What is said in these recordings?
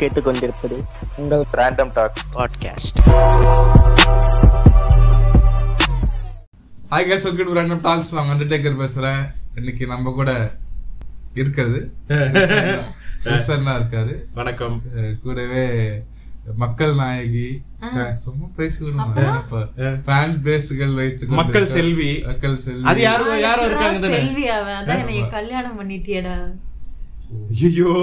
கேட்டுக்கொண்டிருப்பது உங்கள் random talk podcast hi guys welcome to random talks நான் அண்டர்டேக்கர் பேசுறேன் இன்னைக்கு நம்ம கூட இருக்கிறது கிருஷ்ணா இருக்காரு வணக்கம் அஹ் கூடவே மக்கள் நாயகி சும்மா பேசிக்கணும் ஃபேன் பேஸ்கள் வைத்து கொண்டு மக்கள் இருக்க- செல்வி. மக்கள் செல்வி அது யாரோ யாரோ இருக்காங்க தானே செல்வி அவன் அதான் என்னைய கல்யாணம் பண்ணிட்டியடா ஐயோ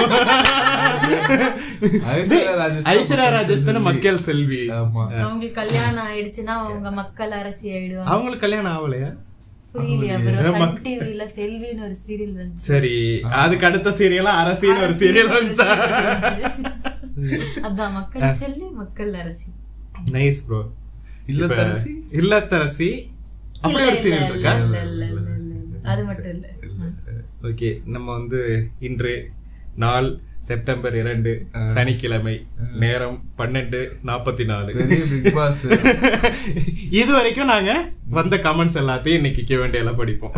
ஐஸ்வர்யா ராஜேஷ் தான் ஐஸ்வர்யா மக்கள் ராஜேஷ் தானே செல்வி. மக்கள் செல்வி ஆமா அவங்களுக்கு கல்யாணம் ஆயிடுச்சுன்னா அவங்க மக்கள் அரசி ஆயிடுவாங்க அவங்களுக்கு கல்யாணம் ஆகலையா புரியலையா bro? சன் டிவில செல்வின்னு ஒரு சீரியல் வந்து சரி அதுக்கு அடுத்த சீரியலா அரசின்னு ஒரு சீரியல் வந்துச்சா அதான் மக்கள் செல்வி மக்கள் அரசி நைஸ் ப்ரோ இல்லத்தரசி இல்லத்தரசி அப்படி இல்ல, ஒரு சீரியல் இல்ல, இருக்கா இல்ல, இல்ல, இல்ல, இல்ல, இல்ல. அது மட்டும் இல்ல ஓகே நம்ம வந்து இன்று நாள் செப்டம்பர் இரண்டு சனிக்கிழமை நேரம் பன்னெண்டு நாற்பத்தி நாலு பெரிய பிக் பாஸ் இது வரைக்கும் நாங்க வந்த கமெண்ட்ஸ் எல்லாத்தையும் இன்னைக்கு கிவண்டியில படிப்போம்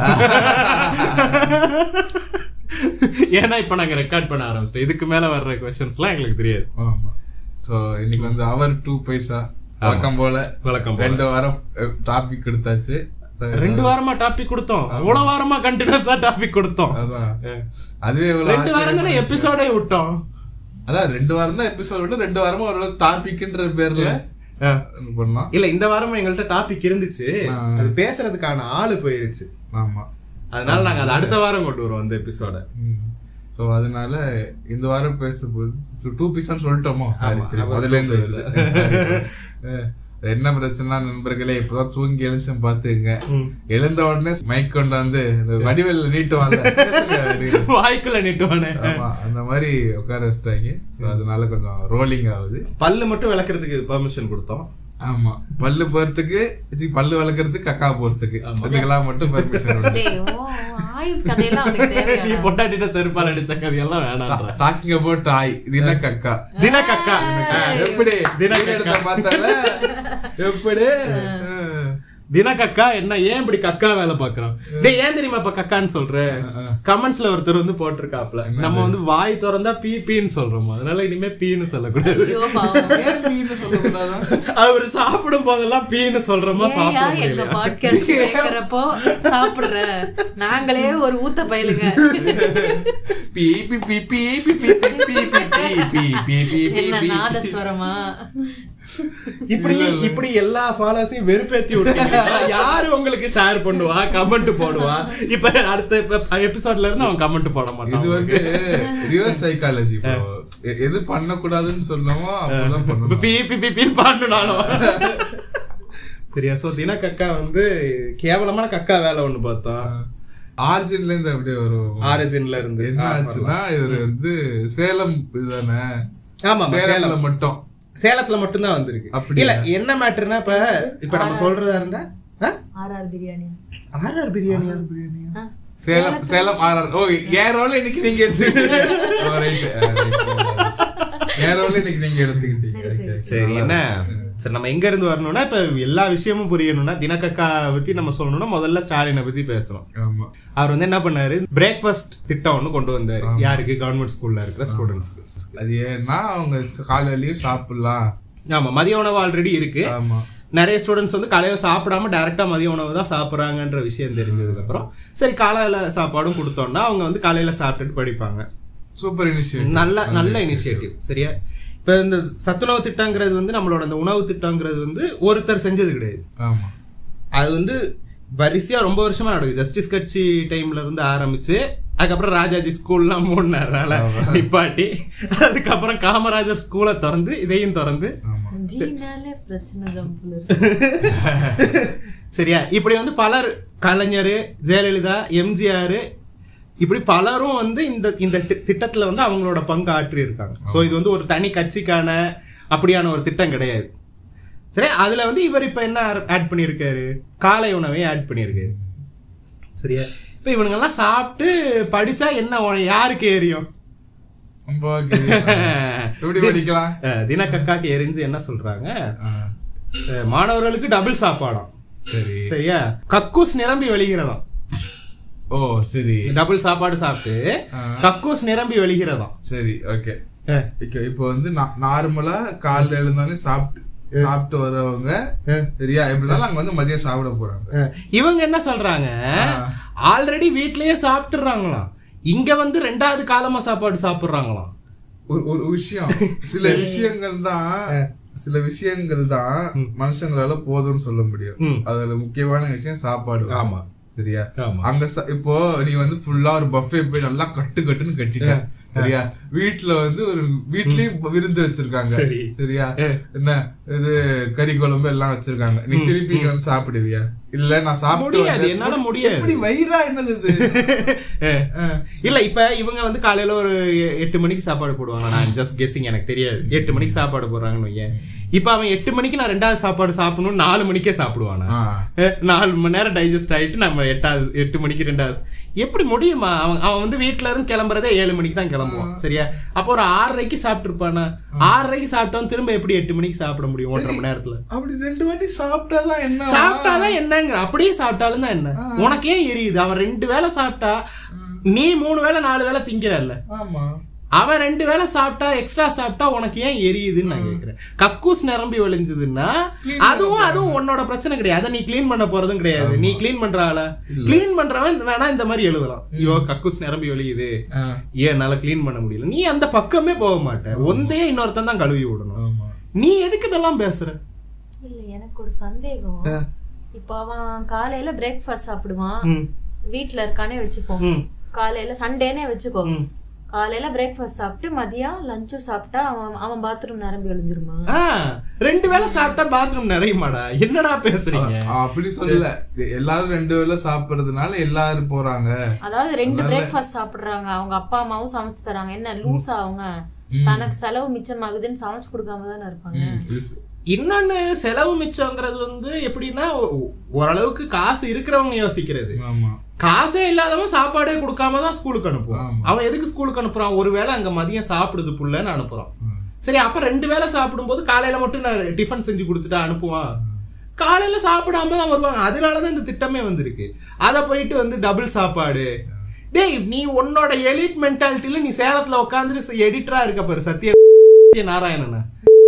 ஏன்னா இப்ப நாங்க ரெக்கார்ட் பண்ண ஆரம்பிச்சிட்டோம் இதுக்கு மேல வர்ற கொஸ்டின்ஸ்லாம் எங்களுக்கு தெரியாது ஆமா சோ இன்னைக்கு வந்து அவர் டூ பைசா வழக்கம் போல வழக்கம் போல. ரெண்டு வாரம் டாபிக் எடுத்தாச்சு So, ரெண்டு வாரமா டாபிக் கொடுத்தோம் அவ்வளவு வாரமா கண்டினியூஸா டாபிக் கொடுத்தோம் அதான் அதுவே எவ்வளவு ரெண்டு வாரம் தானே ஆச்சரியமான எபிசோடே விட்டோம் விஷயம். அதான் ரெண்டு வாரம் தான் எபிசோட் விட்டு ரெண்டு வாரமா ஓரளவுக்கு டாபிக்ன்ற பேர்ல இது பண்ணலாம் இல்ல இந்த வாரமும் எங்கள்கிட்ட டாபிக் இருந்துச்சு அது பேசுறதுக்கான ஆளு போயிருச்சு ஆமா அதனால நாங்க அதை அடுத்த வாரம் கொண்டு வருவோம் அந்த எபிசோட சோ அதனால இந்த வாரம் பேசும்போது டூ பீஸான்னு சொல்லிட்டோமோ சாரி ஆமா, முதல்ல இருந்து வருது Sorry. அஹ், என்ன பிரச்சனை நண்பர்களே இப்பதான் தூங்கி எழுந்துச்சும் பாத்துங்க எழுந்த உடனே மைக் கொண்டாந்து இந்த வடிவேல நீட்டுவாங்க பேசுங்க அப்படின்னு. வாய்க்குள்ள நிட்டுவானே ஆமா அந்த மாதிரி உட்கார வச்சிட்டாங்க சோ அதனால கொஞ்சம் ரோலிங் ஆகுது பல்லு மட்டும் விளக்குறதுக்கு பெர்மிஷன் கொடுத்தோம் ஆமா பல்லு போறதுக்கு சி, பல்லு வளர்க்கறதுக்கு கக்கா போறதுக்கு இதுக்கெல்லாம் மட்டும் பெர்மிஷன் உண்டு டேய், ஓ, ஆயுள் கதையெல்லாம் அவனுக்கு நீ தேவையான பொட்டாட்டிட்ட செருப்பால் அடிச்ச கதையெல்லாம் வேணான்ற டாக்கிங் அபவுட் ஆய் இது என்ன கக்கா தின கக்கா எப்படி தின தின எடுத்த பார்த்தால எப்படி அஹ். தின கக்கா என்ன ஏன் இப்படி கக்கா வேலை பாக்குறான் டேய் ஏன் தெரியுமா இப்ப கக்கான்னு சொல்ற கமெண்ட்ஸ்ல ஒருத்தர் வந்து போட்டிருக்காப்ல நம்ம வந்து வாய் திறந்தா பீ பீன்னு சொல்றோம் அதனால இனிமே பீன்னு சொல்லக்கூடாது ஐயோ பாவம் ஏன் மீன்னு சொல்லக்கூடாதா அவர் சாப்பிடும் போதெல்லாம் பீன்னு சொல்றோமா ஏன்யா சாப்பிட எங்க முடியல பாட்காஸ்ட் கேக்குறப்போ சாப்பிடுற நாங்களே ஒரு ஊத்த பயிலுங்க பீ பீ பீ பீ பீ பீ பீ பீ பீ பீ பீ பீ பீ பீ என்ன பீ. நாதஸ்வரமா இப்படி இப்படி எல்லா ஃபாலோஸையும் வெறுப்பேத்தி விட்டீங்க யாரு உங்களுக்கு ஷேர் பண்ணுவா கமெண்ட் போடுவா இப்ப அடுத்த எபிசோட்ல இருந்து அவன் கமெண்ட் போட இது மாட்டான் வந்து ரிவர்ஸ் சைக்காலஜி எது பண்ணக்கூடாதுன்னு சொல்லணுமோ அப்பதான் இப்ப பண்ணணும் பீ பீ பீ பீன்னு பாடணும் சரியா சோ தின கக்கா வந்து கேவலமான கக்கா வேலை ஒண்ணு பார்த்தோம் ஆரிஜின்ல இருந்து அப்படியே வரும் ஆரிஜின்ல இருந்து என்ன ஆச்சுன்னா இவர் வந்து சேலம் இதுதானே ஆமா ஆமா, சேலம்ல சேலம் மட்டும் சேலத்துல மட்டும்தான் வந்திருக்கு அப்படியா? இல்ல என்ன மேட்டர்னா இப்ப இப்ப நம்ம சொல்றதா இருந்தா ஆர்ஆர் பிரியாணி ஆர்ஆர் பிரியாணியா ஆ. சேலம் சேலம் ஆர்ஆர் ஓ என் ரோல இன்னைக்கு நீங்க எடுத்துக்கிட்டீங்க ஓ, right. ஆ, right. என் ரோல இன்னைக்கு நீங்க எடுத்துக்கிட்டீங்க Okay. சரி என்ன சரி நம்ம எங்க இருந்து வரணும்னா இப்ப எல்லா விஷயமும் புரியணும்னா தினக்கக்கா பத்தி நம்ம சொல்லணும்னா முதல்ல ஸ்டாலினை பத்தி பேசணும் ஆமா அவர் வந்து என்ன பண்ணாரு பிரேக்ஃபாஸ்ட் திட்டம் ஒண்ணு கொண்டு வந்தாரு யாருக்கு கவர்மெண்ட் ஸ்கூல்ல இருக்கிற ஸ்டூடெண்ட்ஸ்க்கு அது ஏன்னா அவங்க காலையிலயும் சாப்பிடலாம் ஆமா மதிய உணவு ஆல்ரெடி இருக்கு ஆமா நிறைய ஸ்டூடெண்ட்ஸ் வந்து காலையில சாப்பிடாம டைரக்டா மதிய உணவு தான் சாப்பிட்றாங்கன்ற விஷயம் தெரிஞ்சதுக்கு அப்புறம் சரி காலையில சாப்பாடும் கொடுத்தோம்னா அவங்க வந்து காலையில சாப்பிட்டுட்டு படிப்பாங்க சூப்பர் இனிஷியேட்டிவ் நல்ல நல்ல இனிஷியேட்டிவ் சரியா இப்ப இந்த சத்துணவு திட்டங்கிறது வந்து நம்மளோட அந்த உணவு திட்டங்கிறது வந்து ஒருத்தர் செஞ்சது கிடையாது ஆமா அது வந்து வரிசையா ரொம்ப வருஷமா நடக்குது ஜஸ்டிஸ் கட்சி டைம்ல இருந்து ஆரம்பிச்சு அதுக்கப்புறம் ராஜாஜி ஸ்கூல்லாம் மூணுனால நிப்பாட்டி அதுக்கப்புறம் காமராஜர் ஸ்கூலை திறந்து இதையும் திறந்து ஆமா ஜீனாலே பிரச்சனை தான் போல இருக்கு. சரியா இப்படி வந்து பலர் கலைஞர் ஜெயலலிதா எம்ஜிஆர் இப்படி பலரும் வந்து இந்த இந்த தி- திட்டத்துல வந்து அவங்களோட பங்கு ஆற்றி இருக்காங்க ஸோ இது வந்து ஒரு தனி கட்சிக்கான அப்படியான ஒரு திட்டம் கிடையாது சரி அதுல வந்து இவர் இப்ப என்ன ஆட் பண்ணியிருக்காரு காலை உணவையும் ஆட் பண்ணியிருக்காரு சரியா இப்ப இவனுங்கெல்லாம் சாப்பிட்டு படிச்சா என்ன உன- யாருக்கு ஏறியும் ரொம்ப okay. எப்படி படிக்கலாம் அஹ் தினக்கக்காக்கு எரிஞ்சு என்ன சொல்றாங்க ஆ, அஹ் மாணவர்களுக்கு டபுள் சாப்பாடாம் சரி சரியா கக்கூஸ் நிரம்பி வெளிகிறதாம் ஓ சரி டபுள் சாப்பாடு சாப்பிட்டு ஆ. கக்கூஸ் நிரம்பி வெளிகிறதாம் சரி ஓகே இப்போ இப்போ வந்து நார்மலா காலைல எழுந்தானே சாப்பிட்டு சாப்பிட்டு வரவங்க சரியா எப்படினாலும் அங்க வந்து மதியம் சாப்பிட போறாங்க அஹ், இவங்க என்ன சொல்றாங்க ஆல்ரெடி வீட்லயே சாப்பிட்டுறாங்களாம் இங்க வந்து ரெண்டாவது காலமா சாப்பாடு சாப்பிடுறாங்களாம் ஒரு ஒரு விஷயம் சில விஷயங்கள் தான் சில விஷயங்கள் தான் மனுஷங்களால போதும்னு சொல்ல முடியும் ம். அதுல முக்கியமான விஷயம் சாப்பாடு ஆமா. சரியா ஆமா. அங்க ச- இப்போ நீ வந்து ஃபுல்லா ஒரு பஃபே போய் நல்லா கட்டு கட்டுன்னு கட்டிட்ட சரியா வீட்ல வந்து ஒரு வீட்லயும் விருந்து வச்சிருக்காங்க சரி. சரியா என்ன இது கறி குழம்பு எல்லாம் வச்சிருக்காங்க நீ திருப்பி இங்க வந்து சாப்பிடுவியா இல்ல நான் சாப்பிட்டு முடியாது, வந்தேன். என்னால முடியாது. எப்படி வயிறா என்னது இது அஹ். இல்ல இப்ப இவங்க வந்து காலையில ஒரு எ- எட்டு மணிக்கு சாப்பாடு போடுவாங்க நான் ஜஸ்ட் கெஸிங் எனக்கு தெரியாது எட்டு மணிக்கு சாப்பாடு போடுறாங்கன்னு வையேன் இப்ப அவன் எட்டு மணிக்கு நான் ரெண்டாவது சாப்பாடு சாப்பிடணும் நாலு மணிக்கே சாப்பிடுவானா ஆ. அஹ், நாலு மணி நேரம் டைஜஸ்ட் ஆயிட்டு நம்ம எட்டாவது எட்டு மணிக்கு ரெண்டாவது எப்படி முடியுமா அவன் அவன் வந்து வீட்ல இருந்து கிளம்புறதே ஏழு மணிக்கு தான் கிளம்புவான் சரியா அப்போ ஒரு ஆறரைக்கு சாப்பிட்டு இருப்பானா ஆறரைக்கு சாப்பிட்டோம் திரும்ப எப்படி எட்டு மணிக்கு சாப்பிட முடியும் ஒன்றரை மணி நேரத்துல அப்படி ரெண்டு வாட்டி சாப்பிட்டாதான் என்ன சாப்பிட்டாதான் என்னங்கிற அப்படியே சாப்பிட்டாலும் தான் என்ன உனக்கு ஏன் எரியுது அவன் ரெண்டு வேளை சாப்பிட்டா நீ மூணு வேளை நாலு வேளை திங்கிறல்ல ஆமா அவன் ரெண்டு வேளை சாப்பிட்டா எக்ஸ்ட்ரா சாப்பிட்டா உனக்கு ஏன் எரியுதுன்னு நான் கேக்குறேன் கக்கூஸ் நிரம்பி ஒளிஞ்சதுன்னா அதுவும் அதுவும் உன்னோட பிரச்சனை கிடையாது அதை நீ க்ளீன் பண்ண போறதும் கிடையாது நீ க்ளீன் பண்ற ஆளா க்ளீன் பண்றவன் வேணா இந்த மாதிரி எழுதலாம் ஐயோ கக்கூஸ் நிரம்பி ஒழியுது ஆ, ஏன் என்னால க்ளீன் பண்ண முடியல நீ அந்த பக்கமே போக மாட்ட ஒந்தையே இன்னொருத்தன் தான் கழுவி விடணும் ஆமா நீ எதுக்கு இதெல்லாம் பேசுற இல்ல எனக்கு ஒரு சந்தேகம் இப்போ அவன் காலையில பிரேக்ஃபாஸ்ட் சாப்பிடுவான் ம். வீட்ல இருக்கானே வச்சுக்கோ ம். காலையில சண்டேனே வச்சுக்கோ ம். காலையில பிரேக்ஃபாஸ்ட் சாப்பிட்டு மதியம் லஞ்சும் சாப்பிட்டா அவன் அவன் பாத்ரூம் நிரம்பி எழுந்திருமா ஆ, ரெண்டு வேளை சாப்பிட்டா பாத்ரூம் நிறையுமாடா என்னடா பேசுறீங்க ஆ, அப்படி சொல்லல எல்லாரும் ரெண்டு வேளை சாப்பிடுறதுனால எல்லாரும் போறாங்க அதாவது ரெண்டு பிரேக்ஃபாஸ்ட் சாப்பிடுறாங்க அவங்க அப்பா அம்மாவும் சமைச்சு தராங்க என்ன லூசா அவங்க தனக்கு செலவு மிச்சமாகுதுன்னு சமைச்சு கொடுக்காம தானே இருப்பாங்க இன்னொன்னு செலவு மிச்சம்ங்கிறது வந்து எப்படின்னா ஒ- ஓரளவுக்கு காசு இருக்கிறவங்க யோசிக்கிறது ஆமா காசே இல்லாதவன் சாப்பாடே கொடுக்காம தான் ஸ்கூலுக்கு அனுப்புவான் ஆமா. அவன் எதுக்கு ஸ்கூலுக்கு அனுப்புறான் ஒருவேளை அங்க மதியம் சாப்பிடுது புள்ளன்னு அனுப்புறான் ம். சரி அப்ப ரெண்டு வேளை சாப்பிடும்போது காலையில மட்டும் நான் டிஃபன் செஞ்சு கொடுத்துட்டு அனுப்புவான் காலையில சாப்பிடாம தான் வருவாங்க அதனாலதான் இந்த திட்டமே வந்திருக்கு அத போயிட்டு வந்து டபுள் சாப்பாடு டேய் நீ உன்னோட எலிட் மென்டாலிட்டில நீ சேலத்துல உட்காந்துட்டு எடிட்டரா இருக்க பாரு சத்ய நாராயணனா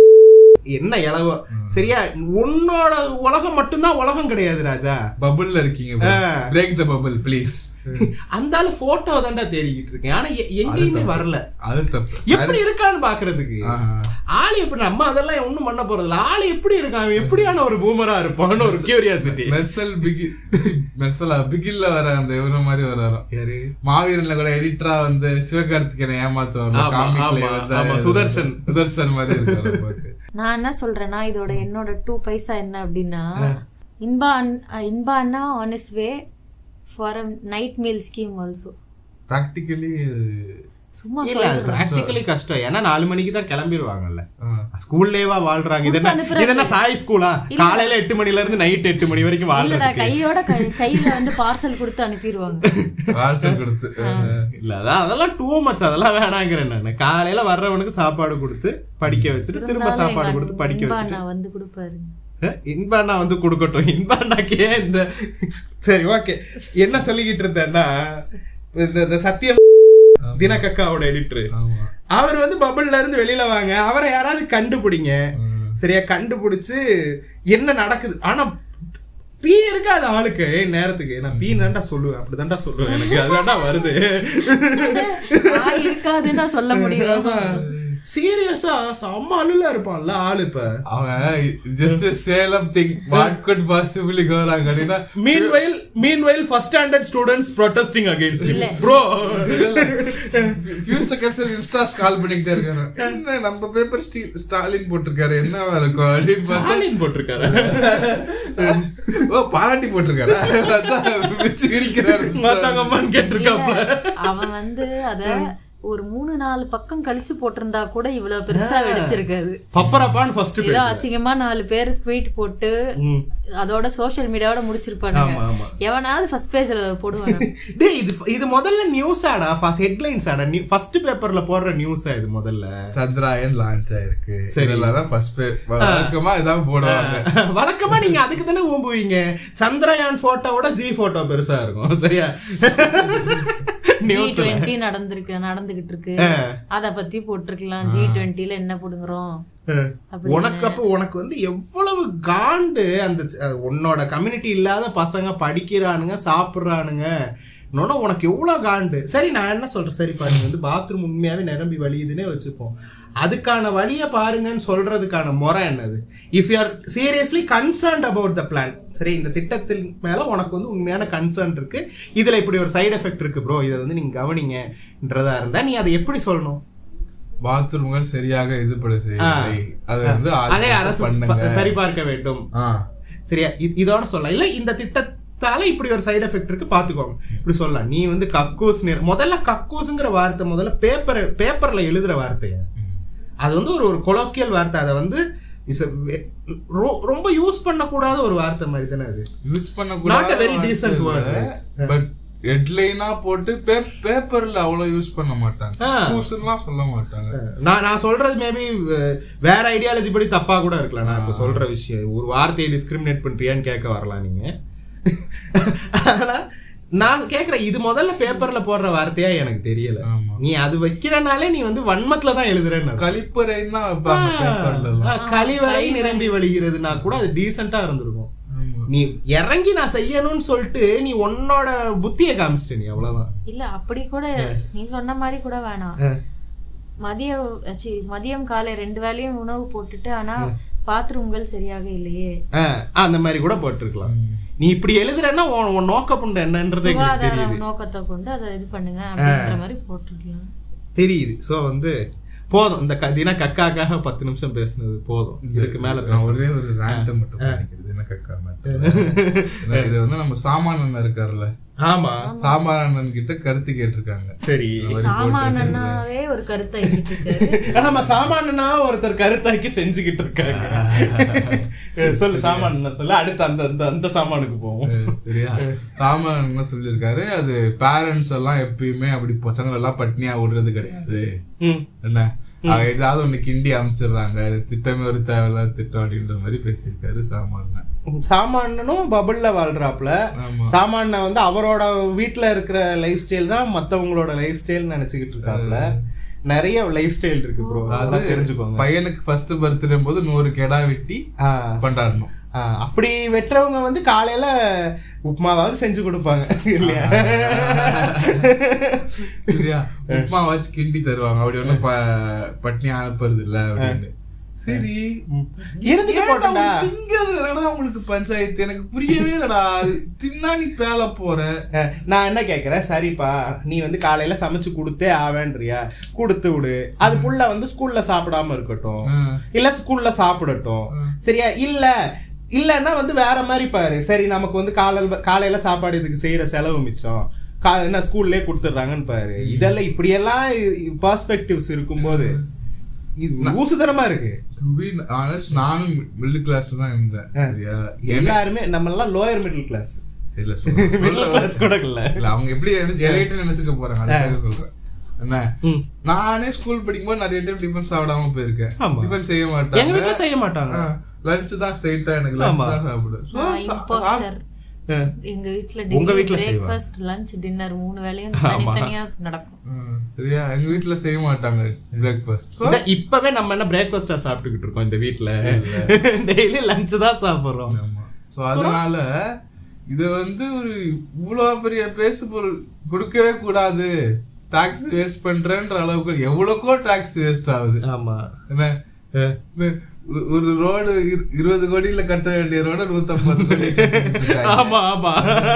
என்ன இளவோ சரியா உன்னோட உலகம் மட்டும்தான் உலகம் கிடையாது ராஜா பபுள்ல இருக்கீங்க பிரேக் த பபுள் ப்ளீஸ் அந்த ஆளு போட்டோ தான்டா தேடிக்கிட்டு இருக்கேன் ஆனா எ- எங்கேயுமே வரல அது தப்பு எப்படி இருக்கான்னு பாக்குறதுக்கு ஆஹா. ஆளு எப்படி நம்ம அதெல்லாம் ஒண்ணும் பண்ண போறது இல்ல ஆளு எப்படி இருக்கான் அவன் எப்படியான ஒரு பூமரா இருப்பான்னு ஒரு கியூரியாசிட்டி மெர்சல் பிகி மெர்சலா பிகில்ல வர அந்த இவர மாதிரி வராராம் யாரு மாவீரன்ல கூட எடிட்டரா வந்து சிவகார்த்திகேயனை ஏமாத்துவாங்க ஆமா, காமிக்ல ஆமா, வந்து ஆமா, சுதர்சன். சுதர்சன் மாதிரி இருக்காரு பாக்க. நான் என்ன சொல்றேன்னா இதோட என்னோட டூ பைசா என்ன அப்படின்னா இன்பா அண்- அஹ் இன்பா அண்ணா on is way for a night meal scheme also practically சும்மா இல்ல அது பிராக்டிகலி கஷ்டம் ஏன்னா நாலு மணிக்கு தான் கிளம்பிடுவாங்கல்ல ஸ்கூல்லேவா வாழ்றாங்க இது என்ன அனுப்புறாங்க. இது என்ன சாய் ஸ்கூலா காலையில எட்டு மணில இருந்து நைட் எட்டு மணி வரைக்கும் இல்லடா வாழ்றது கையோட கை- கையில வந்து பார்சல் கொடுத்து அனுப்பிடுவாங்க பார்சல் கொடுத்து இல்ல அதான் அதெல்லாம் டூ மச் அதெல்லாம் வேணாங்கிறேன் நான் காலையில வர்றவனுக்கு சாப்பாடு கொடுத்து படிக்க வச்சுட்டு திரும்ப இருந்தாலும் சாப்பாடு எங்க கொடுத்து படிக்க இன்பா வச்சுட்டு அண்ணா வந்து கொடுப்பாரு அஹ், இன்பண்ணா வந்து கொடுக்கட்டும் இன்பண்ணாக்கே இந்த சரி ஓகே என்ன சொல்லிக்கிட்டு இருந்தேன்னா இந்த இந்த சத்தியம் தினகக்காவோட எடிட்டர் ஆமா அவர் வந்து பபுள்ல இருந்து வெளியில வாங்க அவரை யாராவது கண்டுபிடிங்க ம். சரியா கண்டுபிடிச்சு என்ன நடக்குது ஆனா பீ இருக்காது ஆளுக்கு நேரத்துக்கு நான் பீ தாண்டா சொல்லுவேன் அப்படி தாண்டா சொல்லுவேன் எனக்கு அதுதான்டா வருது ஆய் இருக்காதுன்னா சொல்ல முடியும் சீரியஸா செம்ம அழுல இருப்பான்ல ஆளு இப்ப அவன் just Salem think what good possibly கோறாங்க அப்படின்னா meanwhile meanwhile first standard students protesting against இல்ல. ப்ரோ ஃபியூஸ் கேப்சல் இன்ஸ்டாஸ் கால் பண்ணிக்கிட்டே இருக்காரு என்ன நம்ம பேப்பர் ஸ்டீல் ஸ்டாலின் போட்டிருக்காரு என்னவா இருக்கும் அப்படின்னு பார்த்தா ஸ்டாலின் போட்டிருக்காரு ஓ பாராட்டி போட்டிருக்காரு அதான் வச்சு கிழிக்கிறாரு மாத்தாங்கம்மான்னு கேட்டிருக்காப்ப இல்ல, அவன் வந்து அத ஒரு மூணு நாலு பக்கம் கழிச்சு போட்டிருந்தா கூட இவ்வளவு பெருசா வெடிச்சிருக்காது பப்பரப்பான்னு ஃபர்ஸ்ட் ஏதோ அசிங்கமா நாலு பேர் ட்வீட் போட்டு அதோட சோஷியல் மீடியாவோட முடிச்சிருப்பானுங்க ஆமா, ஆமா. எவனாவது ஃபர்ஸ்ட் பேஜ்ல போடுவாங்க டேய் இது இது முதல்ல நியூஸ் ஆடா ஃபர்ஸ்ட் ஹெட்லைன்ஸ் ஆடா ஃபர்ஸ்ட் பேப்பர்ல போடுற நியூஸ் இது முதல்ல சந்திராயன் லான்ச் ஆயிருக்கு சரி. இதெல்லாம் தான் ஃபர்ஸ்ட் வழக்கமா இதான் போடுவாங்க வழக்கமா நீங்க அதுக்கு தானே ஊம்புவீங்க சந்திரயான் போட்டோவோட ஜி போட்டோ பெருசா இருக்கும் சரியா Newsல. டுவெண்ட்டி நடந்திருக்கு நடந்துகிட்டு இருக்கு அத பத்தி போட்டிருக்கலாம் ஜி டுவெண்ட்டில என்ன புடுங்குறோம் அப்படின்னு. உனக்கு அப்ப உனக்கு வந்து எவ்வளவு காண்டு அந்த அஹ், உன்னோட கம்யூனிட்டி இல்லாத பசங்க படிக்கிறானுங்க சாப்பிடுறானுங்க இன்னொன்னு உனக்கு எவ்வளவு காண்டு சரி நான் என்ன சொல்றேன் சரி பாருங்க வந்து பாத்ரூம் உண்மையாவே நிரம்பி வழியுதுன்னே வச்சுப்போம் அதுக்கான வழியை பாருங்கன்னு சொல்றதுக்கான முறை என்னது if you are seriously concerned about the plan சரி இந்த திட்டத்தின் மேல உனக்கு வந்து உண்மையான கன்சர்ன் இருக்கு இதுல இப்படி ஒரு சைடு எஃபெக்ட் இருக்கு ப்ரோ இதை வந்து நீங்க கவனிங்கன்றதா இருந்தா நீ அதை எப்படி சொல்லணும் பாத்ரூம்கள் சரியாக இதுபட செய்யவில்லை அதை வந்து அதே ஆல்டர் அரசு பண்ணுங்க ப- சரிபார்க்க வேண்டும் ஆ, சரியா இ- இதோட சொல்லலாம் இல்ல இந்த திட்டத்தால இப்படி ஒரு சைடு எஃபெக்ட் இருக்கு பாத்துக்கோங்க இப்படி சொல்லலாம் நீ வந்து கக்கூஸ் நிற முதல்ல கக்கூஸ்ங்கிற வார்த்தை முதல்ல பேப்பர் பேப்பர்ல எழுதுற வார்த்தைய அது வந்து ஒரு ஒரு கொலோக்கியல் வார்த்தை அதை வந்து is a ve- ரொ- ரொம்ப யூஸ் பண்ணக்கூடாத ஒரு வார்த்தை மாதிரி தானே அது யூஸ் Not பண்ணக்கூடாது a very decent word, but ஹெட்லைனா போட்டு பேப்பர்ல அவ்வளவு யூஸ் பண்ண மாட்டாங்க ஆ. கூசுலாம் சொல்ல மாட்டாங்க நான் நான் சொல்றது மேபி வேற ஐடியாலஜி படி தப்பா கூட இருக்கலாம் நான் இப்ப சொல்ற விஷயம் ஒரு வார்த்தையை டிஸ்கிரிமினேட் பண்றியான்னு கேட்க வரலாம் நீங்க ஆனா நான் கேக்குறேன் இது முதல்ல பேப்பர்ல போடுற வார்த்தையா எனக்கு தெரியல ஆமா. நீ அது வைக்கிறனாலே நீ வந்து வன்மத்துல தான் எழுதுறேன்னு அர்த்தம். கழிப்பறைன்னா வைப்பாங்க பேப்பர்ல எல்லாம் ஆ, கழிவறை நிரம்பி வழிகிறதுனா கூட அது டீசெண்டா இருந்திருக்கும் ஆமா. நீ இறங்கி நான் செய்யணும்னு சொல்லிட்டு நீ உன்னோட புத்தியை காமிச்சிட்ட நீ அவ்வளவுதான் இல்ல அப்படி கூட நீ சொன்ன மாதிரி கூட வேணாம் ஆ. மதியம் ச்சீ, மதியம் காலை ரெண்டு வேளையும் உணவு போட்டுட்டு ஆனா பாத்ரூம்கள் சரியாக இல்லையே ஆ, அந்த மாதிரி கூட போட்டிருக்கலாம் நீ இப்படி எழுதுறேன்னா உன் உன் நோக்க புண்டு என்னன்றது எங்களுக்கு தெரியுது சுகாதார நோக்கத்தை கொண்டு அதை இது பண்ணுங்க அப்படின்ற மாதிரி போட்டிருக்கலாம் தெரியுது சோ வந்து போதும் இந்த க- தின கக்காக்காக பத்து நிமிஷம் பேசுனது போதும் இதுக்கு மேல நான் பேச ஒரே ஒரு ரேண்ட மட்டும் பண்ணிக்கிறது என்ன கக்கா மட்டும் இது வந்து நம்ம சாமான் அண்ணன் இருக்காருல்ல ஆமா சாமான் அண்ணன் கிட்ட கருத்து கேட்டிருக்காங்க சரி சாமானனாவே ஒரு கருத்தை எழுதிட்டு இருக்காரு ஆமா சாமானனா ஒருத்தர் கருத்தாக்கி செஞ்சுக்கிட்டு இருக்காங்க சொல்லு சாமான் சொல்லு அடுத்து அந்த அந்த அந்த சாமானுக்கு போவோம் சரியா சாமான் என்ன சொல்லியிருக்காரு அது பேரண்ட்ஸ் எல்லாம் எப்பயுமே அப்படி பசங்களை எல்லாம் பட்னியா விடுறது கிடையாது ம். என்ன அவங்க ஏதாவது ஒண்ணு கிண்டி அமைச்சிடுறாங்க இது திட்டமே ஒரு தேவையில்லாத திட்டம் அப்படின்ற மாதிரி பேசியிருக்காரு சாமான் சாமானனும் பபுள்ல வாழ்றாப்ல ஆமா சாமான வந்து அவரோட வீட்ல இருக்கிற லைஃப் ஸ்டைல் தான் மத்தவங்களோட லைஃப் ஸ்டைல் நினைச்சுக்கிட்டு இருக்காப்ல நிறைய லைஃப் ஸ்டைல் இருக்கு ப்ரோ அதெல்லாம் தெரிஞ்சுக்கோங்க பையனுக்கு ஃபர்ஸ்ட் பர்த்டே போது நூறு கெடா வெட்டி ஆ, கொண்டாடணும் ஆ, அப்படி வெட்டுறவங்க வந்து காலையில உப்புமாவாவது செஞ்சு கொடுப்பாங்க இல்லையா சரியா உப்புமா வச்சு கிண்டி தருவாங்க அப்படி ஒண்ணும் ப- பட்னியா அனுப்புறது இல்ல அப்படின்னு சரி இருந்துட்டு ஏன்டா போட்டா உனக்கு திங்கிறது என்னடா உங்களுக்கு பஞ்சாயத்து எனக்கு புரியவே இல்லடா தின்னா நீ பேல போற நான் என்ன கேக்குறேன் சரிப்பா நீ வந்து காலையில சமைச்சு கொடுத்தே ஆவேன்றியா கொடுத்து விடு அது புள்ள வந்து ஸ்கூல்ல சாப்பிடாம இருக்கட்டும் ஆ. இல்ல ஸ்கூல்ல சாப்பிடட்டும் சரியா இல்ல இல்லன்னா வந்து வேற மாதிரி பாரு சரி நமக்கு வந்து காலையில காலையில சாப்பாடு இதுக்கு செய்யற செலவு மிச்சம் கா என்ன ஸ்கூல்லே கொடுத்துட்றாங்கன்னு பாரு இதெல்லாம் இப்படியெல்லாம் பர்ஸ்பெக்டிவ்ஸ் இருக்கும்போது இது ஊசுதனமா இருக்கு To be honest, நானும் மிடில் கிளாஸ்ல தான் இருந்தேன் சரியா எல்லாருமே நம்ம எல்லாம் லோயர் மிடில் கிளாஸ் இல்ல சொல்ல- மிடில் சொல்ல கிளாஸ் கூட இல்ல இல்ல அவங்க எப்படி எலைட்டு நினைச்சுக்க போறாங்க அதுக்காக சொல்றேன் என்ன ம். நானே ஸ்கூல் படிக்கும்போது நிறைய டைம் டிஃபன் சாப்பிடாம போயிருக்கேன் ஆமா. டிஃபன் செய்ய எங்க மாட்டாங்க வீட்டுல செய்ய மாட்டாங்க லஞ்ச் தான் ஸ்ட்ரைட்டா எனக்கு லஞ்ச் தான் சாப்பிடுவேன் So, சா- இம்போஸ்டர் ஆ. எங்க வீட்ல உங்க வீட்ல பிரேக்ஃபாஸ்ட் லஞ்ச் டின்னர் மூணு வேளையும் தனித்தனியா நடக்கும் ம், சரியா எங்க வீட்ல செய்ய மாட்டாங்க பிரேக்ஃபாஸ்ட் இந்த இப்பவே நம்ம என்ன பிரேக்ஃபாஸ்டா சாப்பிட்டுக்கிட்டு இருக்கோம் இந்த வீட்ல டெய்லி லஞ்ச் தான் சாப்பிடுறோம் ஆமா சோ அதனால இது வந்து ஒரு இவ்வளவு பெரிய பேசு பொருள் கொடுக்கவே கூடாது டாக்ஸ் வேஸ்ட் பண்றேன்ற அளவுக்கு எவ்வளவுக்கோ டாக்ஸ் வேஸ்ட் ஆகுது ஆமா என்ன ஒ- ஒரு ரோடு இருபது கோடியில கட்ட வேண்டிய ரோட நூத்தம்பது கோடி கட்டிட்டு இருக்காங்க. ஆமா ஆமா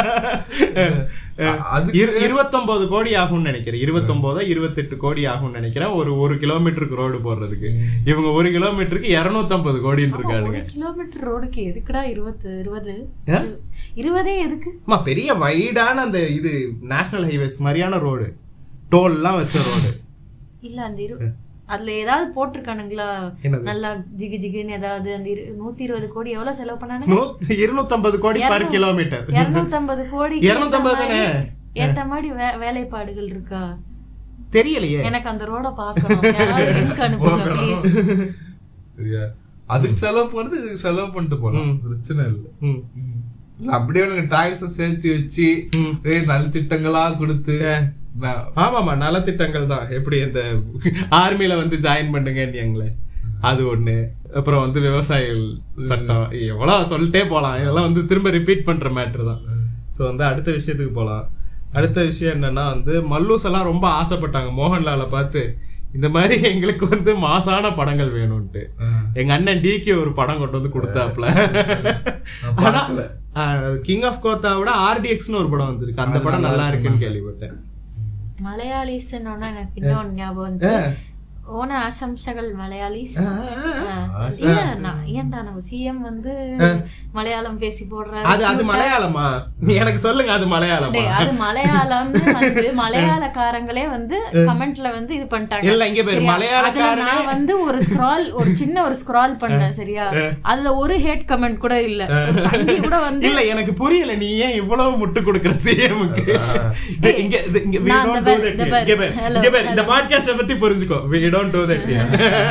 அதுக்கு இரு- இருபத்தொன்பது கோடி ஆகும்னு நினைக்கிறேன் இருபத்தொன்பதோ இருபத்தெட்டு கோடி ஆகும்னு நினைக்கிறேன் ஒரு ஒரு கிலோமீட்டருக்கு ரோடு போடுறதுக்கு இவங்க ஒரு கிலோமீட்டருக்கு இருநூத்தம்பது கோடின்னு இருக்கானுங்க ஒரு கிலோமீட்டர் ரோடுக்கு எதுக்குடா இருபத்து இருபது ஆ? இருபதே எதுக்கு அம்மா பெரிய வைடான அந்த இது நேஷனல் ஹைவேஸ் மாதிரியான ரோடு டோல்லாம் வச்ச ரோடு இல்ல அந்த இரு அதுல ஏதாவது போட்டிருக்கானுங்களா என்னது? நல்லா ஜிகு ஜிகுன்னு ஏதாவது அந்த இரு- நூத்தி இருபது கோடி எவ்வளவு செலவு பண்ணானு நூத்தி இருநூத்தம்பது கோடி பர் இருநூ- கிலோமீட்டர் இருநூத்தம்பது கோடி 250 தானே? ஏத்த மாதிரி வே- வேலைப்பாடுகள் இருக்கா தெரியலையே எனக்கு அந்த ரோட பாக்கணும் யாராவது link அனுப்புங்க ப்ளீஸ் சரியா அதுக்கு செலவு போறது இதுக்கு செலவு பண்ணிட்டு போலாம் பிரச்சனை இல்ல ம். இல்ல அப்படியே உனக்கு டாக்ஸ் சேர்த்து வச்சு ம். ஏய், நல்ல திட்டங்களா கொடுத்து நான் ஆமாமா நலத்திட்டங்கள் தான் எப்படி இந்த ஆர்மில வந்து ஜாயின் பண்ணுங்கன்னு அது ஒண்ணு அப்புறம் வந்து விவசாயிகள் சட்டம் எவ்வளவு சொல்லிட்டே போலாம் இதெல்லாம் வந்து திரும்ப ரிப்பீட் பண்ற மேட்ரு தான் ஸோ வந்து அடுத்த விஷயத்துக்கு போலாம் அடுத்த விஷயம் என்னன்னா வந்து மல்லூஸ் எல்லாம் ரொம்ப ஆசைப்பட்டாங்க மோகன்லாலை பார்த்து இந்த மாதிரி எங்களுக்கு வந்து மாசான படங்கள் வேணும்ட்டு எங்க அண்ணன் டிகே ஒரு படம் கொண்டு வந்து கொடுத்தாப்ல ஆனா கிங் ஆஃப் கோத்தாவோட ஆர்டிஎக்ஸ்னு ஒரு படம் வந்திருக்கு அந்த படம் நல்லா இருக்குன்னு கேள்விப்பட்டேன் மலையாளிஸ்ன்னு எனக்கு இன்னொன்னு ஞாபகம் வந்துச்சு ஓன ஆசம்சகள் மலையாளிஸ் இல்ல நான் ஏன்டா நம்ம சிஎம் வந்து மலையாளம் பேசி போடுறாரு அது அது மலையாளமா நீ எனக்கு சொல்லுங்க அது மலையாளமா டேய், அது மலையாளம்னு வந்து மலையாளக்காரங்களே வந்து கமெண்ட்ல வந்து இது பண்ணிட்டாங்க இல்ல, இங்க பாரு, சரியா? மலையாளக்காரனே- அதுல நான் வந்து ஒரு ஸ்க்ரால் ஒரு சின்ன ஒரு ஸ்க்ரால் பண்ணேன் சரியா அதுல ஒரு ஹேட் கமெண்ட் கூட இல்ல ஒரு சங்கி கூட வந்து இல்ல எனக்கு புரியல நீ ஏன் இவ்வளவு முட்டு கொடுக்கற சிஎம்க்கு இங்க இது- இங்க we நான் don't இந்த do பாரு, that இந்த here. பாரு. இங்க பாரு, Hello, இங்க பாரு, இந்த பாட்காஸ்ட பத்தி புரிஞ்சுக்கோ we don't do that here.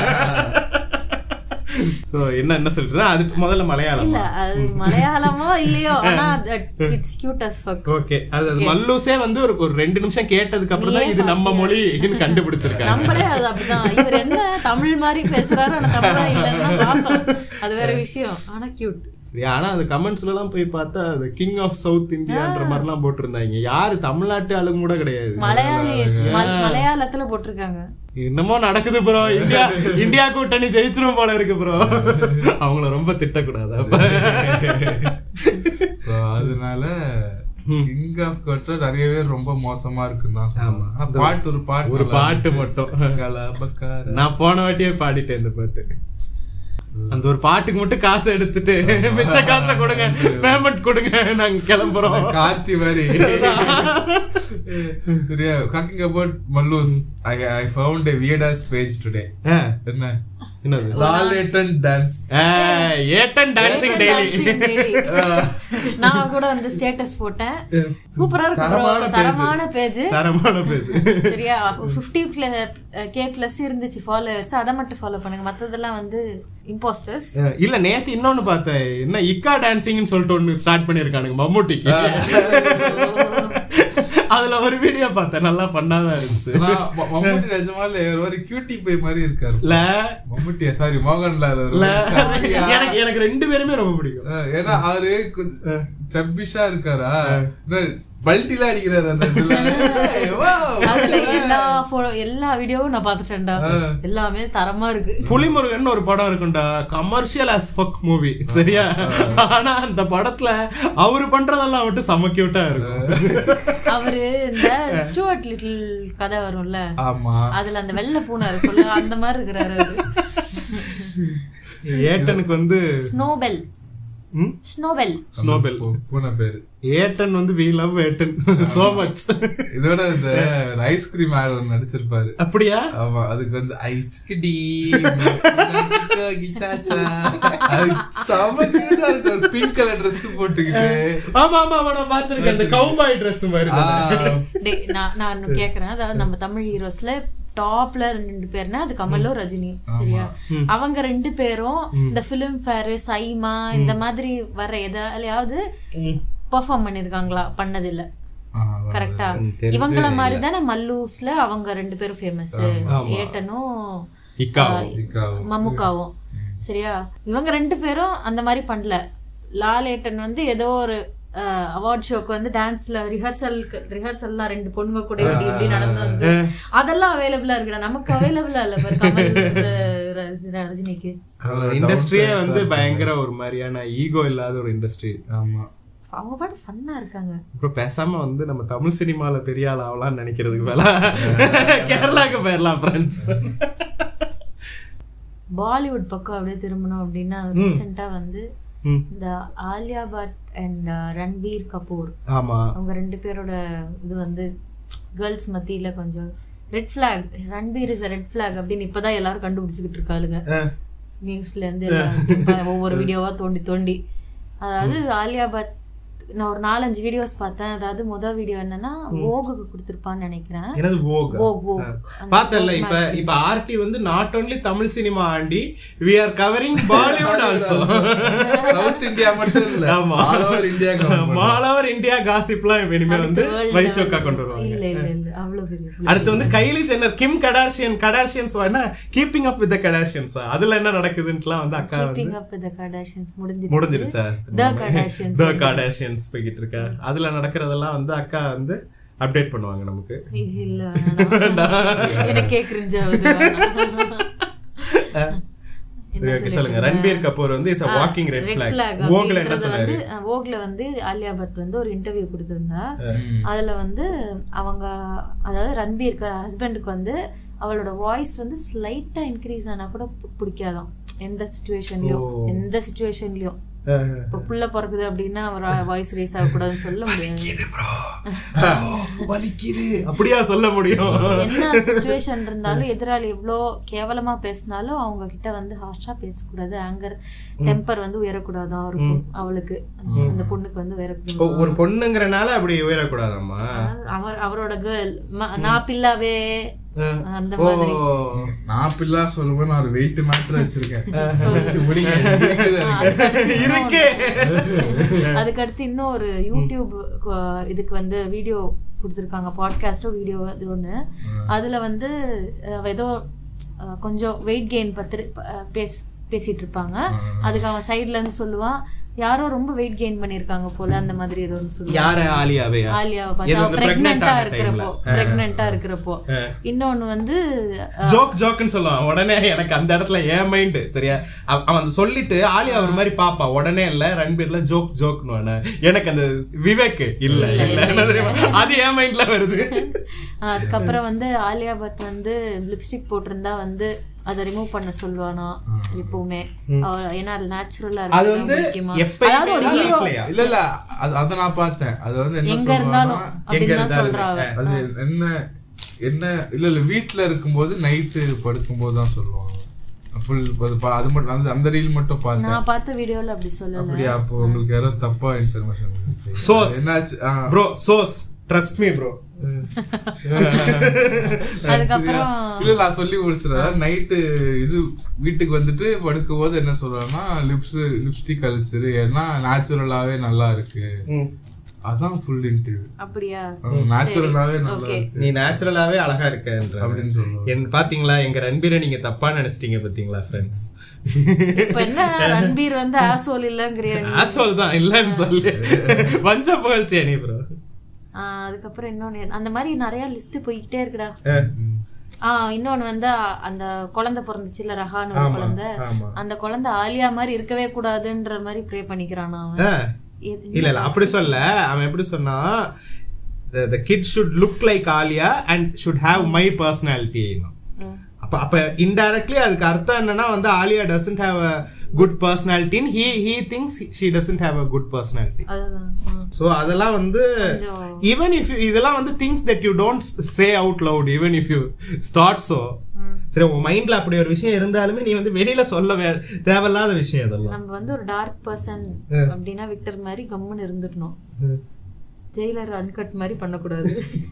So என்ன என்ன சொல்றது அது முதல்ல இல்ல மலையாளமா அது மலையாளமோ இல்லையோ ஆனா it's cute as fuck okay அது அது மல்லூஸே வந்து ஒரு ஒரு ரெண்டு நிமிஷம் கேட்டதுக்கு அப்புறம் தான் இது நம்ம மொழின்னு கண்டுபிடிச்சிருக்காங்க நம்மளே அது அப்படிதான் இவர் என்ன தமிழ் மாதிரி பேசுறாரு ஆனா தமிழா இல்லைன்னா பார்த்தோம் அது வேற விஷயம் ஆனா கியூட் சரி ஆனா அது கமெண்ட்ஸ்ல எல்லாம் போய் பார்த்தா அது கிங் ஆஃப் சவுத் இந்தியான்ற மாதிரி எல்லாம் போட்டிருந்தாங்க யாரு தமிழ்நாட்டு ஆளுங்க கூட கிடையாது மலையாளிஸ் ம- மலையாளத்துல போட்டிருக்காங்க என்னமோ நடக்குது ப்ரோ இந்தியா இந்தியா கூட்டணி ஜெயிச்சிரும் போல இருக்கு ப்ரோ அவங்கள ரொம்ப திட்டக்கூடாது அப்ப So, அதனால கிங் ஆஃப் கோட்ல நிறைய பேர் ரொம்ப மோசமா இருக்குன்னு தான் ஆமா. சொல்லுவாங்க. ஆனா பாட்டு ஒரு பாட்டு ஒரு நல்லா பாட்டு இருந்துச்சு. மட்டும். கலபக்கார. நான் போன வாட்டியே பாடிட்டேன் இந்த பாட்டு அந்த ஒரு பாட்டுக்கு மட்டும் காசு எடுத்துட்டு மிச்ச காசை கொடுங்க பேமெண்ட் கொடுங்க நாங்க கிளம்புறோம் கார்த்தி மாதிரி சரியா talking about Mallus I I found a weird ass page today ah, என்ன என்னது லாலேட்டன் டான்ஸ் ஏய், Ettan dancing daily Dancing daily. நான் கூட வந்து ஸ்டேட்டஸ் போட்டேன் சூப்பரா இருக்கு bro. தரமான page. தரமான பேஜ் தரமான பேஜ் சரியா பிப்டி கே பிளஸ் இருந்துச்சு ஃபாலோவர்ஸ் அதை மட்டும் ஃபாலோ பண்ணுங்க மத்ததெல்லாம் வந்து இம்போஸ்டர்ஸ் இல்ல நேத்து இன்னொன்னு பார்த்தேன் என்ன இக்கா டான்சிங்னு சொல்லிட்டு ஒண்ணு ஸ்டார்ட் பண்ணிருக்கானுங்க மம்முட்டிக்கு அதுல ஒரு வீடியோ பார்த்தேன் நல்லா பண்ணாதான் இருந்துச்சு நான் ம- மம்முட்டி நிஜமால ஒரு கியூட்டி பை மாதிரி இருக்காரு இல்ல மம்முட்டியா சாரி மோகன்லால் அவரு. இல்ல சப்பியா? எனக்கு எனக்கு ரெண்டு பேருமே ரொம்ப பிடிக்கும் அஹ் ஏன்னா அவரு கொஞ்சம் சப்பிஷா இருக்காரா பல்ட்டில அடிக்கிறாரு அந்த இதுல. ஏய், wow. அதுல எல்லா photo- எல்லா வீடியோவும் நான் பாத்துட்டேன்டா எல்லாமே தரமா இருக்கு புலிமுருகன் ஒரு படம் இருக்கும்டா கமர்ஷியல் as fuck மூவி சரியா ஆனா அந்த படத்துல அவரு பண்றதெல்லாம் மட்டும் செம கியூட்டா இருக்கும் அவரு இந்த ஸ்டூவர்ட் லிட்டில் கதை வரும்ல ஆமா அதுல அந்த வெள்ளை பூனை இருக்கும்ல அந்த மாதிரி இருக்கிறாரு அவரு ஏட்டனுக்கு வந்து ஸ்னோபெல் ம்? ஸ்னோபெல் ஸ்னோபெல் பூ- பூனை பேரு ஏட்டன் வந்து we love Ettan so much இதோட இந்த ஐஸ்கிரீம் ஆட் ஒன்று நடிச்சிருப்பாரு அப்படியா ஆமா அதுக்கு வந்து ஐஸ்கிடி கிட்டாச்சா அது செம கியூட்டா இருக்கு ஒரு பிங்க் கலர் ட்ரெஸ் போட்டுக்கிட்டு ஆமா ஆமா ஆமா நான் பாத்திருக்கேன் அந்த கவுபாய் Dress மாதிரி ஆ, தானே. டேய், நான் நான் இன்னும் கேக்குறேன் அதாவது நம்ம தமிழ் ஹீரோஸ்ல டாப்ல ரெண்டு பேர்னா அது கமலும் ரஜினி சரியா அவங்க ரெண்டு பேரும் இந்த பிலிம் ஃபேர் சைமா இந்த மாதிரி வர எதாலையாவது ம். பெர்ஃபார்ம் பண்ணிருக்காங்களா பண்ணதில்ல ஆ, கரெக்டா தெரிஞ்சு இவங்கள மாதிரி தானே மல்லூஸ்ல அவங்க ரெண்டு பேரும் ஃபேமஸ் ஏட்டனும் இக்காவும் இக்காவும். மம்முக்காவும் சரியா இவங்க ரெண்டு பேரும் அந்த மாதிரி பண்ணல லாலேட்டன் வந்து ஏதோ ஒரு அவார்ட் ஷோக்கு வந்து டான்ஸ்ல ரிஹர்சல் ரிஹர்சல்லாம் ரெண்டு பொண்ணுங்க கூட இப்படி இப்படி நடந்து வந்து அதெல்லாம் அவைலபிளா இருக்குடா நமக்கு அவைலபிளா இல்ல பாரு கமல் அஹ், ரஜி- ரஜினிக்கு இண்டஸ்ட்ரியே வந்து பயங்கர ஒரு மாதிரியான ஈகோ இல்லாத ஒரு இண்டஸ்ட்ரி ஆமா அவங்க பாட்டு ஃபன்னா இருக்காங்க அப்புறம் பேசாம வந்து நம்ம தமிழ் சினிமால பெரிய ஆள் ஆகலாம்னு நினைக்கிறதுக்கு மேல கேரளாக்கு போயிடலாம் ஃப்ரெண்ட்ஸ் பாலிவுட் பக்கம் அப்படியே திரும்பணும் அப்படின்னா ரீசெண்டா வந்து இந்த ஆலியா பட் அண்ட் ரன்பீர் கபூர் ஆமா அவங்க ரெண்டு பேரோட இது வந்து கேர்ள்ஸ் மத்தியில கொஞ்சம் red flag Ranbir is red flag அப்படின்னு இப்பதான் எல்லாரும் கண்டுபிடிச்சுக்கிட்டு இருக்காளுங்க அஹ், நியூஸ்ல இருந்து எல்லாத்தையும் பா- ஒவ்வொரு வீடியோவா தோண்டி தோண்டி அதாவது ஆலியா பட் நான் ஒரு நாலஞ்சு வீடியோஸ் பார்த்தேன் அதாவது முதல் வீடியோ என்னன்னா ஓகுக்கு கொடுத்துருப்பான்னு நினைக்கிறேன் எனது வோக் Vogue, Vogue. அந்த பார்த்தல Vogue இப்ப magazine. இப்ப ஆர்டி வந்து not only Tamil cinema and we are covering Bollywood also south India மட்டும் இல்ல ஆமா. ஆல் ஓவர் இந்தியா மாலவர் இந்தியா காசிப்லாம் இப்ப இனிமே வந்து அடுத்து world வைஷோக்கா level. கொண்டு இல்ல வருவாங்க இல்ல இல்ல அவ்வளவு பெரிய அடுத்து வந்து கைலி ஜென்னர் கிம் கடார்ஷியன் கடார்ஷியன்ஸ் என்ன கீப்பிங் அப் வித் கடார்ஷியன்ஸ் அதுல என்ன நடக்குதுன்னுலாம் வந்து அக்கா வந்து கீப்பிங் அப் வித் கடாஷியன்ஸ் முடிஞ்சிருச்சு முடிஞ்சிருச்சா The Kardashians. த கடார்ஷியன்ஸ் போய்கிட்டு இருக்கா அதுல நடக்கிறதெல்லாம் வந்து அக்கா வந்து அப்டேட் பண்ணுவாங்க நமக்கு இல்ல வேணாம். எனக்கே cringe ஆகுது வேணாம். சரி ஓகே சொல்லுங்க ரன்பீர் கபூர் வந்து is a walking red Red flag flag ஓக்ல என்ன அப்படின்றது சொன்னாரு வந்து அஹ், ஓக்ல வந்து ஆலியா பட் வந்து ஒரு இன்டர்வியூ கொடுத்திருந்தா அதுல வந்து அவங்க அதாவது ரன்பீர் ஹஸ்பண்டுக்கு வந்து அவளோட வாய்ஸ் வந்து ஸ்லைட்டா இன்க்ரீஸ் ஆனா கூட பு- பிடிக்காதாம் எந்த சுச்சுவேஷன்லயும் ஓ. எந்த சுச்சுவேஷன்லயும் இப்ப புள்ள பிறக்குது அப்படின்னா அவர் வாய்ஸ் ரேஸ் ஆகக்கூடாதுன்னு சொல்ல முடியாது வலிக்குது அப்படியா சொல்ல முடியும் என்ன சுச்சுவேஷன் இருந்தாலும் எதிராளி எவ்வளோ கேவலமா பேசினாலும் அவங்க கிட்ட வந்து ஹார்ஷா பேசக்கூடாது ஆங்கர் டெம்பர் வந்து உயரக்கூடாது அவருக்கு அவளுக்கு அந்த பொண்ணுக்கு வந்து ஓ, உயரக்கூடாது ஒரு பொண்ணுங்கிறனால அப்படி உயரக்கூடாதாம்மா அவர் அவரோட கேர்ள் நான் பில்லாவே அந்த ஓ மாதிரி நான் பிள்ளா சொல்லும்போது நான் ஒரு வெயிட் மேட்டர் வச்சிருக்கேன் வச்சு முடிங்க. இருக்குது எனக்கு. இருக்கே அதுக்கடுத்து இன்னும் ஒரு யூடியூப் கு- இதுக்கு வந்து வீடியோ கொடுத்துருக்காங்க பாட்காஸ்டோ வீடியோ இது ஒன்று அதுல வந்து அஹ், ஏதோ அஹ், கொஞ்சம் வெயிட் கெயின் பத்தி அஹ், பேஸ் பேசிட்டு இருப்பாங்க அதுக்கு அவன் சைட்ல இருந்து சொல்லுவான் யாரோ ரொம்ப வெயிட் கெயின் பண்ணிருக்காங்க போல அந்த மாதிரி ஏதோ ஒன்று சொல்லுவான் யார ஆலியாவையா ஆலியாவை எது பார்த்தா அந்த pregnant பிரெக்னெண்டா ஆன இருக்கிறப்போ timeல? பிரெக்னெண்டா இருக்கிறப்போ இன்னொன்னு வந்து ஜோக் ஜோக்குன்னு சொல்லுவான் உடனே எனக்கு அந்த இடத்துல ஏன் மைண்ட் சரியா அவ- அவன் அந்த சொல்லிட்டு ஆலியா ஒரு மாதிரி பாப்பா உடனே இல்ல ரன்பீர்ல ஜோக் ஜோக்னு எனக்கு அந்த விவேக் இல்ல இல்ல என்ன தெரியுமா? அது ஏன் மைண்ட்ல வருது அஹ், அதுக்கப்புறம் வந்து ஆலியா பட் வந்து லிப்ஸ்டிக் போட்டிருந்தா வந்து அதை ரிமூவ் பண்ண சொல்லுவானா எப்பவுமே அவ ஏன்னா நேச்சுரலா அது வந்து முக்கியமா எப்பயுமே அதாவது ஒரு ஹீரோ வீட்லயா? இல்ல இல்ல அது அத நான் பார்த்தேன் அது வந்து என்ன எங்க இருந்தாலும் சொல்லுவாங்கன்னா அப்படின்னு தான் இருந்தாலுமே. சொல்றாங்க அது என்ன என்ன இல்ல இல்ல வீட்ல இருக்கும்போது நைட்டு படுக்கும்போது தான் சொல்லுவாங்க ஃபுல் அது மட்டும் அந்த அந்த ரீல் மட்டும் பார்த்தேன் நான் பார்த்த வீடியோல அப்படி சொல்லல அப்படியா அப்போ உங்களுக்கு யாரோ தப்பா இன்ஃபர்மேஷன் Source. என்னாச்சு ஆ, ப்ரோ சோஸ் ட்ரஸ்ட் மீ ப்ரோ அதுக்கப்புறம் இல்ல நான் சொல்லி முடிச்சிடறேன் நைட்டு இது வீட்டுக்கு வந்துட்டு படுக்கும் போது என்ன சொல்றாங்கன்னா லிப்ஸ் லிப்ஸ்டிக் கழிச்சிரு ஏன்னா நேச்சுரலாவே நல்லா இருக்கு அதான் ஃபுல் இன்டர்வியூ அப்படியா நேச்சுரலாவே நல்லா ஓகே இருக்கு நீ நேச்சுரலாவே அழகா இருக்கன்ற அப்படின்னு சொல்லுவாங்க என் பாத்தீங்களா எங்க ரன்பீரை நீங்க தப்பா நினைச்சிட்டீங்க பாத்தீங்களா ஃப்ரெண்ட்ஸ் இப்ப என்ன ரன்பீர் வந்து ஆசோல் இல்லங்கிறியா நீ? ஆஸ்வால் தான் இல்லன்னு சொல்லி வஞ்ச புகழ்ச்சி அணி ப்ரோ ஆஹ் அதுக்கப்புறம் இன்னொன்னு அந்த மாதிரி நிறைய லிஸ்ட் போய்கிட்டே இருக்குடா ஆஹ் இன்னொன்னு வந்து அ- அந்த குழந்தை பிறந்துச்சுல்ல ரஹான்னு ஒரு குழந்தை ஆமா அந்த குழந்தை ஆலியா மாதிரி இருக்கவே கூடாதுன்ற மாதிரி ப்ரே பண்ணிக்கிறான் அவன் எது- இல்ல இல்ல அப்படி சொல்ல அவன் எப்படி சொன்னா the the kid should look like Alia and should have my personality ம். அப்ப அப்ப இன்டைரக்ட்லி அதுக்கு அர்த்தம் என்னன்னா வந்து Alia doesn't have a good personality he he thinks she doesn't have a good personality அதுதான் ம். சோ அதெல்லாம் வந்து கொஞ்சம் ஈவன் இஃப் இதெல்லாம் வந்து things that you don't say out loud even if you thought so ம். சரி உன் மைண்ட்ல அப்படி ஒரு விஷயம் இருந்தாலுமே நீ வந்து வெளியில சொல்ல வே- தேவையில்லாத விஷயம் இதெல்லாம் நம்ம வந்து ஒரு டார்க் பர்சன் அப்படின்னா விக்டர் மாதிரி கம்முன்னு இருந்துடணும் ஜெயிலர் அன்கட் மாதிரி பண்ணக்கூடாது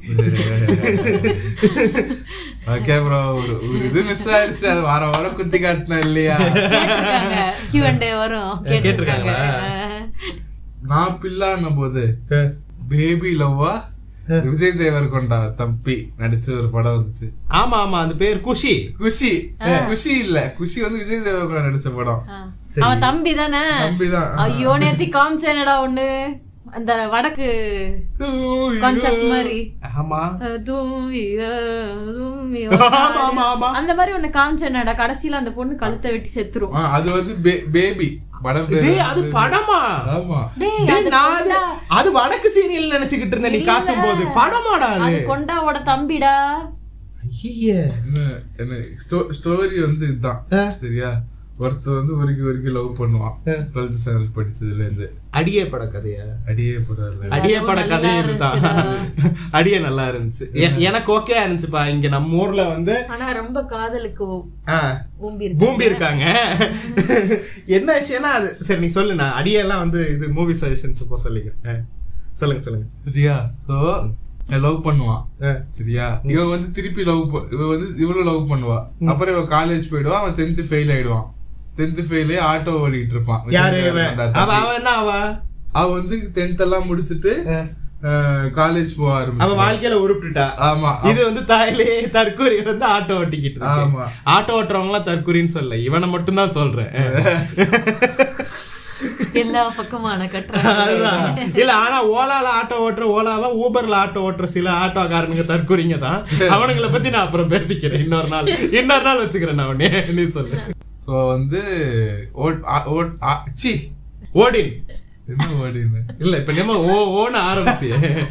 ஓகே ப்ரோ ஒரு ஒரு இது மிஸ் ஆயிடுச்சு அது வார வாரம் குத்தி காட்டினேன் இல்லையா கேட்டிருக்காங்க கியூ அண்ட் வரும் கேட்டிருக்காங்க நான் பில்லான்னும் போது பேபி லவ்வா விஜய் தேவர்கொண்டா தம்பி நடிச்ச ஒரு படம் வந்துச்சு ஆமா ஆமா அந்த பேர் குஷி குஷி குஷி இல்ல குஷி வந்து விஜய் தேவர்கொண்டா நடிச்ச படம் ஆ. அவன் தம்பி தானே தம்பிதான் ஐயோ நேத்தி காமிச்சேனடா ஒண்ணு அந்த வடக்கு கான்செப்ட் மாதிரி ஆமா அஹ், தூவி, அஹ், தூவி, ஆமா ஆமா ஆமா அந்த மாதிரி ஒண்ணு காமிச்சேனடா கடைசியில அந்த பொண்ணு கழுத்தை வெட்டி செத்துரும் ஆ, அது வந்து பேபி படம் பேரு டேய் அது படமா ஆமா டேய், டேய், அது நான் அது கொண்டா. அது வடக்கு சீரியல் நினைச்சுக்கிட்டு இருந்தேன் நீ இல்ல. காட்டும் போது படமாடா அது அது கொண்டாவோட தம்பிடா ஐயே என்ன என்ன ஸ்டோரி வந்து இதுதான் ஆ. சரியா ஒருத்தர் வந்து உருக்கி உருக்கி லவ் பண்ணுவான் டுவெல்த் ஸ்டாண்டர்ட் படிச்சதுல இருந்து அடியே பட கதையா அடியே போடல அடியே பட அதுவும் கதை நல்லா இருந்தா அடியே நல்லா இருந்துச்சு எ- எனக்கு ஓகே இருந்துச்சுப்பா இங்க நம்ம ஊர்ல வந்து ஆனா ரொம்ப காதலுக்கு ஊ- ஆ, ஊம்பி இருக்கு பூம்பி இருக்காங்க என்ன விஷயம்னா அது சரி நீ சொல்லு நான் அடியெல்லாம் வந்து இது மூவி சஜஷன்ஸ் இப்போ சொல்லிக்கிறேன் ஆ, சொல்லுங்க சொல்லுங்க சரியா சோ லவ் பண்ணுவான் ஆ, சரியா இவன் வந்து திருப்பி லவ் இவ வந்து இவளும் லவ் பண்ணுவா அப்புறம் இவன் காலேஜ் போயிடுவான் அவன் டென்த் ஃபெயில் ஆயிடுவான் டென்த் ஃபெயிலே ஆட்டோ ஓடிட்டு இருப்பான் யாரு இவன்? விஜயகாந்த் அவ தம்பி. அவ என்ன அவ அவ வந்து டென்த் எல்லாம் முடிச்சிட்டு ஆ, காலேஜ் போக அவ ஆரம்பிச்சு வாழ்க்கையில உருப்பிட்டுட்டா ஆமா இது வந்து தாயிலே தற்கூரி வந்து ஆட்டோ ஓட்டிக்கிட்டு இருக்கு ஆமா. ஆட்டோ ஓட்டுறவங்க எல்லாம் தற்கூரின்னு சொல்ல இவனை மட்டும் தான் சொல்றேன் எல்லா பக்கமான அதுதான். கட்டுறாங்க இல்ல ஆனா ஓலால ஆட்டோ ஓட்டுற ஓலாவா ஊபர்ல ஆட்டோ ஓட்டுற சில ஆட்டோக்காரனுங்க தற்கூரிங்க தான் அவனுங்கள பத்தி நான் அப்புறம் பேசிக்கிறேன் இன்னொரு நாள் இன்னொரு நாள் வச்சுக்கிறேன் நான் உடனே நீ சொல்லு சோ வந்து ஓட்- ஆ- ஓட்- ஆ- சீ ஓடின் என்ன ஓடின்னு இல்ல இப்ப நம்ம ஓ ஓன்னு ஆரம்பிச்சு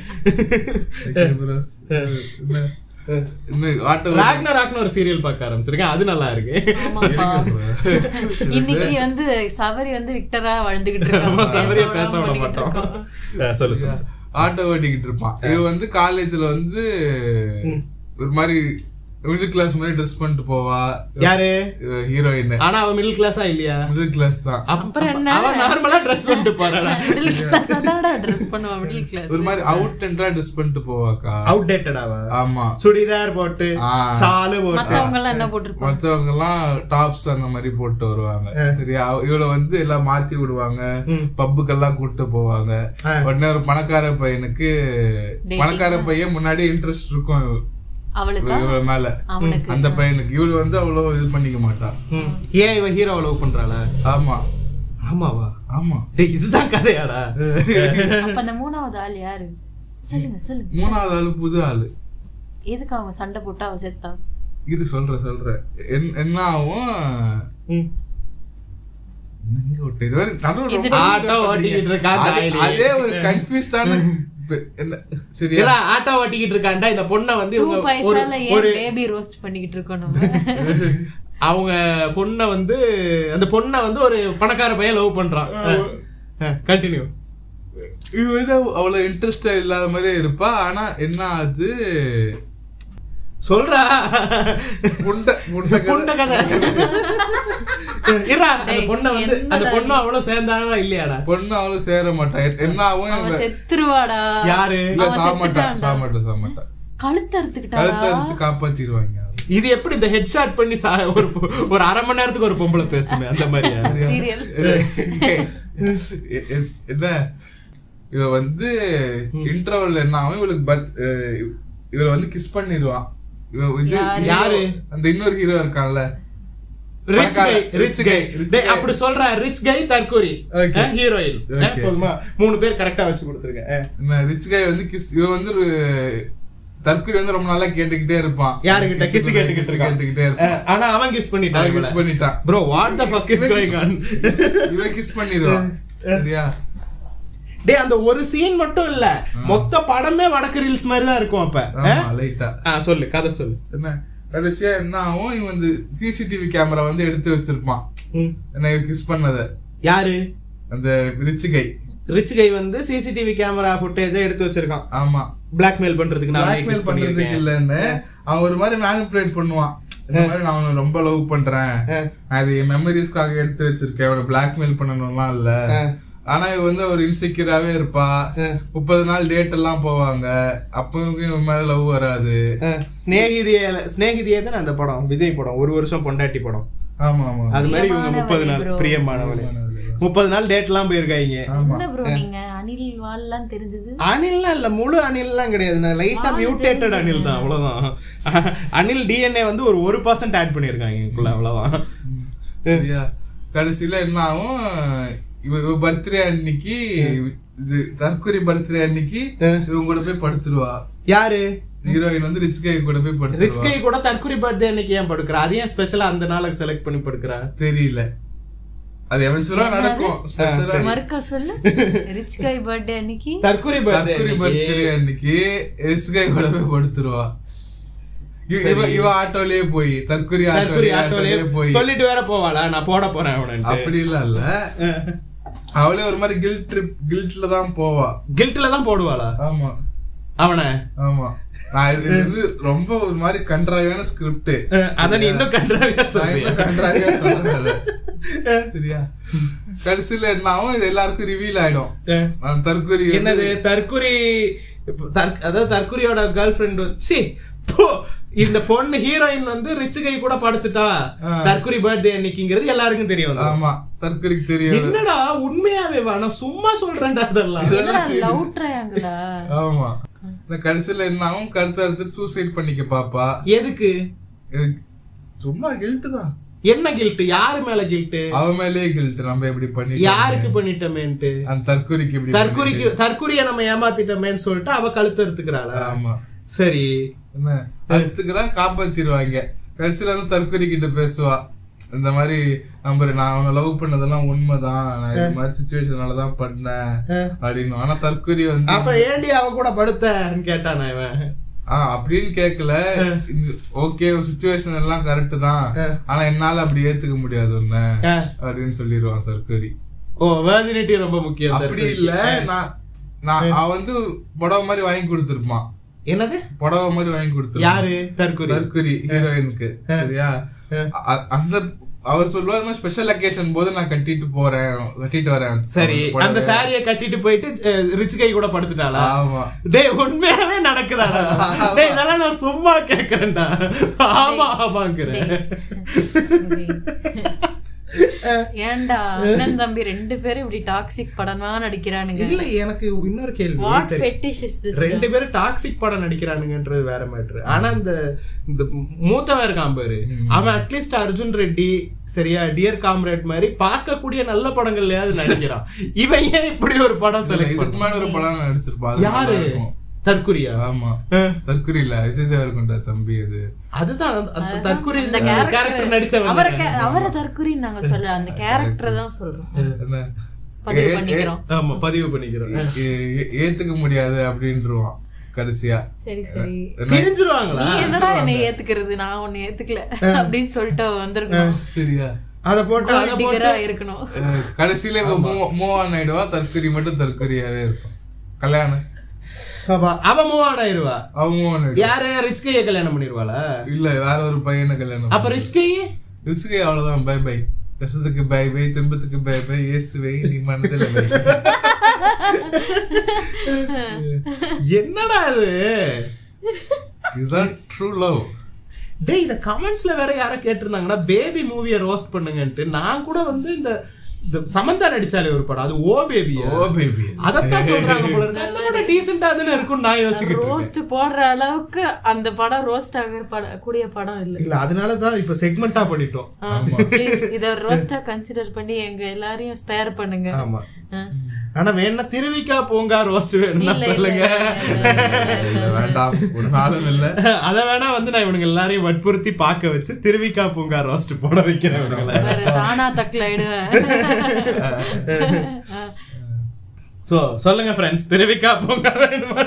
என்ன இன்னும் ஆட்டோ ராக்னர் ராக்னர் ஒரு சீரியல் பார்க்க ஆரம்பிச்சிருக்கேன் அது நல்லா இருக்கு ஆமாப்பா இன்னைக்கு வந்து சபரி வந்து விக்டரா வாழ்ந்துகிட்டு நம்ம இருக்காங்க சபரியா பேச பேச விட விடாம மாட்டோம் பண்ணிக்கிட்டு ஆ, சொல்லு சொல்லு சொல்லு. ஆட்டோ ஓட்டிக்கிட்டு இருப்பான் இவன் வந்து காலேஜ்ல வந்து ஒரு மாதிரி மிடில் கிளாஸ் மாதிரி ட்ரெஸ் பண்ணிட்டு போவா யாரு ஹீரோயின் ஆனா அவன் மிடில் கிளாஸா இல்லையா மிடில் கிளாஸ் தான் அப்புறம் என்ன அவன் நார்மலா ட்ரெஸ் பண்ணிட்டு போறாடா மிடில் கிளாஸ் தான்டா ட்ரெஸ் பண்ணுவான் மிடில் கிளாஸ் ஒரு மாதிரி அவுட் அண்டா ட்ரெஸ் பண்ணிட்டு போவாக்கா அவுடேட்டடாவா ஆமா சுடிதார் போட்டு ஆ. சாலு போட்டு மத்தவங்க எல்லாம் என்ன போட்டிருப்பாங்க மத்தவங்க எல்லாம் டாப்ஸ் அந்த மாதிரி போட்டு வருவாங்க சரி அவ- இவள வந்து எல்லாம் மாத்தி விடுவாங்க பப்புக்கெல்லாம் கூட்டு போவாங்க உடனே ஒரு பணக்கார பையனுக்கு பணக்கார பையன் முன்னாடி இன்ட்ரெஸ்ட் இருக்கும் இவ- அவளுக்கு இவ மேல அவனுக்கு அந்த பையனுக்கு இவಳು வந்து அவ்வளவு இது பண்ணிக்க மாட்டா ம். ஏன் இவ ஹீரோ லவ் பண்றாளா ஆமா ஆமாவா ஆமா டேய் இதுதான் கதையாடா அப்ப அந்த மூணாவது ஆள் யாரு சொல்லுங்க சொல்லுங்க மூணாவது ஆளு புது ஆளு எதுக்கு அவங்க சண்டை போட்டு அவ செத்தா இரு சொல்றேன் சொல்றேன் என்- என்ன ஆகும் ம். எங்க விட்டு இது வரை நடுவுல ரொம்ப ஆட்டோ disturb ஓட்டிக்கிட்டு இருக்கா அது- தாயிலே. அதே ஒரு கன்ஃபியூஸ்டான என்ன சரியா இல்ல ஆட்டோ ஓட்டிக்கிட்டு இருக்காண்டா இந்த பொண்ணை வந்து டூ இவங்க ஒரு பைசால ஒரு ஏன் பேபி ரோஸ்ட் பண்ணிக்கிட்டு இருக்கோம் நம்ம அவங்க பொண்ணை வந்து அந்த பொண்ணை வந்து ஒரு பணக்கார பையன் லவ் பண்றான் கண்டினியூ இவ வந்து அவ்வளவு இன்ட்ரெஸ்டா இல்லாத மாதிரியே இருப்பா ஆனா என்ன ஆகுது சொல்றா புண்டை புண்டை பொண்ண கதை கதை இருடா அந்த டேய், பொண்ணை வந்து அந்த என்னடா பொண்ணு அவளும் சேர்ந்தாங்களா இல்லையாடா பொண்ணு அவளும் சேர மாட்டா என்ன ஆகும் அவன் இவ- செத்துருவாடா யாரு இல்ல அவன் சாக மாட்டா செத்துட்டான்டா. சாக மாட்டா சாக மாட்டா கழுத்து அறுத்துக்கிட்டா கழுத்தை அறுத்து காப்பாத்திடுவாங்க இது எப்படி இந்த ஹெட் ஷாட் பண்ணி சா- ஒரு ஒரு அரை மணி நேரத்துக்கு ஒரு பொம்பளை பேசுமே அந்த மாதிரியா சீரியல் எ- எ- என்ன இவ வந்து இன்டர்வல் என்ன ஆகும் இவளுக்கு பட் இவள வந்து கிஸ் பண்ணிடுவான் இவ விஜய் யாரு? யாரு? அந்த இன்னொரு ஹீரோ இருக்கான்ல ரிச் கை பணக்கார- rich rich guy guy, rich டேய், guy. அப்படி சொல்ற ரிச் கை தற்கூரி Okay. Heroine Okay. போதுமா மூணு பேர் கரெக்டா வச்சு கொடுத்துருக்கேன் என்ன ரிச் கை வந்து கிஸ் இவன் வந்து ஒரு தற்கொலை வந்து ரொம்ப நாளா கேட்டுக்கிட்டே இருப்பான் யாருகிட்ட Kiss கிஸ் பண்ணு, கேட்டுக்கிட்டு kiss இருக்கான் கேட்டுக்கிட்டே இருப்பான் அஹ், ஆனா அவன் கிஸ் அவன் பண்ணிட்டான் கிஸ் பண்ணிட்டான் bro what the fuck is going on இவன் கிஸ் பண்ணிடுவான் சரியா டேய் அந்த ஒரு சீன் மட்டும் இல்ல மொத்த படமே வடக்கு ரீல்ஸ் மாதிரி தான் இருக்கும் அப்ப ஆமா லைட்டா ஆ சொல்லு கதை சொல்லு என்ன கடைசியா என்ன ஆகும் இவன் வந்து சிசிடிவி கேமரா வந்து எடுத்து வச்சிருப்பான் ம். என்ன கிஸ் பண்ணத யாரு அந்த ரிச் கை ரிச் கை வந்து சிசிடிவி கேமரா ஃபுட்டேஜ எடுத்து வச்சிருக்கான் ஆமா பிளாக்மெயில் பண்றதுக்கு நான் பிளாக்மெயில் கிஸ் பண்றதுக்கு பண்ணிருக்கேன் இல்லன்னு அவன் ஒரு மாதிரி மேனிபுலேட் பண்ணுவான் இந்த மாதிரி நான் அவனை ரொம்ப லவ் பண்றேன் நான் இது என் மெமரிஸ்க்காக எடுத்து வச்சிருக்கேன் அவனை பிளாக்மெயில் பண்ணணும்லாம் இல்ல ஆனா இவ வந்து ஒரு இன்செக்யூராவே இருப்பா முப்பது நாள் டேட் எல்லாம் போவாங்க அப்பவும் இவன் மேல லவ் வராது அஹ், ஸ்நேகிதியே ஸ்நேகிதியே தானே அந்த படம் விஜய் படம் ஒரு வருஷம் பொண்டாட்டி படம் ஆமா ஆமா அது மாதிரி இவங்க பிரியமானவளே முப்பது நாள் bro. பிரியமானவளே முப்பது நாள் டேட் எல்லாம் போயிருக்காங்க என்ன ப்ரோ நீங்க அனில் வால்லாம் தெரிஞ்சது அணில்லாம் இல்ல முழு அணில்லாம் கிடையாது நான் லைட்டா வால் மியூட்டேட்டட் தெரிஞ்சது. அணில் தான் அவ்வளவுதான் அணில் டிஎன்ஏ வந்து ஒரு ஒரு பர்சன்ட் ஆட் பண்ணிருக்காங்க இதுக்குள்ள அவ்வளவுதான் சரியா கடைசியில என்ன ஆகும் இவ இவ பர்த்டே அன்னைக்கு இது தற்கொலை பர்த்டே அன்னைக்கு இவங்க கூட போய் படுத்துருவா யாரு ஹீரோயின் வந்து ரிச் கை கூட போய் ரிச் படுத்துருவா கை கூட தற்கொலை பர்த்டே அன்னைக்கு ஏன் படுக்கிறா அது ஏன் ஸ்பெஷலா அந்த நாளுக்கு செலக்ட் பண்ணி படுக்கிறா தெரியல அது எவன்ச்சுவலா நடக்கும் ஸ்பெஷலா மறுக்கா சொல்லு ரிச் கை பர்த்டே அன்னைக்கு தற்கொலை பர்த்டே தற்கொலை பர்த்டே அன்னைக்கு ரிச் கை கூட போய் படுத்துருவா இவ- இவ இவ ஆட்டோலயே போய் தற்கொலை தற்கொலை ஆட்டோலயே ஆட்டோலயே ஆட்டோலயே போய் சொல்லிட்டு வேற போவாளா நான் போட போறேன் அவனுக்கு அப்படி இல்ல இல்ல அவளே ஒரு மாதிரி கில்ட் ட்ரிப் கில்ட்ல தான் போவா கில்ட்ல தான் போடுவாளா ஆமா அவனை ஆமா நான் இது இது வந்து ரொம்ப ஒரு மாதிரி கன்றாவியான ஸ்கிரிப்ட் அஹ், அத நீ இன்னும் கன்றாவியா சொல்றியா? கன்றாவியா சொல்றேன் சரியா கடைசியில என்ன ஆகும் இது எல்லாருக்கும் ரிவீல் ஆயிடும் அஹ், அந்த தற்கொலை வந்து- என்னது தற்குறி இப்ப தற்- அதாவது தற்குறியோட கேர்ள் ஃப்ரெண்ட் சி போ இந்த பொண்ணு ஹீரோயின் வந்து ரிச்சு கை கூட படுத்துட்டா ஆ. தற்குறி பர்த்டே அன்னைக்குங்கிறது எல்லாருக்கும் தெரியும் வந்து. ஆமா தற்கொலைக்கு தெரியும் என்னடா உண்மையாவே வா நான் சும்மா சொல்றேன்டா அதெல்லாம் என்னடா லவ் ட்ரையாங்கிளா ஆமா இந்த கடைசியில என்ன ஆகும் கருத்து அறுத்துட்டு சூசைட் பண்ணிக்க பாப்பா எதுக்கு எனக்கு சும்மா கில்ட் தான் என்ன கில்ட் யாரு மேல கில்ட் அவ மேலேயே கில்ட் நம்ம எப்படி பண்ணி யாருக்கு பண்ணிட்டோமேன்ட்டு அந்த தற்கொலைக்கு எப்படி தற்குறிக்கு தற்குறிய நம்ம ஏமாத்திட்டோமேன்னு சொல்லிட்டு அவ கழுத்து எடுத்துக்கிறாளா பண்ணிட்டு- ஆமா சரி என்ன அதுக்குறா காப்பாத்திடுவாங்க கடைசியில வந்து தற்கொலை கிட்ட பேசுவா இந்த மாதிரி நம்பர் நான் அவனை லவ் பண்ணதெல்லாம் உண்மைதான் நான் இந்த மாதிரி சுச்சுவேஷனால தான் பண்ணேன் அப்படின்னு ஆனா தற்கொலை வந்து அப்ப ஏண்டி அவ கூட படுத்தன்னு கேட்டானா இவன் ஆஹ் அப்படின்னு கேட்கல ஓகே சுச்சுவேஷன் எல்லாம் கரெக்ட் தான் ஆனா என்னால அப்படி ஏத்துக்க முடியாது உன்ன ஆ. அப்படின்னு சொல்லிடுவான் தற்கொலை ஓ வெர்ஜினிட்டி ரொம்ப முக்கியம் அப்படி தற்குறி. இல்ல நான் நான் அவ வந்து புடவை மாதிரி வாங்கி கொடுத்திருப்பான் என்னது புடவை மாதிரி வாங்கி கொடுத்துருப்பான் யாரு தற்குறி தற்கொலை ஹீரோயினுக்கு சரியா அ- அந்த அவர் சொல்லுவாரு ஸ்பெஷல் அக்கேஷன் போது நான் கட்டிட்டு போறேன் கட்டிட்டு வரேன் சரி புடவை. அந்த சாரிய கட்டிட்டு போயிட்டு ரிச் கை கூட படுத்துட்டாளா ஆமா டேய் உண்மையாவே நடக்குதா டேய் இதெல்லாம் நான் சும்மா கேக்குறேன்டா ஆமா ஆமாங்கிறேன் ஏன்டா அண்ணன் தம்பி ரெண்டு பேரும் இப்படி டாக்ஸிக் படமா நடிக்கிறானுங்க இல்ல எனக்கு இன்னொரு கேள்வி வாட் சரி ஃபெட்டிஷ் இஸ் திஸ் ரெண்டு பேரும் டாக்ஸிக் படம் நடிக்கிறானுங்கன்றது வேற மேட்ரு ஆனா இந்த இந்த மூத்தவன் இருக்கான் பாரு அவன் அட்லீஸ்ட் அர்ஜுன் ரெட்டி சரியா டியர் காம்ரேட் மாதிரி பார்க்கக்கூடிய நல்ல படங்கள்லயாவது நடிக்கிறான் இவன் ஏன் இப்படி ஒரு படம் செலக்ட் இதுக்கு பண்ண முன்னாடி ஒரு படம் நடிச்சிருப்பா அது யாரு நல்லா இருக்கும். தற்குறியா ஆமா தற்கொலை இல்ல விஜய் தேவர்கொண்டா தம்பி அது அதுதான் அந்த- அந்த தற்குறி அந்த கேரக்டர் கேரக்டர் நடிச்சவன் அவரை கே- அவரை தற்குறின்னு நாங்க சொல்ல அந்த கேரக்டர் தான் சொல்றோம் என்ன பதிவு ஏ- பண்ணிக்கிறோம் ஆமா பதிவு பண்ணிக்கிறோம் ஏ- ஏ- ஏத்துக்க முடியாது அப்படின்றுவான் கடைசியா சரி சரி பிரிஞ்சிருவாங்களா நீ என்னடா என்னை ஏத்துக்கிறது நான் உன்னை ஏத்துக்கல அப்படின்னு சொல்லிட்டு அவ வந்திருக்கணும் சரியா அத போட்டு அத Gold digger-ஆ இருக்கணும் அஹ் கடைசியில இவ மூவ் ஆன் ஆயிடுவா தற்கொலை மட்டும் தற்கொலையாவே இருக்கும் கல்யாணம் அப்ப அவ மூவ் ஆன் ஆயிருவா அவ மூவ் ஆன் ஆயிடுவா யார ரிச் கைய கல்யாணம் பண்ணிருவாளா இல்ல வேற ஒரு பையனை கல்யாணம் அப்ப ரிச் கை ரிஸ்கே அவ்வளவுதான் பை பை கஷ்டத்துக்கு பை பை துன்பத்துக்கு பை பை இயேசுவை நீ மனதில் பை என்னடா இது இதுதான் ட்ரூ லவ் டேய் இத கமெண்ட்ஸ்ல வேற யாரோ கேட்டிருந்தாங்கன்னா பேபி மூவிய ரோஸ்ட் பண்ணுங்கன்ட்டு நான் கூட வந்து இந்த இந்த சமந்தா நடிச்சாலே ஒரு படம் அது ஓ பேபி ஓ பேபி அதத்தான் சொல்றாங்க போல இருக்கு அந்த படம் டீசெண்டா தானே இருக்கும்னு நான் யோசிக்கிட்டு இருக்கேன். ரோஸ்ட் போடுற அளவுக்கு அந்த படம் ரோஸ்ட் ஆகிற பட கூடிய படம் இல்ல இல்ல அதனால தான் இப்ப செக்மெண்டா பண்ணிட்டோம் ப்ளீஸ் இத ரோஸ்டா கன்சிடர் பண்ணி எங்க எல்லாரையும் ஸ்பேர் பண்ணுங்க ஆமா ஆ. ஆனா வேணா திருவிக்கா பூங்கா ரோஸ்ட் வேணும்னா இல்ல, இல்ல, சொல்லுங்க இல்ல, இல்ல, இல்ல, இல்ல. வேண்டாம் ஒரு நாளும் இல்ல அத வேணா வந்து நான் இவனுங்க எல்லாரையும் வற்புறுத்தி பார்க்க வச்சு திருவிக்கா பூங்கா ரோஸ்ட் போட வைக்கிறேன் இவனுங்களை வேற தானா தக்கல ஆயிடுவேன் சோ சொல்லுங்க ஃப்ரெண்ட்ஸ் திருவிக்கா பூங்கா வேணுமா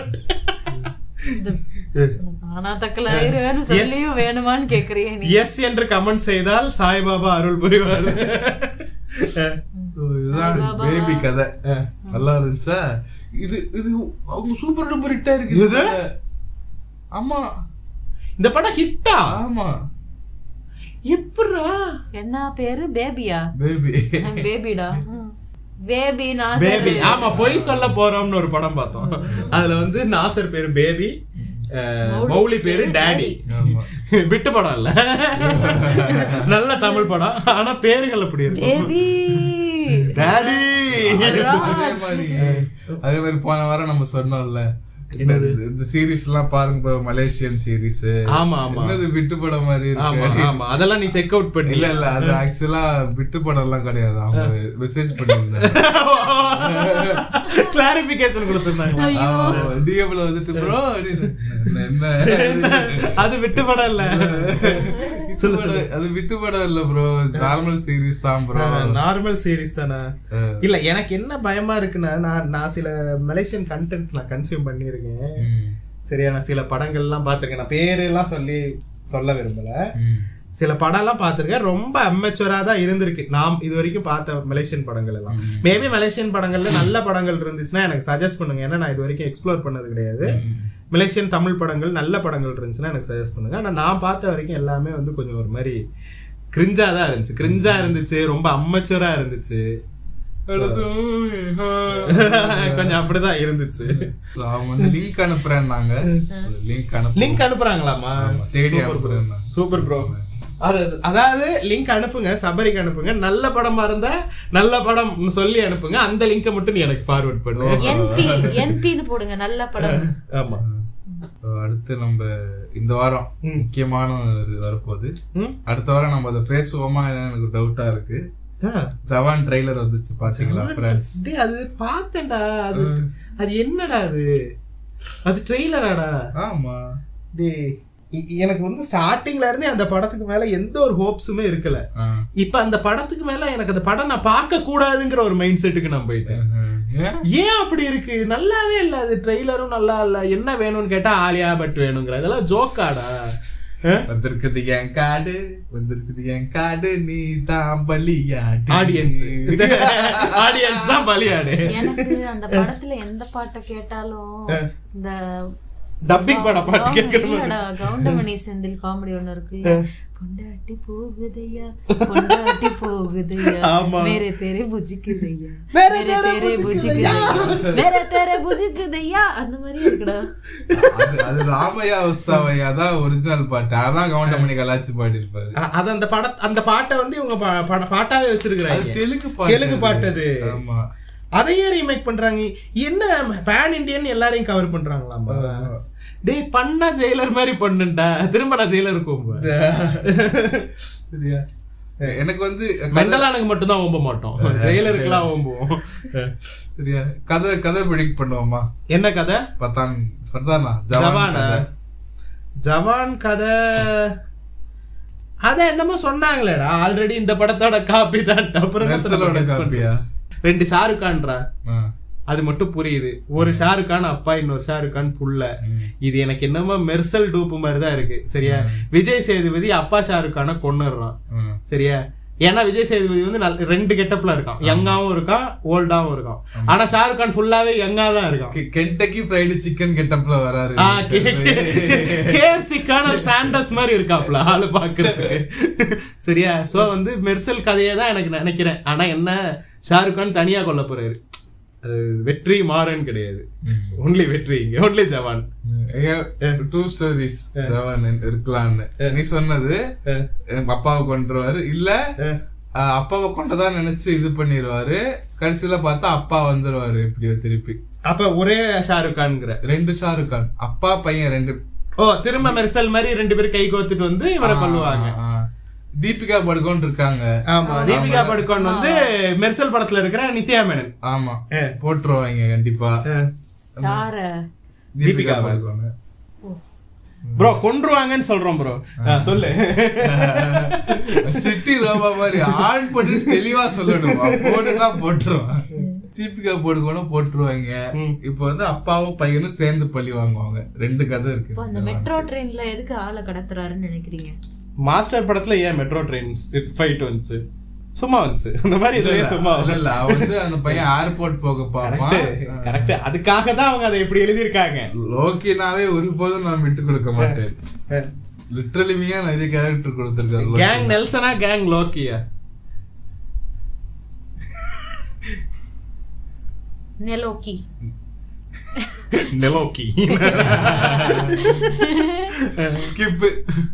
தானா தக்கல ஆயிடுவேன்னு சொல்லியும் வேணுமான்னு கேக்குறியே நீ எஸ் என்று கமெண்ட் செய்தால் சாய்பாபா அருள் புரிவார் So, இதுதான் பாபா. பேபி கதை நல்லா இருந்துச்சா இது இது அவங்க சூப்பர் டூப்பர் ஹிட்டா இருக்கு இது? ஆமா இந்த படம் ஹிட்டா ஆமா எப்படா என்ன பேரு பேபியா பேபி பேபிடா பேபி நான் பேபி ஆமா பொய் சொல்ல போறோம்னு ஒரு படம் பார்த்தோம் அதுல வந்து நாசர் பேரு பேபி மௌலி பேரு டேடி ஆமா விட்டு படம் இல்ல நல்ல தமிழ் படம் ஆனா பேருகள் அப்படி இருக்கும் பேபி டாடி அதே மாதிரி அதே மாதிரி போன வாரம் நம்ம சொன்னோம்ல இந்த- இந்த சீரிஸ் எல்லாம் பாருங்க bro, மலேசியன் சீரிஸ் ஆமா ஆமா என்னது விட்டு படம் மாதிரி ஆமா இருக்கு ஆமா அதெல்லாம் நீ செக் அவுட் பண்ணி இல்ல இல்ல அது ஆக்சுவலா விட்டு படம் எல்லாம் கிடையாது அவங்க மெசேஜ் பண்ணிருந்தாங்க கிளாரிபிகேஷன் கொடுத்திருந்தாங்க டிஎம்ல வந்துட்டு ப்ரோ என்ன அது விட்டு படம் இல்ல சொல்லு சொல்லு அது விட்டு படம் இல்ல ப்ரோ நார்மல் சீரிஸ் தான் ப்ரோ நார்மல் சீரிஸ் தானே இல்ல எனக்கு என்ன பயமா இருக்குன்னா நான் நான் சில மலேசியன் கண்டென்ட் நான் கன்சியூம் பண்ணியிருக்கேன் சரியா நான் சில படங்கள்லாம் பார்த்திருக்கேன் நான் பேரெல்லாம் சொல்லி சொல்ல விரும்பல ம். சில படம்லாம் பார்த்திருக்கேன் ரொம்ப அமெச்சுவரா தான் இருந்திருக்கு நாம் இது வரைக்கும் பார்த்த மலேசியன் படங்கள் எல்லாம் மேபி மலேசியன் படங்கள்ல நல்ல படங்கள் இருந்துச்சுன்னா எனக்கு சஜஸ்ட் பண்ணுங்க ஏன்னா நான் இது வரைக்கும் எக்ஸ்ப்ளோர் பண்ணது கிடையாது மலேசியன் தமிழ் படங்கள் நல்ல படங்கள் இருந்துச்சுன்னா எனக்கு சஜஸ்ட் பண்ணுங்க ஆனா நான் பார்த்த வரைக்கும் எல்லாமே வந்து கொஞ்சம் ஒரு மாதிரி கிரிஞ்சா தான் இருந்துச்சு கிரிஞ்சா இருந்துச்சு ரொம்ப அம்மச்சுவரா இருந்துச்சு கொஞ்சம் அப்படிதான் இருந்துச்சு So, அவங்க வந்து லிங்க் அனுப்புறேன்னாங்க லிங்க் அனுப்பு லிங்க் அனுப்புறாங்களாமா ஆமா, தேடி அனுப்புறேன் சூப்பர் ப்ரோ அது அதாவது லிங்க் அனுப்புங்க சபரிக்கு அனுப்புங்க நல்ல படமா இருந்தா நல்ல படம் சொல்லி அனுப்புங்க அந்த லிங்கை மட்டும் நீ எனக்கு ஃபார்வர்ட் பண்ணு என்பி என்பின்னு போடுங்க நல்ல படம் ஆமா So, அடுத்து நம்ம இந்த வாரம் முக்கியமான ஒரு வரப்போகுது ம்? அடுத்த வாரம் நம்ம அதை பேசுவோமா என்னன்னு எனக்கு டவுட்டா இருக்கு ஆ. ஜவான் ட்ரைலர் வந்துச்சு பாத்தீங்களா ஃப்ரெண்ட்ஸ் டேய் அது பார்த்தேன்டா அது அது என்னடா அது அது ட்ரெய்லராடா ஆமா டேய் இ- எனக்கு வந்து ஸ்டார்டிங்ல இருந்தே அந்த படத்துக்கு மேல எந்த ஒரு ஹோப்ஸுமே இருக்கல ஆ. இப்ப அந்த படத்துக்கு மேல எனக்கு அந்த படம் நான் பார்க்க கூடாதுங்கிற ஒரு மைண்ட் செட்டுக்கு நான் போயிட்டேன் ஏன் ஏன் அப்படி இருக்கு நல்லாவே இல்ல அது ட்ரெய்லரும் நல்லா இல்ல என்ன வேணும்னு கேட்டா ஆலியா பட் வேணுங்கிற இதெல்லாம் ஜோக்காடா வந்திருக்குது என் காடு வந்திருக்குது என் காடு நீ தான் பலியாடு ஆடியன்ஸ் ஆடியன்ஸ் தான் பலியாடு எனக்கு அந்த படத்துல எந்த பாட்டை கேட்டாலும் இந்த டப்பிங் பட பாட்டு கேட்கற மாதிரி இல்லடா, கவுண்டமணி செந்தில் காமெடி ஒண்ணு இருக்குல்ல பொண்டாட்டி போகுதையா பொண்டாட்டி போகுதையா ஆமா. மேரே தேரே புஜிக்குதையா மேரே மேரே தேரே தேரே புஜிக்குதையா மேரே தேரே புஜிக்குதையா அந்த மாதிரி இருக்குடா அது அது ராமையா உஸ்தாவையா தான் ஒரிஜினல் பாட்டு அதான் கவுண்டமணி கலாச்சி பாடி இருப்பாரு அ- அது அந்த பட அந்த பாட்டை வந்து இவங்க பா- பட- பாட்டாவே அது வச்சிருக்காங்க தெலுங்கு பாட்டு தெலுங்கு பாட்டு அது. ஆமா அதையே ரீமேக் பண்றாங்க என்ன பேன் இண்டியன் எல்லாரையும் கவர் பண்றாங்களாமா டேய் பண்ணா ஜெயிலர் மாதிரி பண்ணுண்டா திரும்ப நான் ஜெயிலர் இருக்கும் சரியா எனக்கு வந்து மெண்டலானுக்கு மட்டும் தான் ஓம்ப மாட்டோம் ஜெயிலருக்குலாம் ஓம்புவோம் சரியா கதை கதை ப்ரிடிக்ட் பண்ணுவோமா என்ன கதை பத்தான் பத்தானா ஜவான் ஜவானா கதை. ஜவான் கதை அத என்னமோ சொன்னாங்களேடா ஆல்ரெடி இந்த படத்தோட காப்பி தான் அப்புறம் என்ன மெர்சலோட நம்ம guess காப்பியா பண்றோம்? ரெண்டு ஷாருக் கான்ரா ஆ. அது மட்டும் புரியுது ஒரு ஷாருக் கான் அப்பா இன்னொரு ஷாருக் கான் புள்ள இது எனக்கு என்னமோ மெர்சல் டூப் மாதிரி தான் இருக்கு சரியா விஜய் சேதுபதி அப்பா ஷாருக் கானை கொன்னுடுறான் ஆ. சரியா ஏன்னா விஜய் சேதுபதி வந்து நல்ல- ரெண்டு கெட்டப்ல இருக்கான் யங்காவும் இருக்கான் ஓல்டாவும் இருக்கான் ஆனா ஷாருக் கான் ஃபுல்லாவே யங்கா தான் இருக்கான் கெ- கென்டக்கி ஃப்ரைடு சிக்கன் கெட்டப்ல வராரு கேஎஃப்சி கர்னல் சாண்டர்ஸ் மாதிரி இருக்காப்ல ஆளு பாக்குறதுக்கு சரியா சோ வந்து மெர்சல் கதையை தான் எனக்கு நினைக்கிறேன் ஆனா என்ன ஷாருக் கான் தனியா கொல்ல போறாரு அது வெற்றி மாறன் கிடையாது ஒன்லி வெற்றி இங்க only Jawan two stories Jawan இருக்கலாம்னு நீ சொன்னது எங்க அப்பாவை கொண்டுருவாரு இல்ல அஹ், அப்பாவை கொண்டதான் நினைச்சு இது பண்ணிடுவாரு கடைசியில பார்த்தா அப்பா வந்துருவாரு எப்படியோ திருப்பி அப்ப ஒரே ஷாருக் கான்ங்கிற ரெண்டு ஷாருக் கான் அப்பா பையன் ரெண்டு ஓ திரும்ப மெர்சல் மாதிரி ரெண்டு பேரும் கை கோத்துட்டு வந்து இவரை கொல்லுவாங்க ஆ, ஆ. தீபிகா படுகோன் இருக்காங்க ஆமா தீபிகா படுகோன் வந்து மெர்சல் படத்துல இருக்கிற நித்யா மேனன் ஆமா போட்டுருவாங்க கண்டிப்பா யார தீபிகா படுகோன் ப்ரோ கொன்றுவாங்கன்னு சொல்றோம் ப்ரோ சொல்லு சிட்டி ரோபா மாதிரி ஆன் பண்ணி தெளிவா சொல்லணும் போட்டுனா போட்டுருவான் தீபிகா போடுக்கணும் போட்டுருவாங்க இப்ப வந்து அப்பாவும் பையனும் சேர்ந்து பழி வாங்குவாங்க ரெண்டு கதை இருக்கு இப்போ அந்த மெட்ரோ ட்ரெயின்ல எதுக்கு ஆளை கடத்துறாருன்னு நினைக்கிறீங்க மாஸ்டர் படத்துல ஏன் மெட்ரோ ட்ரெயின் ஃபைட் வந்துச்சு சும்மா வந்துச்சு இந்த மாதிரி இதுலயே சும்மா இல்ல இல்ல அவன் வந்து அந்த பையன் ஏர்போர்ட் போக பாப்பான் கரெக்ட் அதுக்காக தான் அவங்க அதை எப்படி எழுதியிருக்காங்க லோக்கினாவே ஒருபோதும் நான் விட்டு கொடுக்க மாட்டேன் லிட்டரலிமியா நிறைய கேரக்டர் கொடுத்திருக்காரு கேங் நெல்சனா கேங் லோக்கியா நெலோக்கி நெலோக்கி ஸ்கிப்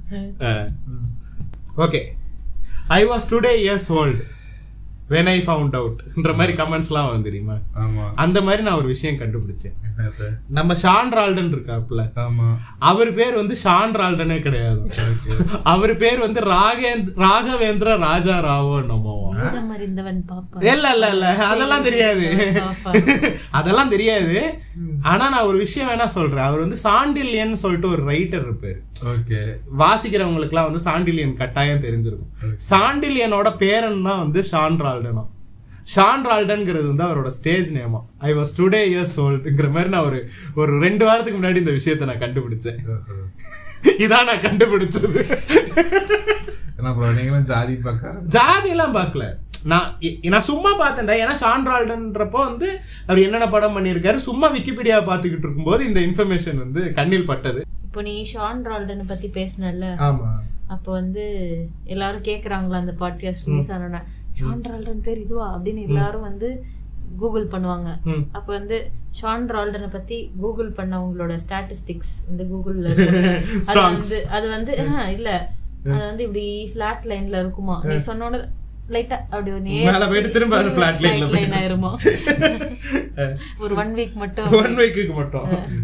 okay I was today years old when I found அவுட்ன்ற மாதிரி கமெண்ட்ஸ்லாம் வந்து தெரியுமா ஆமா அந்த மாதிரி நான் ஒரு விஷயம் கண்டுபிடிச்சேன் என்னது? நம்ம ஷான் ரால்டன் இருக்காப்புல ஆமா அவர் பேர் வந்து ஷான் ரால்டனே கிடையாது அவர் பேர் வந்து ராகேந்த் ராகவேந்திர ராஜா ராவோ என்னமோவா பூதம் அறிந்தவன் பாப்பா இல்ல இல்ல இல்ல அதெல்லாம் தெரியாது பாப்பா அதெல்லாம் தெரியாது ஆனா நான் ஒரு விஷயம் வேணா சொல்றேன் அவர் வந்து சாண்டில்யன் சொல்லிட்டு ஒரு ரைட்டர் இருப்பாரு ஓகே வாசிக்கிறவங்களுக்குலாம் வந்து சாண்டில்யன் கட்டாயம் தெரிஞ்சிருக்கும் சாண்டில்யனோட பேரன் தான் வந்து ஷான் ரால்டனா ஷான் ரால்டன்ங்கிறது வந்து அவரோட ஸ்டேஜ் நேமா ஐ வாஸ் டுடே இயர்ஸ் ஓல்டுங்கிற மாதிரி நான் ஒரு ஒரு ரெண்டு வாரத்துக்கு முன்னாடி இந்த விஷயத்தை நான் கண்டுபிடிச்சேன் இதான் நான் கண்டுபிடிச்சது என்ன ப்ரோ நீங்களும் ஜாதி பார்க்க ஜாதி எல்லாம் பார்க்கல நான் இ- நான் சும்மா பார்த்தேன்டா ஏன்னா ஷான்ரால்டன்றப்போ வந்து அவர் என்னென்ன படம் பண்ணியிருக்காரு சும்மா விக்கிபீடியா பார்த்துக்கிட்டு இருக்கும்போது இந்த இன்ஃபர்மேஷன் வந்து கண்ணில் பட்டது இப்போ நீ ஷான் ரால்டன் பத்தி பேசினல்ல ஆமா அப்போ வந்து எல்லாரும் கேக்குறாங்களா அந்த பாட்காஸ்ட் ரிலீஸ் ஆனோன்னா ஷான் ரால்டன் பேர் இதுவா அப்படின்னு எல்லாரும் வந்து கூகுள் பண்ணுவாங்க ம். அப்ப வந்து ஷான் ரால்டனை பத்தி கூகுள் பண்ணவங்களோட ஸ்டாட்டிஸ்டிக்ஸ் வந்து கூகுள்ல இருக்கும். அது Strongs. வந்து அது வந்து ஆஹ், இல்ல அது வந்து இப்படி ஃபிளாட் லைன்ல இருக்குமா நீ சொன்னோட லைட்டா அப்படி ஒரு நேர் மேல போயிட்டு திரும்ப அது flat line ல லைன் ஆயிருமா ஒரு ஒன் வீக் மட்டும் ஒன் வீக்குக்கு மட்டும்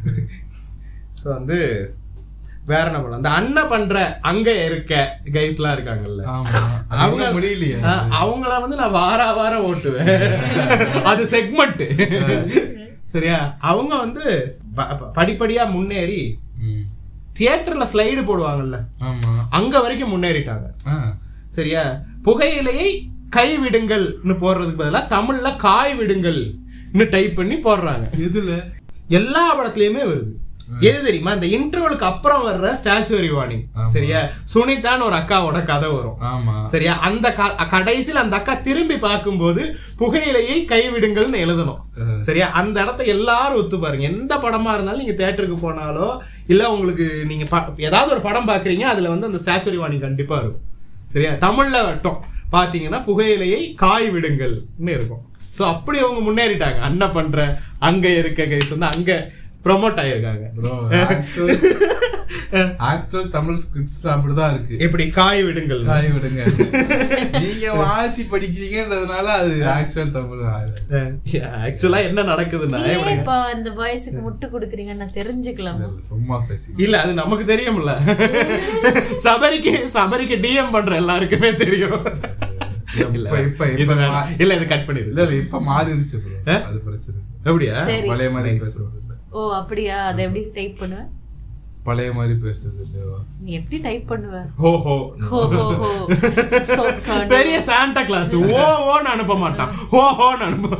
ஸோ வந்து வேற என்ன பண்ணலாம் அந்த அண்ணன் பண்ற அங்க இருக்க கைஸ்லாம் இருக்காங்கல்ல ஆமா அவங்க அவங்க முடியலையே அஹ், அவங்கள வந்து நான் வார வாரம் ஓட்டுவேன் அது செக்மெண்ட் சரியா அவங்க வந்து ப- ப- படிப்படியா முன்னேறி ம். தியேட்டர்ல ஸ்லைடு போடுவாங்கல்ல ஆமா அங்க வரைக்கும் முன்னேறிட்டாங்க ஆ. சரியா புகையிலையை கைவிடுங்கள்னு போடுறதுக்கு பதிலா தமிழ்ல காய் விடுங்கள்னு டைப் பண்ணி போடுறாங்க இதுல எல்லா படத்துலயுமே வருது எது தெரியுமா இந்த இன்டர்வலுக்கு அப்புறம் வர்ற ஸ்டாச்சுவரி வார்னிங் சரியா சுனிதான்னு ஒரு அக்காவோட கதை வரும் ஆமா சரியா அந்த க- கடைசியில் அந்த அக்கா திரும்பி பார்க்கும்போது புகையிலையை கைவிடுங்கள்னு எழுதணும் சரியா அந்த இடத்த எல்லாரும் ஒத்து பாருங்க எந்த படமா இருந்தாலும் நீங்க தேட்டருக்கு போனாலோ இல்ல உங்களுக்கு நீங்க ப- ஏதாவது ஒரு படம் பாக்குறீங்க அதுல வந்து அந்த ஸ்டாச்சுவரி வார்னிங் கண்டிப்பா இருக்கும் சரியா தமிழ்ல வட்டம் பாத்தீங்கன்னா புகையிலையை காய் விடுங்கள்னு இருக்கும் சோ அப்படி அவங்க முன்னேறிட்டாங்க அண்ணன் பண்ற அங்க இருக்க கைஸ் வந்து அங்க ப்ரொமோட் ஆயிருக்காங்க bro actual actual Tamil scripts அப்படிதான் இருக்கு இப்படி காய் விடுங்கள் காய் விடுங்க நீங்க மாத்தி படிக்கிறீங்கன்றதுனால அது ஆக்சுவல் தமிழ் ஆகுது. ஆக்சுவலா என்ன நடக்குதுன்னா ஏன் இப்ப அந்த வாய்ஸுக்கு முட்டு கொடுக்குறீங்கன்னு நான் தெரிஞ்சுக்கலாம் இல்ல, சும்மா பேசி இல்ல அது நமக்கு தெரியும்ல சபரிக்கு சபரிக்கு டிஎம் பண்ற எல்லாருக்குமே தெரியும் இல்ல இப்ப இப்ப இது இப்ப வேணாம். மா- இல்ல இது கட் பண்ணிடு இல்ல இல்ல இப்ப மாறிடுச்சு ப்ரோ ஆ? அது பிரச்சனை இல்ல. அப்படியா சரி பழைய மாதிரி பேசுறது இல்ல ஓ அப்படியா அதை எப்படி டைப் பண்ணுவ பழைய மாதிரி பேசுறது இல்லையா நீ எப்படி டைப் பண்ணுவ ஹோ ho ho ho ho socks on பெரிய சாண்டா கிளாஸ் ஓ ஓன்னு அனுப்ப மாட்டான் ஹோ ஹோன்னு அனுப்ப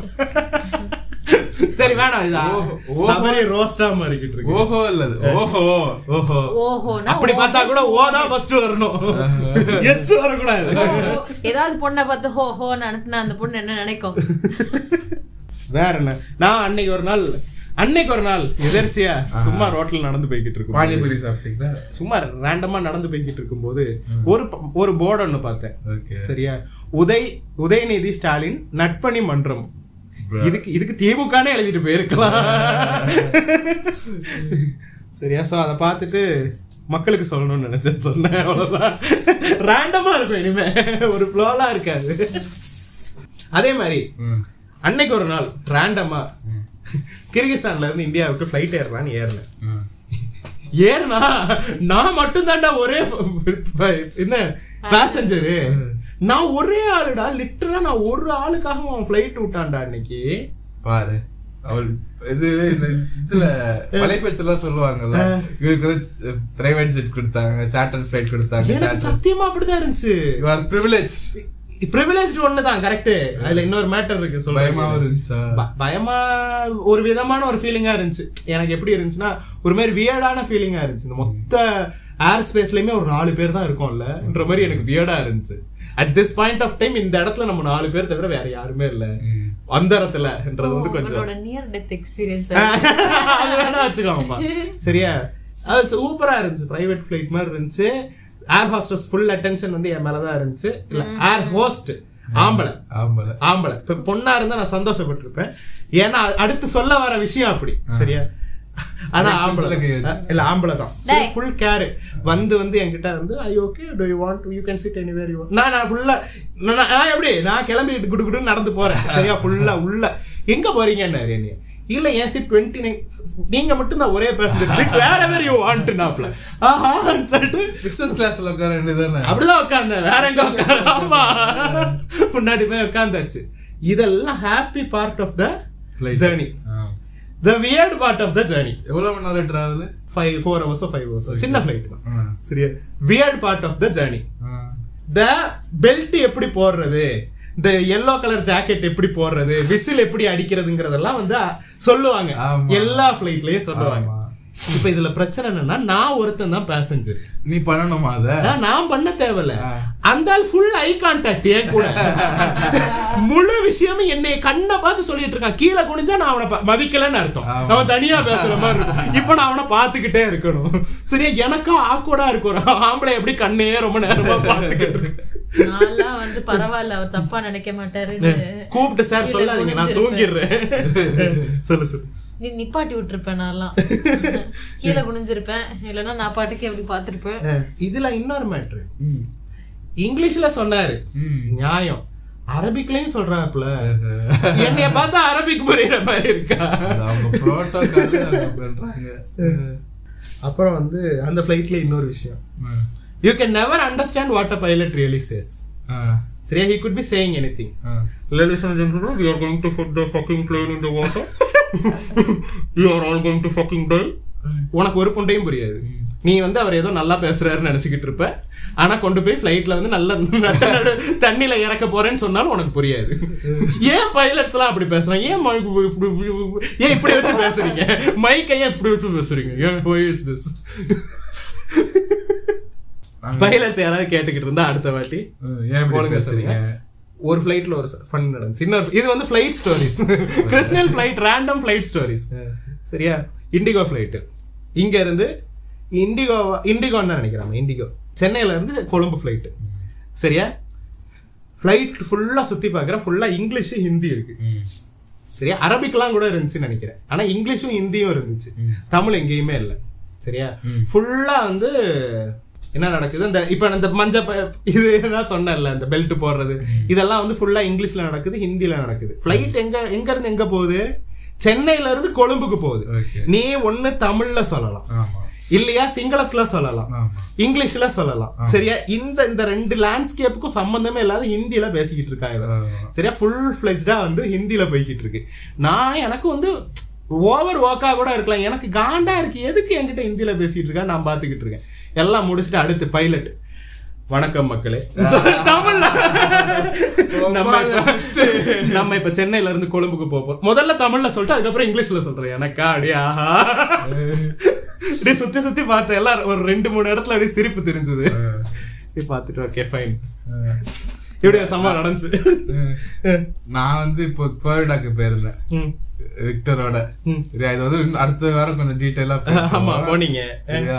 சரி வேணாம் இதா சபரி ரோஸ்டா மாறிக்கிட்டு இருக்கு ஓஹோ இல்ல அது. ஓஹோ ஓஹோ ஓஹோனா அப்படி பார்த்தா கூட ஓ தான் ஃபர்ஸ்ட் வரணும் எச்சு வரக்கூடாது ஓ, ஏதாவது பொண்ணை பார்த்து ஹோ ஹோன்னு அனுப்புனா அந்த பொண்ணு என்ன நினைக்கும் வேற என்ன நான் அன்னைக்கு ஒரு நாள் அன்னைக்கு ஒரு நாள் எதர்ச்சியா சும்மா ரோட்ல நடந்து போய்கிட்டு இருக்கும் பானிபூரி சாப்பிட்டீங்களா சும்மா ரேண்டமா நடந்து போய்கிட்டு இருக்கும்போது ஒரு ப- ஒரு போர்டு ஒண்ணு பார்த்தேன் ஓகே சரியா உதய் உதயநிதி ஸ்டாலின் நட்பணி மன்றம் இதுக்கு இதுக்கு திமுகனே எழுதிட்டு போயிருக்கலாம் சரியா சோ அதை பார்த்துட்டு மக்களுக்கு சொல்லணும்னு நினைச்சேன் சொன்னேன் அவ்வளவுதான் ரேண்டமா இருக்கும் இனிமே ஒரு ஃப்ளோலாம் இருக்காது அதே மாதிரி ம். அன்னைக்கு ஒரு நாள் ரேண்டமா கிர்கிஸ்தான்ல இருந்து இந்தியாவுக்கு ஃப்ளைட் ஏறலாம்னு ஏறினேன் ம். ஏறுனா நான் மட்டும் தான்டா ஒரே ஃப- ஃப- என்ன பேசஞ்சரு நான் ஒரே ஆளுடா லிட்டரா நான் ஒரு ஆளுக்காக அவன் ஃப்ளைட் விட்டான்டா அன்னைக்கு பாரு அவள் இது இந்த இதுல வலைபேச்சு எல்லாம் சொல்லுவாங்கல்ல இவருக்கு பிரைவேட் ஜெட் கொடுத்தாங்க சார்ட்டர் ஃபிளைட் கொடுத்தாங்க எனக்கு சத்தியமா அப்படிதான் இருந்துச்சு யூ ஆர் ப்ரிவிலேஜ் ப்ரிவிலேஜ் ஒண்ணுதான் கரெக்ட் அதுல இன்னொரு மேட்டர் இருக்கு பயமாவும் சொல்றேன் இருந்துச்சா ப- பயமா ஒரு விதமான ஒரு ஃபீலிங்கா இருந்துச்சு எனக்கு எப்படி இருந்துச்சுன்னா ஒரு மாதிரி வியர்டான ஃபீலிங்கா இருந்துச்சு இந்த மொத்த ஏர் ஸ்பேஸ்லயுமே ஒரு நாலு பேர் தான் இருக்கோம்லன்ற மாதிரி எனக்கு வியர்டா இருந்துச்சு at this point of time இந்த இடத்துல நம்ம நாலு பேர் தவிர வேற யாருமே இல்ல ம். அந்த இடத்துலன்றது வந்து கொஞ்சம் உங்களோட நியர் டெத் எக்ஸ்பீரியன்ஸ் அது வேணா வச்சுக்கோங்கப்பா சரியா அது சூப்பரா இருந்துச்சு பிரைவேட் ஃபிளைட் மாதிரி இருந்துச்சு ஏர் ஹாஸ்டஸ் ஃபுல் அட்டென்ஷன் வந்து என் மேலதான் இருந்துச்சு இல்ல ஏர் ஹோஸ்ட் ஆம்பளை ஆமால ஆம்பளை இப்ப பொண்ணா இருந்தா நான் சந்தோஷப்பட்டிருப்பேன் ஏன்னா அடுத்து சொல்ல வர விஷயம் அப்படி சரியா ஆனா ஆம்பளை கை வச்சு. அஹ் இல்ல ஆம்பளை தான் டேய். ஃபுல் கேர் வந்து வந்து என்கிட்ட வந்து I okay do you want you can sit anywhere you நான் நான் ஃபுல்லா நான் நான் எப்படி நான் கிளம்பிட்டு குடு குடுன்னு நடந்து போறேன் சரியா ஃபுல்லா உள்ள எங்க போறீங்கன்னாரு என்னைய இல்ல என் சீட் டுவெண்ட்டி நைன் நீங்க மட்டும் தான் ஒரே பேசஞ்சர் சீட் வேற வேற யூ வாண்ட் நாப்ல ஆஹான்னு சொல்லிட்டு பிசினஸ் கிளாஸ்ல உட்கார வேண்டியதானே அப்படிதான் உட்கார்ந்தேன் வேற எங்க உட்கார ஆமா முன்னாடி போய் உட்கார்ந்தாச்சு இதெல்லாம் happy part of the Flight. Journey ஆ. The weird part of the journey எவ்வளவு மணி நேரம் டிராவல் ஃபைவ் ஃபோர் ஹவர்ஸோ ஃபைவ் ஹவர்ஸோ சின்ன ஃபிளைட் தான் சரியா weird part of the journey the belt எப்படி போடுறது இந்த எல்லோ கலர் ஜாக்கெட் எப்படி போடுறது விசில் எப்படி அடிக்கிறதுங்கிறதெல்லாம் வந்து சொல்லுவாங்க ஆமா. எல்லா ஃபிளைட்லயும் சொல்லுவாங்க ஆமா. இப்ப இதுல பிரச்சனை என்னன்னா நான் ஒருத்தன் தான் பேசஞ்சர் நீ பண்ணணுமா அத அதான் நான் பண்ண தேவையில்ல அந்த ஆள் ஃபுல் ஐ கான்டாக்ட் ஏன் கூட முழு விஷயமும் என்னை கண்ணை பார்த்து சொல்லிட்டு இருக்கான் கீழே குனிஞ்சா நான் அவனை ப- மதிக்கலைன்னு அர்த்தம் ஆமா. அவன் தனியா பேசுற மாதிரி இருக்கும் இப்ப நான் அவனை பார்த்துக்கிட்டே இருக்கணும் சரியா எனக்கும் ஆக்வர்டா இருக்கும் ஒரு ஆம்பளை எப்படி கண்ணையே ரொம்ப நேரமா பார்த்துக்கிட்டு இருக்கு நான்லாம் வந்து பரவாயில்ல அவர் தப்பா நினைக்க மாட்டாரு கூப்பிட்டு சார் கீழே சொல்லாதீங்க நான் குனிஞ்சிருப்பேன். தூங்கிடுறேன் சொல்லு சொல்லு நீ நிப்பாட்டி விட்டுருப்பேன் நான்லாம் கீழே குனிஞ்சிருப்பேன் இல்லைன்னா நான் பாட்டுக்கு எப்படி பார்த்திருப்பேன் அஹ், இதுல இன்னொரு மேட்ரு ம். இங்கிலீஷ்ல சொன்னாரு ம். நியாயம் அரபிக்லயும் சொல்றாப்புல என்னைய பார்த்தா அரபிக் புரியுற மாதிரி இருக்கா அது அவங்க புரோட்டோகால் பண்றாங்க அப்புறம் வந்து அந்த ஃபிளைட்ல இன்னொரு விஷயம் you can never understand what a pilot really says ஆ, சரியா he could be saying anything ஆ. Ladies and gentlemen, we are going to put the fucking plane in the water. you are all going to fucking die. உனக்கு ஒரு புண்டையும் புரியாது நீ வந்து அவர் ஏதோ நல்லா பேசுறாருன்னு நினைச்சுக்கிட்டு இருப்ப ஆனா கொண்டு போய் ஃபிளைட்ல வந்து நல்ல நட்ட நடு தண்ணியில இறக்க போறேன்னு சொன்னாலும் உனக்கு புரியாது ஏன் பைலட்ஸ் எல்லாம் அப்படி பேசுறாங்க ஏன் மைக் இப்படி இப்படி- ஏன் இப்படி வச்சு பேசுறீங்க மைக்கை ஏன் இப்படி வச்சு பேசுறீங்க ஏன் why is this பைலட்ஸ் யாராவது கேட்டுக்கிட்டு இருந்தா அடுத்த வாட்டி ஆ, ஏன் இப்படி ஒழுங்கா பேசுறீங்க சொல்லுங்க. ஒரு ஃப்ளைட்ல ஒரு ஃபன் நடந்துச்சு இன்னொரு இது வந்து ஃப்ளைட் ஸ்டோரிஸ் கிறிஸ்னல் ஃப்ளைட் ரேண்டம் ஃப்ளைட் ஸ்டோரிஸ் சரியா இண்டிகோ ஃப்ளைட் இங்க இருந்து இண்டிகோ இண்டிகோன்னு தான் நினைக்கிறாங்க இண்டிகோ சென்னையில இருந்து கொழும்பு ஃப்ளைட் சரியா ஃப்ளைட் ஃபுல்லா சுத்தி பார்க்குறேன் ஃபுல்லா இங்கிலீஷ் ஹிந்தி இருக்கு ம். சரியா அரபிக்லாம் கூட இருந்துச்சுன்னு நினைக்கிறேன் ஆனா இங்கிலீஷும் ஹிந்தியும் இருந்துச்சு தமிழ் எங்கேயுமே இல்லை சரியா ஃபுல்லா வந்து என்ன நடக்குது இந்த இப்ப இந்த மஞ்ச ப- இது தான் சொன்னேன்ல இந்த பெல்ட் போடுறது இதெல்லாம் வந்து ஃபுல்லா இங்கிலீஷ்ல நடக்குது ஹிந்தில நடக்குது ஃபிளைட் எங்க எங்க இருந்து எங்க போகுது சென்னையில இருந்து கொழும்புக்கு போகுது Okay. நீ ஒண்ணு தமிழ்ல சொல்லலாம் ஆமா இல்லையா சிங்களத்துல சொல்லலாம் ஆமா இங்கிலீஷ்ல சொல்லலாம் சரியா இந்த இந்த ரெண்டு லேண்ட்ஸ்கேப்புக்கும் சம்பந்தமே இல்லாத ஹிந்தில பேசிக்கிட்டு இருக்காங்க ஆமா. சரியா ஃபுல் ஃபிளெக்ஸ்டா வந்து ஹிந்தில போய்கிட்டு இருக்கு நான் எனக்கு வந்து ஓவர் ஒர்க்கா கூட இருக்கலாம் எனக்கு காண்டா இருக்கு எதுக்கு என்கிட்ட ஹிந்தில பேசிட்டு இருக்கா நான் பாத்துக்கிட்டு இருக்கேன் எல்லாம் முடிச்சுட்டு அடுத்து பைலட் வணக்கம் மக்களே தமிழ்ல நம்ம இப்ப நம்ம இப்ப சென்னையில இருந்து கொழும்புக்கு போக போறோம் முதல்ல தமிழ்ல சொல்லிட்டு அதுக்கப்புறம் இங்கிலீஷ்ல சொல்றேன் எனக்கா அடி ஆஹா இப்படி சுத்தி சுத்தி பார்த்தேன் எல்லாம் ஒரு ரெண்டு மூணு இடத்துல அப்படியே சிரிப்பு தெரிஞ்சது இப்படி பார்த்துட்டு ஓகே ஃபைன் இப்படி ஒரு சம்பவம் நடந்துச்சு நான் வந்து இப்போ ஃப்ளோரிடாக்கு போயிருந்தேன் ம். விக்டரோட ம். சரியா இது வந்து இன்னும் அடுத்த வாரம் கொஞ்சம் டீட்டெயிலா ஆமா போனீங்க சரியா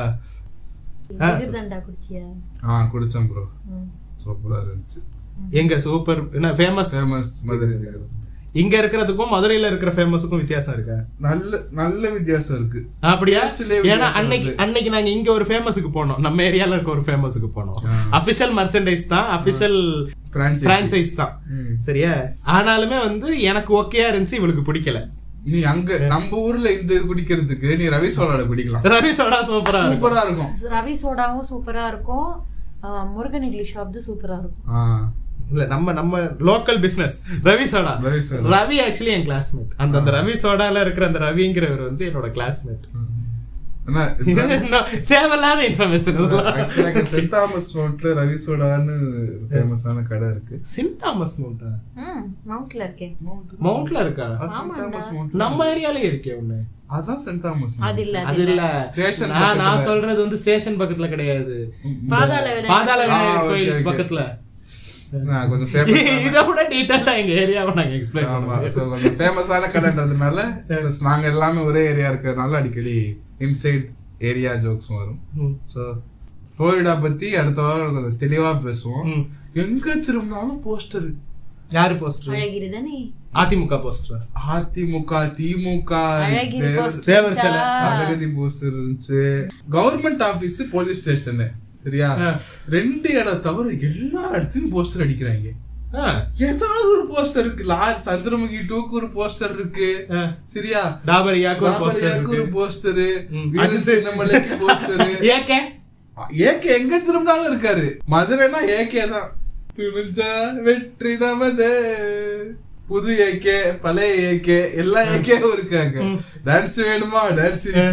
தண்டா குடிச்சியா ஆ குடிச்சேன் ப்ரோ ம். சூப்பரா இருந்துச்சு எங்க சூப்பர் என்ன ஃபேமஸ் ஃபேமஸ் மதுரை சிக்கன் இங்க இருக்கிறதுக்கும் மதுரையில இருக்கிற ஃபேமஸுக்கும் வித்தியாசம் இருக்கா நல்ல நல்ல வித்தியாசம் இருக்கு அப்படியா Taste-லயே ஏன்னா வித்தியாசம் அன்னைக்கு இருக்கு. அன்னைக்கு நாங்க இங்க ஒரு ஃபேமஸுக்கு போனோம் நம்ம ஏரியால இருக்க ஒரு ஃபேமஸுக்கு போனோம் அபிஷியல் மர்ச்சன்டைஸ் தான் அபிஷியல் Franchise. பிரான்சைஸ் தான் ம். சரியா ஆனாலுமே வந்து எனக்கு ஓகேயா இருந்துச்சு இவளுக்கு பிடிக்கல நீ அங்க நம்ம ஊர்ல இந்த இது குடிக்கிறதுக்கு நீ ரவி சோடால குடிக்கலாம் ரவி சோடா சூப்பரா இருக்கும் சூப்பரா இருக்கும் ரவி சோடாவும் சூப்பரா இருக்கும் ஆ, முருகன் இட்லி ஷாப் சூப்பரா இருக்கும் ஆ. இல்ல நம்ம நம்ம local business Ravi soda Ravi soda. Ravi actually என் கிளாஸ்மேட் அந்த அந்த ரவி சோடால இருக்கிற அந்த ரவிங்கிறவர் வந்து என்னோட கிளாஸ்மேட் என்ன தேவையில்லாத இன்ஃபர்மேஷன் இதெல்லாம் ஆக்சுவலா சென்ட் தாமஸ் ரோட்ல ரவி சோடான்னு ஃபேமஸான கடை இருக்கு சென்ட் தாமஸ் மவுண்டா ம் மவுண்ட்ல இருக்கே மவுண்ட்ல இருக்கா அது சென்ட் தாமஸ் மவுண்ட் நம்ம ஏரியாலயே இருக்கே ஒண்ணு அதான் சென்ட் தாமஸ் அது இல்ல அது இல்ல Station நான் நான் சொல்றது வந்து ஸ்டேஷன் பக்கத்துல கிடையாது பாதாள விநாயகர் பாதாள ஆ, விநாயகர் okay, கோயில் okay. பக்கத்துல நான் கொஞ்சம் ஃபேமஸ் இதை விட டீட்டெயிலா எங்க ஏரியாவை நாங்க எக்ஸ்பிளைன் ஆமா பண்ணுவோம் so கொஞ்சம் ஃபேமஸான கடைன்றதுனால plus நாங்க எல்லாமே ஒரே ஏரியா இருக்கறனால அடிக்கடி இன்சைட் ஏரியா ஜோக்ஸ் வரும் ம். ஸோ ஃப்ளோரிடா பத்தி அடுத்த வாரம் கொஞ்சம் தெளிவா பேசுவோம் ம். எங்க திரும்பினாலும் போஸ்டர் யாரு போஸ்டர் அழகிரி தானே அதிமுக போஸ்டர் அதிமுக திமுக அழகிரி தேவ- poster தேவர் சிலை. இருந்துச்சா? அழகதி போஸ்டர் இருந்துச்சு கவர்மெண்ட் ஆபீஸ் போலீஸ் ஸ்டேஷன் சரியா ஆ. ரெண்டு இடம் தவிர எல்லா இடத்துலயும் போஸ்டர் அடிக்கிறாங்க ஏதாவது ஒரு போஸ்டர் இருக்கு லார்ஜ் சந்திரமுகி டூக்கு ஒரு போஸ்டர் இருக்கு சரியா டாபரியாக்கு ஒரு போஸ்டர் பாபரியாக்கு ஒரு இருக்கு போஸ்டர் ம். வீரன் அஜித். சின்னமலைக்கு போஸ்டர் ஏகே ஏகே எங்க திரும்பினாலும் இருக்காரு மதுரைனா ஏகே தான் துணிஞ்சா வெற்றி நமது புது ஏகே பழைய ஏகே எல்லா ஏகேவும் இருக்காங்க டான்ஸ் வேணுமா டான்ஸ் இருக்கு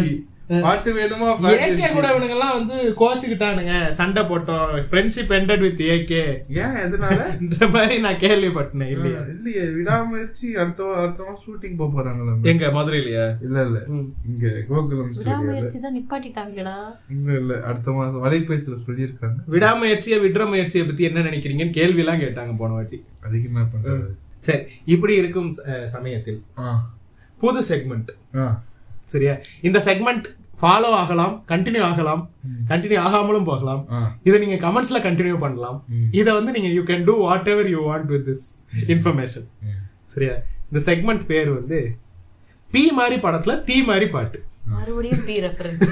பாட்டு வேணுமா ஏகே கூட இவனுங்க எல்லாம் வந்து கோச்சுக்கிட்டானுங்க சண்டை போட்டோம் ஃப்ரெண்ட்ஷிப் ended வித் ஏகே ஏன் எதனால இந்த மாதிரி நான் கேள்விப்பட்டேன் இல்லையா இல்லையே விடாமுயற்சி அடுத்த வா- அடுத்த மாசம் ஷூட்டிங் போக போறாங்களா எங்க மதுரையிலயா இல்ல இல்ல இங்க கோகுலம் ஸ்டுடியோல விடாமுயற்சி தான் நிப்பாட்டிட்டாங்களா இல்ல இல்ல அடுத்த மாசம் வலைபேச்சில சொல்லியிருக்காங்க விடாமுயற்சியை விடுற முயற்சியை பத்தி என்ன நினைக்கிறீங்கன்னு கேள்வி எல்லாம் கேட்டாங்க போன வாட்டி அதுக்கு என்ன பண்றது சரி இப்படி இருக்கும் அஹ், சமயத்தில் ஆ புது செக்மெண்ட் ஆ சரியா இந்த செக்மெண்ட் ஃபாலோ ஆகலாம் கண்டினியூ ஆகலாம் கண்டினியூ ஆகாமலும் போகலாம் ஆ இதை நீங்க கமெண்ட்ஸ்ல கண்டினியூ பண்ணலாம் இதை வந்து நீங்க you can do whatever you want with this information ம். சரியா இந்த செக்மெண்ட் பேர் வந்து பி மாதிரி படத்துல தீ மாதிரி பாட்டு மறுபடியும் பி ரெஃபரன்ஸ்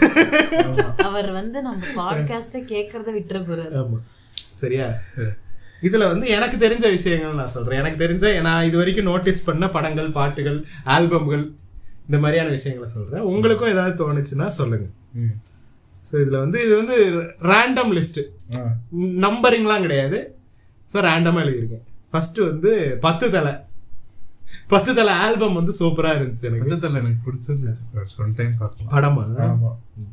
அவர் வந்து நம்ம பாட்காஸ்ட கேக்குறத விட்டுற போறாரு ஆமா சரியா இதுல வந்து எனக்கு தெரிஞ்ச விஷயங்கள் நான் சொல்றேன் எனக்கு தெரிஞ்ச நான் இது வரைக்கும் நோட்டீஸ் பண்ண படங்கள் பாட்டுகள் ஆல்பம்கள் இந்த மாதிரியான விஷயங்களை சொல்றேன் உங்களுக்கும் ஏதாவது தோணுச்சுன்னா சொல்லுங்க ம். ஸோ இதுல வந்து இது வந்து ரேண்டம் லிஸ்ட் ஆ நம்பரிங்லாம் கிடையாது ஸோ ரேண்டமாக எழுதியிருக்கேன் ஃபர்ஸ்ட் வந்து பத்து தலை பத்து தலை ஆல்பம் வந்து சூப்பரா இருந்துச்சு எனக்கு பக்கத்துல எனக்கு பிடிச்சிருந்துச்சு ஃப்ரெண்ட்ஸ் ஒன் டைம் பார்க்கலாம் படமா ஆமா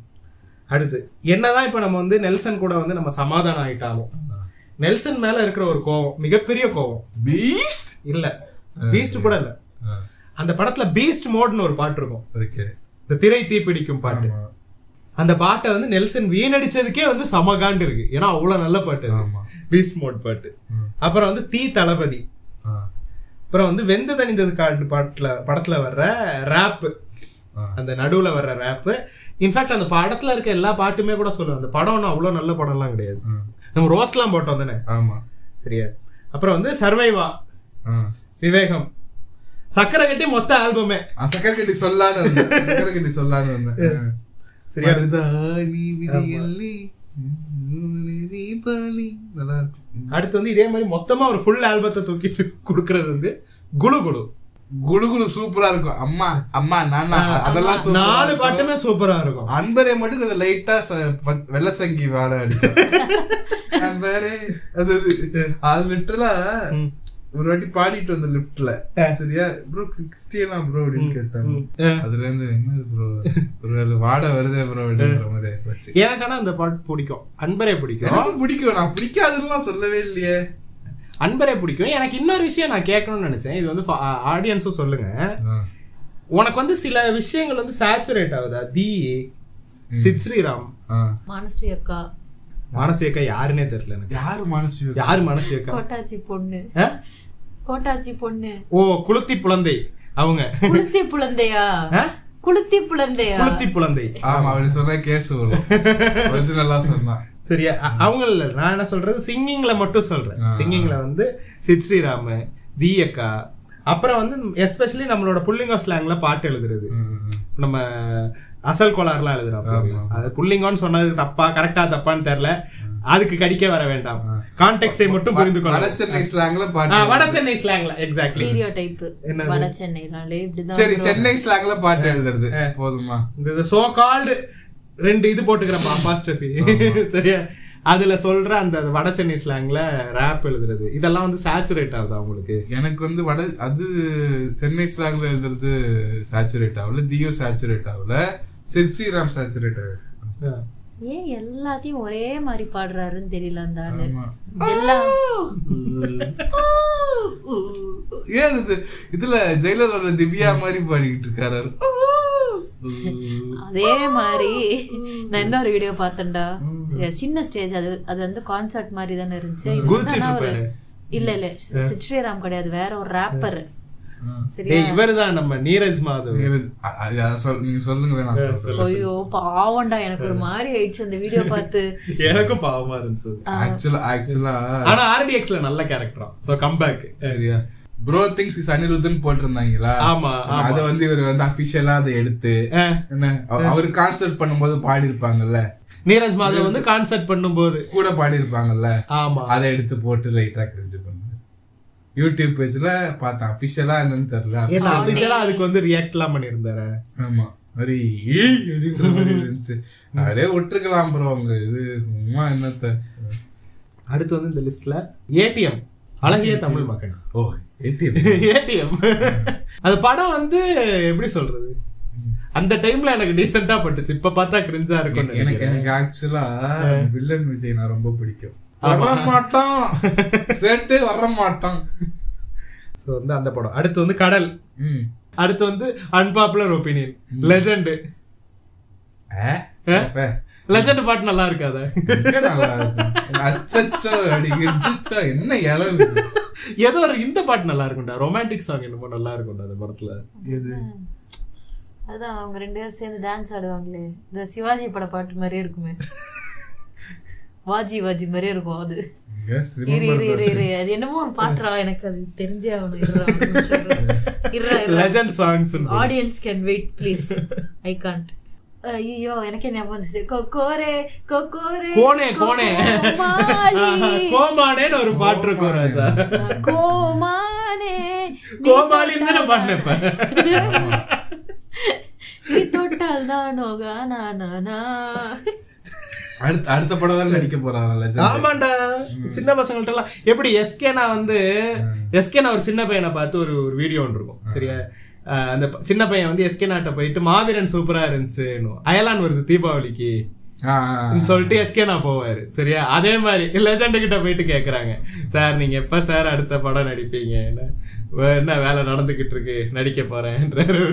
அடுத்து என்னதான் இப்ப நம்ம வந்து நெல்சன் கூட வந்து நம்ம சமாதானம் ஆயிட்டாலும் நெல்சன் மேல இருக்கிற ஒரு கோவம் மிகப்பெரிய கோவம் பீஸ்ட் இல்ல பீஸ்ட் கூட இல்ல அந்த படத்துல பீஸ்ட் மோட்னு ஒரு பாட்டு இருக்கும் ஓகே இந்த திரை தீப்பிடிக்கும் பாட்டு அந்த பாட்டை வந்து நெல்சன் வீணடிச்சதுக்கே வந்து சமகாண்டு இருக்கு ஏன்னா அவ்வளவு நல்ல பாட்டு அது. ஆமா பீஸ்ட் மோட் பாட்டு ம். அப்புறம் வந்து தீ தளபதி ஆ அப்புறம் வந்து வெந்து தணிந்தது காட்டு பாட்டுல படத்துல வர்ற ரேப் ஆ. அந்த நடுவுல வர்ற ரேப் இன்ஃபேக்ட் அந்த படத்துல இருக்க எல்லா பாட்டுமே கூட சொல்லுவேன் அந்த படம் ஒன்றும் அவ்வளோ நல்ல படம்லாம் கிடையாது ம். நம்ம ரோஸ்ட்லாம் போட்டோம் தானே ஆமா சரியா அப்புறம் வந்து சர்வைவா ஆ விவேகம் சக்கரை கட்டி மொத்த ஆல்பமே ஆ, சக்கரை கட்டி சொல்லான்னு இருந்தேன் சக்கரை கட்டி சொல்லான்னு இருந்தேன் சரியா மருதாணி விடியல்லி தீபாவளி நல்லா இருக்கும் அடுத்து வந்து இதே மாதிரி மொத்தமா ஒரு ஃபுல் ஆல்பத்தை தூக்கி கொடுக்கறது வந்து குலு குலு குடு குடு சூப்பரா இருக்கும் அம்மா அம்மா நானா அதெல்லாம் சூப்பரா நாலு இருக்கும். பாட்டுமே சூப்பரா இருக்கும் அன்பரே மட்டும் கொஞ்சம் லைட்டா வெள்ள சங்கி வாட அடிக்கும் அன்பரே அது அது. அது லிட்டரலா ம். ஒரு வாட்டி பாடிட்டு வந்த லிஃப்ட்ல சரியா ப்ரோ கிறிஸ்டியனா ப்ரோ அப்படின்னு கேட்டாங்க ம். அதுல இருந்து என்ன ப்ரோ ஒரு வாட வருதே ப்ரோ அப்படின்ற மாதிரி ஆயிப்போச்சு எனக்கு ஆனா அந்த பாட்டு பிடிக்கும் அன்பரே பிடிக்கும் எனக்கும் பிடிக்கும் நான் பிடிக்காதுன்னு சொல்லவே இல்லையே அன்பரே பிடிக்கும் எனக்கு இன்னொரு விஷயம் நான் கேட்கணும்னு நினைச்சேன் இது வந்து ஆடியன்ஸும் சொல்லுங்க உனக்கு வந்து சில விஷயங்கள் வந்து சேச்சுரேட் ஆகுதா தி சித் ஸ்ரீராம் ஆ. மானஸ்வி அக்கா மானசியக்கா யாருன்னே தெரியல எனக்கு யாரு மனசு யாரு மானசியக்கா கோட்டாச்சி பொண்ணு ஆ? கோட்டாச்சி பொண்ணு ஓ குளுத்தி புலந்தை அவங்க குளுத்தி புலந்தையா ஆ? குளுத்தி புலந்தையா குளுத்தி புலந்தை ஆமா அப்படி சொன்னா கேஸ் வரும் ஒரிஜினலா சொன்னா சரியா அ- அவங்க இல்ல நான் என்ன சொல்றது சிங்கிங்ல மட்டும் சொல்றேன் ஆ. சிங்கிங்ல வந்து சித் ஸ்ரீராம் தி அக்கா அப்புறம் வந்து எஸ்பெஷலி நம்மளோட புள்ளிங்கோ ஸ்லாங்ல பாட்டு எழுதுறது ம், ம். நம்ம அசல் கோளாறுலாம் எழுதுறோம் ஆமா. அது புள்ளிங்கோன்னு சொன்னது தப்பா கரெக்டா தப்பான்னு தெரியல அதுக்கு கடிக்க வர வேண்டாம் கான்டெக்ட்டை மட்டும் புரிந்து வட கொள்ளலாம் சென்னை ஸ்லாங்ல ஆ, பாட்டு வட சென்னை ஸ்லாங்ல எக்ஸாக்ட்லி ஸ்டீரியோ டைப் என்னது? வட சென்னைனாலே இப்படிதான் சரி சென்னை ஸ்லாங்ல பாட்டு எழுதுறது போதுமா இந்த சோ கால்டு ரெண்டு இது போட்டுக்கிறேன் அப்பாஸ்டபி சரியா அதுல சொல்ற அந்த வட சென்னை ஸ்லாங்ல ரேப் எழுதுறது இதெல்லாம் வந்து சேச்சுரேட் ஆகுது அவங்களுக்கு எனக்கு வந்து வட அது சென்னை ஸ்லாங்ல எழுதுறது சேச்சுரேட் ஆகல தியோ சேச்சுரேட் ஆகல சிற்சிராம் சேச்சுரேட் ஆகுது ஏன் எல்லாத்தையும் ஒரே மாதிரி பாடுறாருன்னு தெரியல அந்த ஆளு ஆமா. எல்லாம் ஏன் இது இதுல ஜெயிலரோட திவ்யா மாதிரி பாடிக்கிட்டு இருக்காரு அதே மாதிரி நான் இன்னொரு வீடியோ பார்த்தேன்டா சரியா, சின்ன ஸ்டேஜ் அது அது வந்து கான்சர்ட் மாதிரி தானே இருந்துச்சு இது வந்து குதிச்சிட்டு ஆனா ஒரு இருப்பாரு. இல்ல இல்ல சித்ரேராம் கிடையாது வேற ஒரு ராப்பர் சரியா டேய் இவர்தான் நம்ம நீரஜ் மாதவ் அ- அ- அத சொல்- நீங்க சொல்லுங்க நான் சொல்றேன் ஐயோ பாவம்டா எனக்கு ஒரு மாதிரி ஆயிடுச்சு அந்த வீடியோ பார்த்து எனக்கும் பாவமா இருந்துச்சு ஆக்சுவலா ஆக்சுவலா ஆனா ஆர்டிஎக்ஸ்ல நல்ல கேரக்டரா சோ கம்பேக் சரியா ப்ரோ திங்ஸ் இஸ் அனிருத்தன் போட்டிருந்தாங்களா ஆமா ஆமா அத வந்து இவர் வந்து அபிஷியலா அதை எடுத்து என்ன அவ- அவர் கான்சர்ட் பண்ணும்போது பாடி இருப்பாங்கல்ல நீரஜ் மாதவ் வந்து கான்சர்ட் பண்ணும்போது கூட பாடி இருப்பாங்கல்ல ஆமா அதை எடுத்து போட்டு லைட்டா கிரிஞ்சு பண்ணாரு யூடியூப் பேஜ்ல பார்த்தேன் அபிஷியலா என்னன்னு தெரியல ஏன்னா அபிஷியலா அதுக்கு வந்து ரியாக்ட் எல்லாம் பண்ணிருந்தாரு ஆமா மாதிரி "ஏய்" அப்படின்ற மாதிரி இருந்துச்சு அப்படியே விட்டுருக்கலாம் ப்ரோ அவங்க இது சும்மா என்னத்த அடுத்து வந்து இந்த லிஸ்ட்ல ஏடிஎம் அழகிய தமிழ் மகன் ஓ ஏடிஎம் ஏடிஎம் அது படம் வந்து எப்படி சொல்றது அந்த டைம்ல எனக்கு டீசெண்டா பட்டுச்சு இப்ப பார்த்தா கிரிஞ்சா இருக்கும் எனக்கு எனக்கு ஆக்சுவலா வில்லன் விஜய் நான் ரொம்ப பிடிக்கும் வர மாட்டான் சேர்த்தே வர மாட்டான் சோ வந்து அந்த படம் அடுத்து வந்து கடல் ம் அடுத்து வந்து அன்பாப்புலர் ஒப்பீனியன் லெஜெண்ட் ஆ? அப்ப, லெஜெண்ட் பாட்டு நல்லா இருக்காதா எங்க நல்லா இருக்கும் அச்சச்சோ அடி எந்திச்சோ, என்ன இளவு இது? ஏதோ ஒரு இந்த பாட்டு நல்லா இருக்கும்டா ரொமான்டிக் சாங் என்னமோ நல்லா இருக்கும்டா அந்த படத்துல எது அதான் அவங்க ரெண்டு பேரும் சேர்ந்து டான்ஸ் ஆடுவாங்களே இந்த சிவாஜி பட பாட்டு மாதிரியே இருக்குமே வாஜி வாஜி மாதிரியே இருக்கும் அது Yes, இரு remember இரு இரு those. இரு அது என்னமோ ஒண்ணு பாட்டுறா எனக்கு அது தெரிஞ்சே ஆகணும் இருடா, ஒரு நிமிஷம் இரு. இருடா இருடா legend songs audience can wait please I can't ஐயோ எனக்கே ஞாபகம் வந்துச்சு கொக்கோரே கொக்கோரே கோனே கோனே கோமாளி, கோமானேன்னு ஒரு பாட்டு இருக்கும் ராஜா கோமானே நீ கோமாளின்னு தான் நான் பாடினேன் இப்ப. நீ தொட்டால் தானோகா நானா அடுத்த அடுத்த படம் வேற நடிக்க போறாங்கல்ல ஆமாண்டா சின்ன பசங்கள்ட்ட எல்லாம் எப்படி எஸ்கேனா வந்து எஸ்கேனா ஒரு சின்ன பையனை பார்த்து ஒரு ஒரு வீடியோ ஒன்று இருக்கும் சரியா அஹ் அந்த ப- சின்ன பையன் வந்து எஸ்கே நாட்டை போயிட்டு மாவீரன் சூப்பரா இருந்துச்சு அயலான் வருது தீபாவளிக்கு ன்னு சொல்லிட்டு எஸ்கே நான் போவாரு சரியா அதே மாதிரி லெஜண்ட் கிட்ட போயிட்டு கேக்குறாங்க சார் நீங்க எப்ப சார் அடுத்த படம் நடிப்பீங்க என்ன வே- என்ன வேலை நடந்துகிட்டு இருக்கு நடிக்க போறேன்றாரு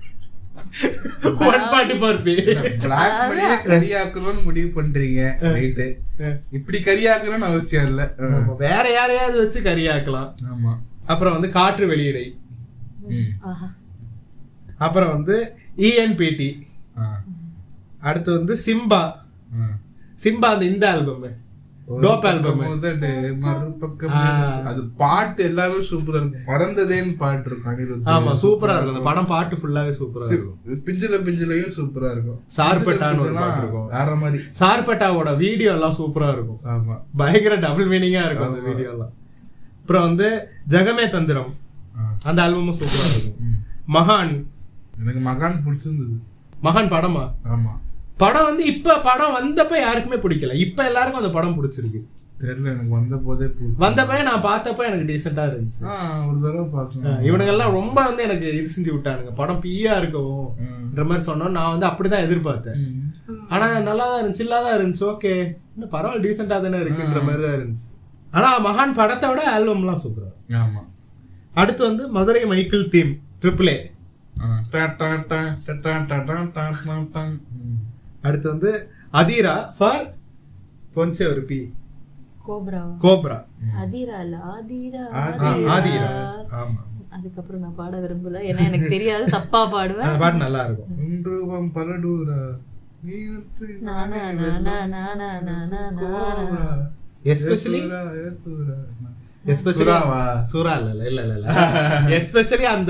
one forty four B block மணியே கரியாக்கணும்னு முடிவு பண்றீங்க ரைட்டு இப்படி கரியாக்கணும்னு அவசியம் இல்ல ஆ. வேற யாரையாவது வச்சு கரியாக்கலாம் ஆமா அப்புறம் வந்து காற்று வெளியிடை ம். ஆஹா அப்புறம் வந்து இஎன்பிடி ஆ. அடுத்து வந்து சிம்பா ஆ. சிம்பா அந்த இந்த ஆல்பம் ஒரு டோப் பக்கம் ஆல்பம் முதடு, மறுபக்கம் ஆ. அது பாட்டு எல்லாமே சூப்பரா இருக்கும் பறந்ததேன்னு பாட்டு இருக்கும் அனிருத் ஆமா சூப்பரா இருக்கும் அந்த படம் பாட்டு ஃபுல்லாவே சூப்பரா இருக்கும் பிஞ்சில பிஞ்சிலையும் சூப்பரா இருக்கும் சார்பட்டான்னு ஒரு பிஞ்சில பாட்டு இருக்கும். வேற மாதிரி சார்பட்டாவோட வீடியோ எல்லாம் சூப்பரா இருக்கும் ஆமா பயங்கர டபுள் மீனிங்கா இருக்கும் அந்த வீடியோ எல்லாம் அப்புறம் வந்து ஜெகமே தந்திரம் ஆ. அந்த ஆல்பமும் சூப்பரா இருக்கும் ம். மகான் எனக்கு மகான் பிடிச்சிருந்தது மகான் படமா ஆமா படம் வந்து இப்ப படம் வந்தப்ப யாருக்குமே பிடிக்கல இப்ப எல்லாருக்கும் அந்த படம் பிடிச்சிருக்கு தெரியல எனக்கு வந்த போதே புதுசு வந்தப்ப நான் பார்த்தப்ப எனக்கு டீசெண்டா இருந்துச்சு ஆ, ஒரு தடவை பார்க்கலாம் இவனுங்க எல்லாம் ரொம்ப வந்து எனக்கு இது செஞ்சு விட்டானுங்க படம் பியா இருக்கும் என்ற மாதிரி சொன்னோம் நான் வந்து அப்படிதான் எதிர்பார்த்தேன் ம். ஆனா நல்லா தான் இருந்துச்சு இல்லா தான் இருந்துச்சு ஓகே இன்னும் பரவாயில்ல டீசெண்டா தானே இருக்குன்ற மாதிரி தான் இருந்துச்சு ஆனா மகான் படத்தை விட ஆல்பம்லாம் சூப்பரா ஆமா அடுத்து வந்து Madurai Michael theme triple A ஆ. டா, டா, டா, டா, டா, டா, டா, டா, டா, டா. ம். அடுத்து வந்து அதீரா ஃபார் பொன்சே ஒரு பி கோப்ரா கோப்ரா அதிரா இல்ல ஆதிரா ஆதி- ஆ, ஆதிரா ஆமா அதுக்கப்புறம் நான் பாட விரும்பல ஏன்னா எனக்கு தெரியாது தப்பா பாடுவேன் அந்த பாட்டு நல்லா இருக்கும் ஒன்றுவம் பரடூரா நீ ஒன்று நானா, நானா, நானா, நானா, கோபுரா. எஸ்பெஷலி ஏசுரா, ஏசுரா. எஸ்பெஷலி சுறாவா? சூரா இல்ல இல்ல இல்ல இல்ல எஸ்பெஷலி அந்த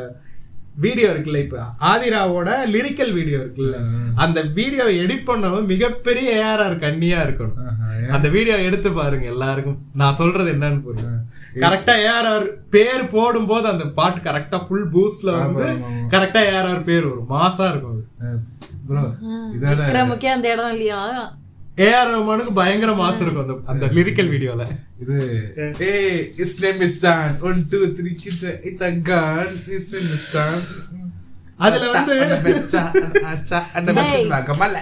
வீடியோ இருக்குல்ல இப்ப ஆதிராவோட லிரிக்கல் வீடியோ இருக்குல்ல ம். அந்த வீடியோ எடிட் பண்ணவன் மிகப்பெரிய ஏஆர்ஆர் கண்ணியா இருக்கணும் ஆஹா, ஏன்? அந்த வீடியோ எடுத்து பாருங்க எல்லாருக்கும் நான் சொல்றது என்னன்னு புரியும் கரெக்டா ஏஆர்ஆர் பேர் போடும்போது அந்த பாட்டு கரெக்டா ஃபுல் பூஸ்ட்ல வந்து ஆமா, ஆமா. கரெக்டா ஏஆர்ஆர் பேர் வரும் மாசா இருக்கும் அது அஹ், bro, இதோட விக்ரமுக்கே அந்த இடம் இல்லையா ஏஆர் ரஹ்மானுக்கு பயங்கர மாசம் இருக்கும் அந்த அந்த லிரிக்கல் வீடியோல இது hey his name is John one two three கிட்ட it gone his name is John அதுல வந்து அந்த பெச்சா அச்சா அந்த பெச்சா கமல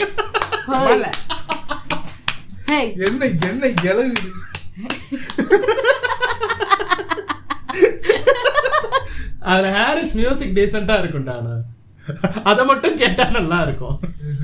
கமல ஹேய் என்ன என்ன இளவு இது? அதுல ஹாரிஸ் மியூசிக் டீசெண்டா இருக்கும்டா ஆனா அத மட்டும் கேட்டா நல்லா இருக்கும்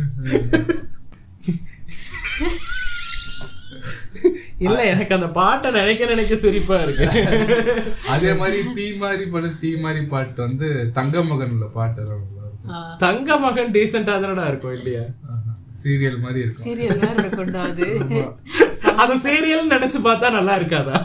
இல்ல எனக்கு அந்த பாட்டை நினைக்க நினைக்க சிரிப்பா இருக்கு அதே மாதிரி பீ மாதிரி படம் தீ மாதிரி பாட்டு வந்து தங்க மகன்ல பாட்டு எல்லாம் நல்லா இருக்கும் தங்க மகன் டீசெண்டா தானடா இருக்கும் இல்லையா சீரியல் மாதிரி இருக்கும் சீரியல் மாதிரி இருக்கும்டா அது அது சீரியல் நினைச்சு பார்த்தா நல்லா இருக்காதா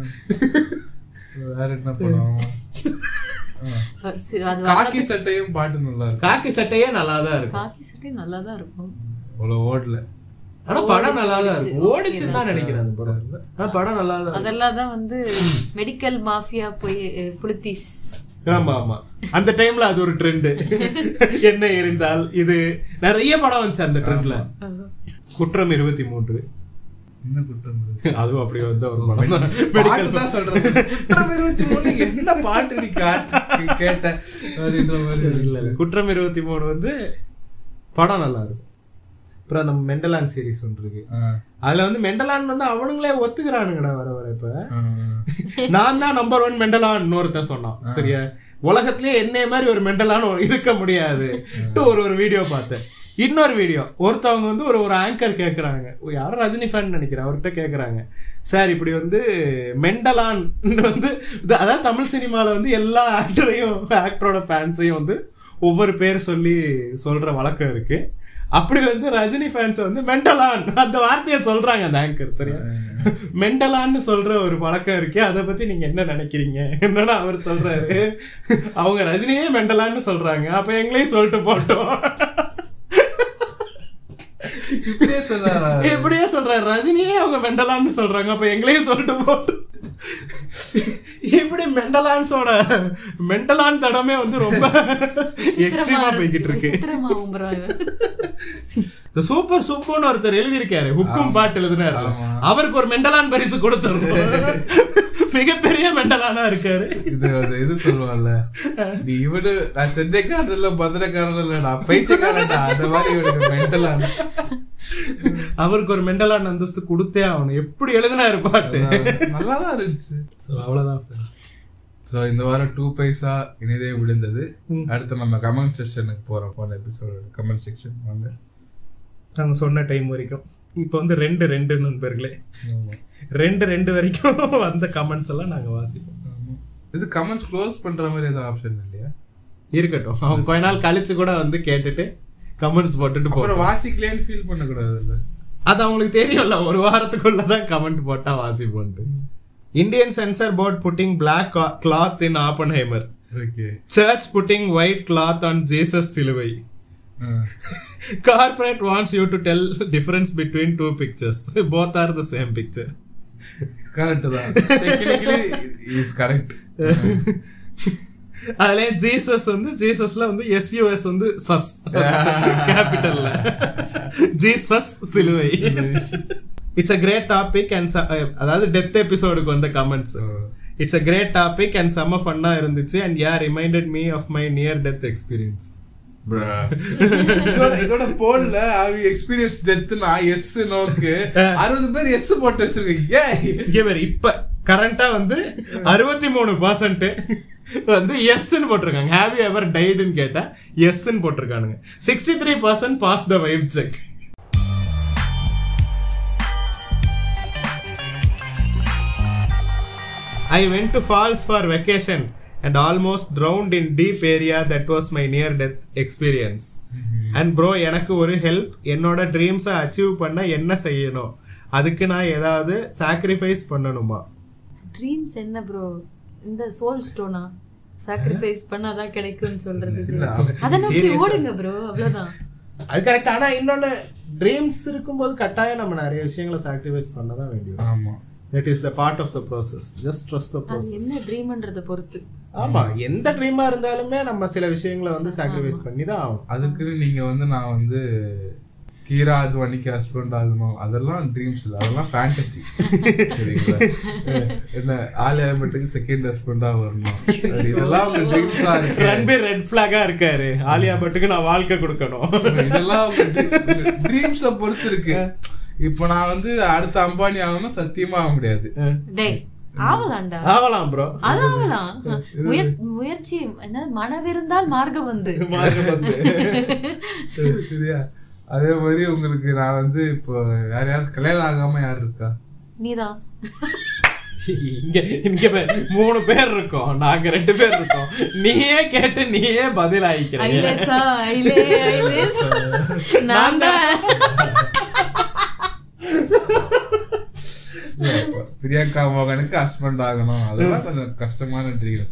வேற என்ன படம் சி- அது காக்கி சட்டையும் பாட்டு நல்லா இருக்கும் காக்கி சட்டையே நல்லா தான் இருக்கும் காக்கி சட்டை நல்லா தான் இருக்கும் அவ்வளவு ஓடல ஆனா படம் நல்லா தான் ஓடிச்சு, இருக்கும் ஓகே ஓடிச்சுன்னு தான் நினைக்கிறேன் அந்த படம் ஆனா படம் நல்லா தான் இருக்கும். அதெல்லாம் தான் வந்து மெடிக்கல் மாஃபியா போய் அஹ், புலித்தீஸ் ஆமா ஆமா அந்த டைம்ல அது ஒரு ட்ரெண்ட் என்ன எரிந்தால் இது நிறைய படம் வந்துச்சு அந்த ட்ரெண்ட்ல குற்றம் இருபத்தி மூன்று என்ன குற்றம் இருக்கு? அதுவும் அப்படி வந்து ஒரு படம் தான். Medical பாட்டு தான் சொல்றேன் குற்றம் இருபத்தி மூணு என்ன பாட்டு நீ காட்டு கேட்ட அப்படின்ற மாதிரி இல்ல இல்ல. குற்றம் இருபத்தி மூணு வந்து படம் நல்லா இருக்கும் அப்புறம் நம்ம மெண்டலான் சீரிஸ் ஒன்று இருக்கு ஆ, அதுல வந்து மெண்டலான் வந்து அவனுங்களே ஒத்துக்கிறானுங்கடா வர வர இப்ப ஆ, நான் தான் நம்பர் ஒன் மெண்டலான் ஒருத்தன் சொன்னான் சரியா உலகத்திலேயே என்னைய மாதிரி ஒரு மெண்டலான் இருக்க முடியாது ஒரு ஒரு வீடியோ பார்த்தேன் இன்னொரு வீடியோ ஒருத்தவங்க வந்து ஒரு ஒரு ஆங்கர் கேட்குறாங்க யாரும் ரஜினி ஃபேன் நினைக்கிறேன் அவர்கிட்ட கேட்குறாங்க சார் இப்படி வந்து மெண்டலான் வந்து இது- அதாவது தமிழ் சினிமாவில் வந்து எல்லா ஆக்டரையும் ஆக்டரோட ஃபேன்ஸையும் வந்து ஒவ்வொரு பேர் சொல்லி சொல்ற வழக்கம் இருக்கு அப்படி வந்து ரஜினி ஃபேன்ஸ் வந்து மெண்டலான் அந்த வார்த்தையை சொல்றாங்க அந்த ஆங்கர் சரியா மெண்டலான்னு சொல்ற ஒரு பழக்கம் இருக்கே அதை பத்தி நீங்க என்ன நினைக்கிறீங்க என்னன்னா அவர் சொல்றாரு அவங்க ரஜினியே மெண்டலான்னு சொல்றாங்க அப்ப எங்களையும் சொல்லிட்டு போட்டோம் இப்படியே சொல்றாரா இப்படியே சொல்றாரு ரஜினியே அவங்க மெண்டலான்னு சொல்றாங்க அப்ப எங்களையும் சொல்லிட்டு போட்டோம் இப்படி மெண்டலான்ஸோட மெண்டலான் தடமே வந்து ரொம்ப எக்ஸ்ட்ரீமா போய்கிட்டு இருக்கு சித்திரமாவும் bro இது. இந்த சூப்பர் சூப்பர்னு ஒருத்தர் எழுதியிருக்காரு ஹுக்கும் பாட்டு எழுதினாரு ஆமா. அவருக்கு ஒரு மெண்டலான் பரிசு கொடுத்துருந்தோம் மிகப்பெரிய மெண்டலானா இருக்காரு இது அது இது சொல்லுவான்ல நீ இவனு நான் சென்னைக்காரன் இல்ல மதுரைக்காரன் இல்லடா பைத்தியக்காரன்டா அந்த மாதிரி இவனுக்கு மென்டலான அவருக்கு ஒரு மெண்டலான் அந்தஸ்து கொடுத்தே ஆகணும் எப்படி எழுதினாரு பாட்டு நல்லா தான் இருந்துச்சு ஸோ அவ்வளோதான் friends. ஸோ இந்த வாரம் டூ பைசா இனிதே விழுந்தது அடுத்து நம்ம கமெண்ட் செக்ஷனுக்கு போறோம் போன எபிசோடு கமெண்ட் செக்ஷன் வாங்க நாங்க சொன்ன டைம் வரைக்கும் இப்போ வந்து ரெண்டு ரெண்டு நண்பர்களே ரெண்டு ரெண்டு வரைக்கும் வந்த கமெண்ட்ஸ் எல்லாம் நாங்க வாசிப்போம் ஆமா. இது கமெண்ட்ஸ் க்ளோஸ் பண்ற மாதிரி ஏதாவது ஆப்ஷன் இல்லையா இருக்கட்டும் அவங்க கொஞ்ச நாள் கழிச்சு கூட வந்து கேட்டுட்டு கமெண்ட்ஸ் போட்டுட்டு போறோம் அப்புறம் வாசிக்கலேன்னு ஃபீல் பண்ணக்கூடாது இல்ல அது அவங்களுக்கு தெரியும்ல ஒரு வாரத்துக்குள்ள தான் கமெண்ட் போட்டா வாசிப்போன்ட்டு Indian censor board putting black cloth in Oppenheimer okay church putting white cloth on Jesus சிலுவை corporate wants you to tell difference between two pictures both are the same picture correct தான் technically is correct அதுல Jesus வந்து ஜீசஸ்ல வந்து SUS வந்து sus கேபிட்டல்ல Jesus சிலுவை it's a great topic and அதாவது டெத் எபிசோடுக்கு வந்த comments it's a great topic and செம்ம ஃபன்னா இருந்துச்சு and yeah reminded me of my near death experience இதோட இதோட போன்ல அவங்க எக்ஸ்பீரியன்ஸ் டெத்னா எஸ் நோக்கு அறுபது பேர் எஸ் போட்டு வச்சிருக்கீங்க ஏய் இங்கே வேற இப்ப கரண்டா வந்து அறுபத்தி மூணு பர்சன்ட் வந்து எஸ்ன்னு போட்டிருக்காங்க ஹேவ் யூ எவர் டைடுன்னு கேட்டா எஸ்ன்னு போட்டிருக்கானுங்க sixty three percent boss the vibe check I went to falls for vacation and almost drowned in deep area that was my near death experience. And bro எனக்கு ஒரு help என்னோட ட்ரீம்ஸை achieve பண்ண என்ன செய்யணும் அதுக்கு நான் ஏதாவது சாக்ரிஃபைஸ் பண்ணணுமா ட்ரீம்ஸ் என்ன ப்ரோ இந்த சோல் ஸ்டோனா சாக்ரிஃபைஸ் பண்ணாதான் கிடைக்கும்னு சொல்றது இல்ல, அவ- அதை நோக்கி serious ஆ? ஓடுங்க ப்ரோ அவ்வளவுதான் அது கரெக்ட் ஆனா இன்னொன்னு ட்ரீம்ஸ் இருக்கும்போது கட்டாயம் நம்ம நிறைய விஷயங்களை சாக்ரிஃபைஸ் பண்ண தான் வேண்டியது ஆமா that is the part of the process just trust the அது ப்ராசஸ் என்ன ட்ரீம்ன்றத பொறுத்து ஆமா எந்த ட்ரீமா இருந்தாலுமே நம்ம சில விஷயங்களை வந்து சாக்ரிஃபைஸ் பண்ணி தான் ஆகணும் அதுக்குன்னு நீங்க வந்து நான் வந்து கீரா அத்வானிக்கு ஹஸ்பண்ட் ஆகணும் அதெல்லாம் ட்ரீம்ஸ் இல்ல அதெல்லாம் ஃபேண்டசி சரிங்களா என்ன ஆலியா பட்டுக்கு செகண்ட் ஹஸ்பண்டா வரணும் அது இதெல்லாம் உங்க ட்ரீம்ஸா இருக்கு ரன்பீர் ரெட் ஃபிளாகா இருக்காரு ஆலியா பட்டுக்கு நான் வாழ்க்கை கொடுக்கணும் இதெல்லாம் உங்க ட்ரீம்ஸ பொறுத்து இருக்கு இப்போ நான் வந்து அடுத்த அம்பானி ஆகணும் சத்தியமா ஆக முடியாது டேய் ஆவலாம்டா ஆகலாம் ப்ரோ அது ஆவலாம் முய- முயற்சி என்ன மனவிருந்தால் மார்க்கம் வந்து சரியா அதே மாதிரி உங்களுக்கு நான் வந்து இப்போ யார் யார் கல்யாணம் ஆகாம யார் இருக்கா நீதான் இங்க இங்க பாரு, மூணு பேர் இருக்கோம் நாங்க ரெண்டு பேர் இருக்கோம் நீயே கேட்டு நீயே பதில் ஆயிக்கிற ஐலேசா ஐலே ஐலேசா நான் தான் பிரியங்கா மோகனுக்கு ஹஸ்பண்ட் ஆகணும் அதெல்லாம் கொஞ்சம் கஷ்டமான ட்ரீம்ஸ்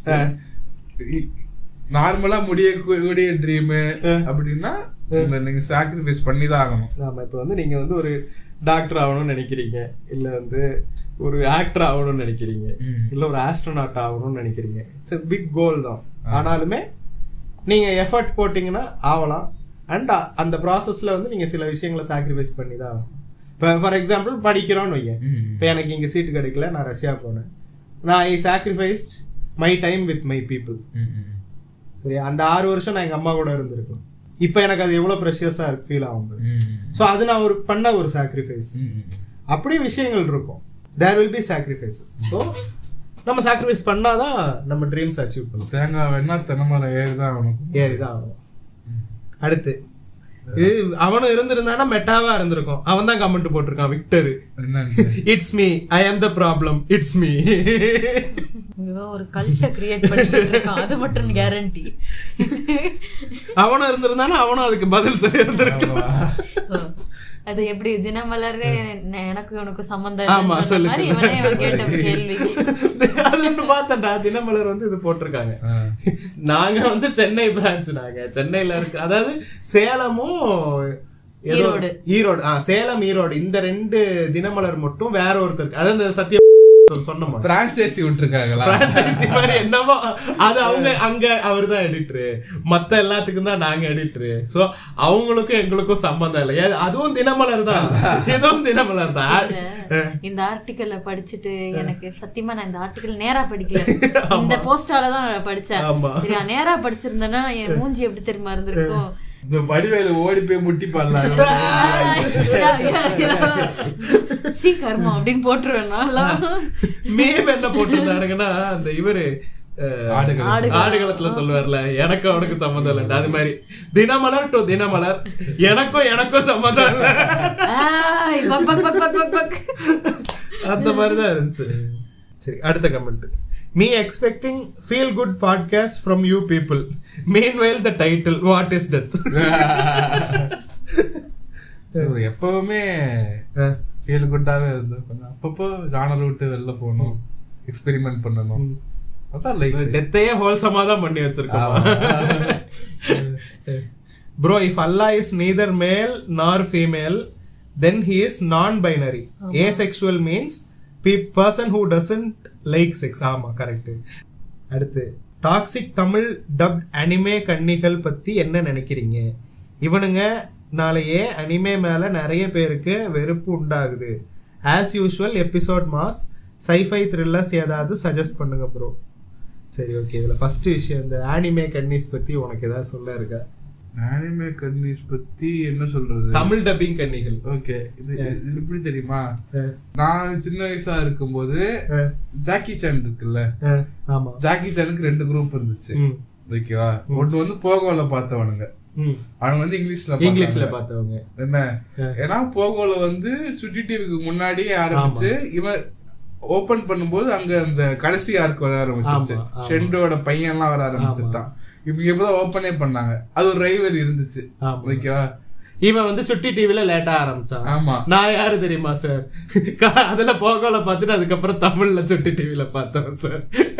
நார்மலா முடிய கூடிய ட்ரீம் அப்படின்னா இந்த நீங்க சாக்ரிஃபைஸ் பண்ணி தான் ஆகணும் ஆமா இப்ப வந்து நீங்க வந்து ஒரு டாக்டர் ஆகணும்னு நினைக்கிறீங்க இல்ல வந்து ஒரு ஆக்டர் ஆகணும்னு நினைக்கிறீங்க ம். இல்ல ஒரு ஆஸ்ட்ரோநாட் ஆகணும்னு நினைக்கிறீங்க இட்ஸ் பிக் கோல் தான் ஆனாலுமே நீங்க எஃபர்ட் போட்டீங்கன்னா ஆகலாம் அண்ட் அந்த ப்ராசஸ்ல வந்து நீங்க சில விஷயங்களை சாக்ரிஃபைஸ் பண்ணி தான் ஆகணும் இப்போ ஃபார் எக்ஸாம்பிள் படிக்கிறோன்னு வையேன் ம். இப்போ எனக்கு இங்கே சீட்டு கிடைக்கல நான் ரஷ்யா போனேன் நான் I sacrificed my time with my people ம், ம். சரி அந்த ஆறு வருஷம் நான் எங்கள் அம்மா கூட இருந்திருக்கேன் இப்போ எனக்கு அது எவ்வளோ ப்ரெஷியஸாக இருக்கு ஃபீல் ஆகும் ம், ம். ஸோ அது நான் ஒரு பண்ண ஒரு சாக்ரிஃபைஸ் ம், ம். அப்படி விஷயங்கள் இருக்கும் there will be sacrifices so நம்ம சாக்ரிஃபைஸ் பண்ணாதான் நம்ம ட்ரீம்ஸ் அச்சீவ் பண்ணுவோம் தேங்காய் வேணா தென்னைமரம் ஏறிதான் அவனுக்கு ஏறிதான் ஆகணும் அடுத்து இது அவனும் இருந்திருந்தானா மெட்டாவா இருந்திருக்கும் அவன் தான் கமெண்ட் போட்டிருக்கான் விக்டர் என்னன்னு இட்ஸ் மீ ஐ ஆம் த ப்ராப்ளம் இட்ஸ் மீ இவன் ஒரு கல்ட்டை கிரியேட் பண்ணிட்டு இருக்கான் அது மட்டும் கேரண்டி அவனும் இருந்திருந்தானா அவனும் அதுக்கு பதில் சொல்லி இருந்திருக்கான் அது எப்படி தினமலரே ந- எனக்கு உனக்கு சம்பந்தம் ஆமா, இல்லைன்னு சொன்ன சொல்லு, மாதிரி சொல்லு. இவனே இவன் கேட்ட கேள்வி அது ஒண்ணு பார்த்தேன்டா தினமலர் வந்து இது போட்டிருக்காங்க ஆ. நாங்க வந்து சென்னை பிரான்ச் நாங்க சென்னையில இருக்கு அதாவது சேலமும் ஏதோ- ஈரோடு. ஈரோடு ஆ சேலம் ஈரோடு இந்த ரெண்டு தினமலர் மட்டும் வேற ஒருத்தருக்கு அதாவது இந்த சத்ய சொன்ன மாதிரி பிரான்ச்சைசி விட்டுருக்காங்களா Franchisee மாதிரி என்னமோ அது அவங்க அங்க அவர் தான் எடிட்டரு மத்த எல்லாத்துக்கும் தான் நாங்க எடிட்டரு சோ அவங்களுக்கும் எங்களுக்கும் சம்பந்தம் இல்லை ஏ- அதுவும் தினமலர் தான் இதுவும் தினமலர் தான் இந்த- இந்த ஆர்டிக்கல்ல படிச்சுட்டு எனக்கு சத்தியமா நான் இந்த ஆர்டிக்கல் நேரா படிக்கல இந்த போஸ்டால தான் படிச்சேன் ஆமா. சரியா நேரா படிச்சிருந்தேன்னா என் மூஞ்சி எப்படி தெரியுமா இருந்திருக்கும் இந்த வடிவேலு ஓடி போய் முட்டி பாடலாம் சி கர்மம் அப்படின்னு போட்டுருவேன் நான்லாம். மேம் என்ன போட்டிருந்தாருங்கன்னா அந்த இவரு அஹ், ஆடுகளம். ஆடுகளம். ஆடுகளத்துல சொல்லுவார்ல எனக்கும் அவனுக்கு சம்மந்தம் இல்லை அது மாதிரி தினமலர் டு தினமலர் எனக்கும் எனக்கும் சம்மந்தம் இல்லை ஆய், பக், பக், பக், பக், பக், பக். அந்த மாதிரி தான் இருந்துச்சு சரி அடுத்த comment me expecting feel good podcast from you people meanwhile the title what is death இவர் எப்பவுமே ஃபீல் குட்டாவே இருந்தது கொஞ்சம் அப்பப்போ ஜானர் விட்டு வெளில போகணும் எக்ஸ்பெரிமெண்ட் பண்ணணும் அதான் லைஃப் டெத்தையே ஹோல்சமா தான் பண்ணி வச்சிருக்கோம் bro if Allah is neither male nor female then he is non binary asexual means person who doesn't like sex ஆமா கரெக்ட் அடுத்து டாக்ஸிக் தமிழ் டப் அனிமே கன்னிகள் பத்தி என்ன நினைக்கிறீங்க இவனுங்க நாளையே அனிமே மேல நிறைய பேருக்கு வெறுப்பு உண்டாகுது as usual episode mass scifi thrillers ஏதாவது சஜஸ்ட் பண்ணுங்க ப்ரோ சரி ஓகே இதுல ஃபர்ஸ்ட் விஷயம் இந்த ஆனிமே கன்னிஸ் பத்தி உனக்கு ஏதாவது சொல்ல இருக்கா ஆனிமே கன்னிஸ் பத்தி என்ன சொல்றது தமிழ் டப்பிங் கன்னிகள் ஓகே இது இது எப்படி தெரியுமா அஹ், நான் சின்ன வயசா இருக்கும்போது அஹ், ஜாக்கி சான் இருக்குல்ல அஹ், ஆமா ஜாக்கி சானுக்கு ரெண்டு குரூப் இருந்துச்சு ம், ஓகேவா ஒண்ணு வந்து போகோல பார்த்தவனுங்க ம். அவன் வந்து இங்கிலீஷ்ல இங்கிலீஷ்ல பார்த்தாங்க. பார்த்தவங்க என்ன அஹ். ஏன்னா போகோல வந்து சுட்டி டிவிக்கு முன்னாடியே ஆரம்பிச்சு இவன் ஓபன் பண்ணும்போது அங்க அந்த கடைசி ஆர்க் வர ஆரம்பிச்சிருச்சு ஆமா, ஆமா. ஷெண்டோட பையன் எல்லாம் வர ஆரம்பிச்சுட்டான் இவங்க எப்பதான் ஓப்பனே பண்ணாங்க அது ஒரு ரைவர் இருந்துச்சு ஆமா. ஓகேவா இவன் வந்து சுட்டி டிவில லேட்டா ஆரம்பிச்சான் ஆமா நான் யாரு தெரியுமா சார் அதுல போகல பார்த்துட்டு அதுக்கப்புறம் தமிழ்ல சுட்டி டிவில பார்த்தோம் சார்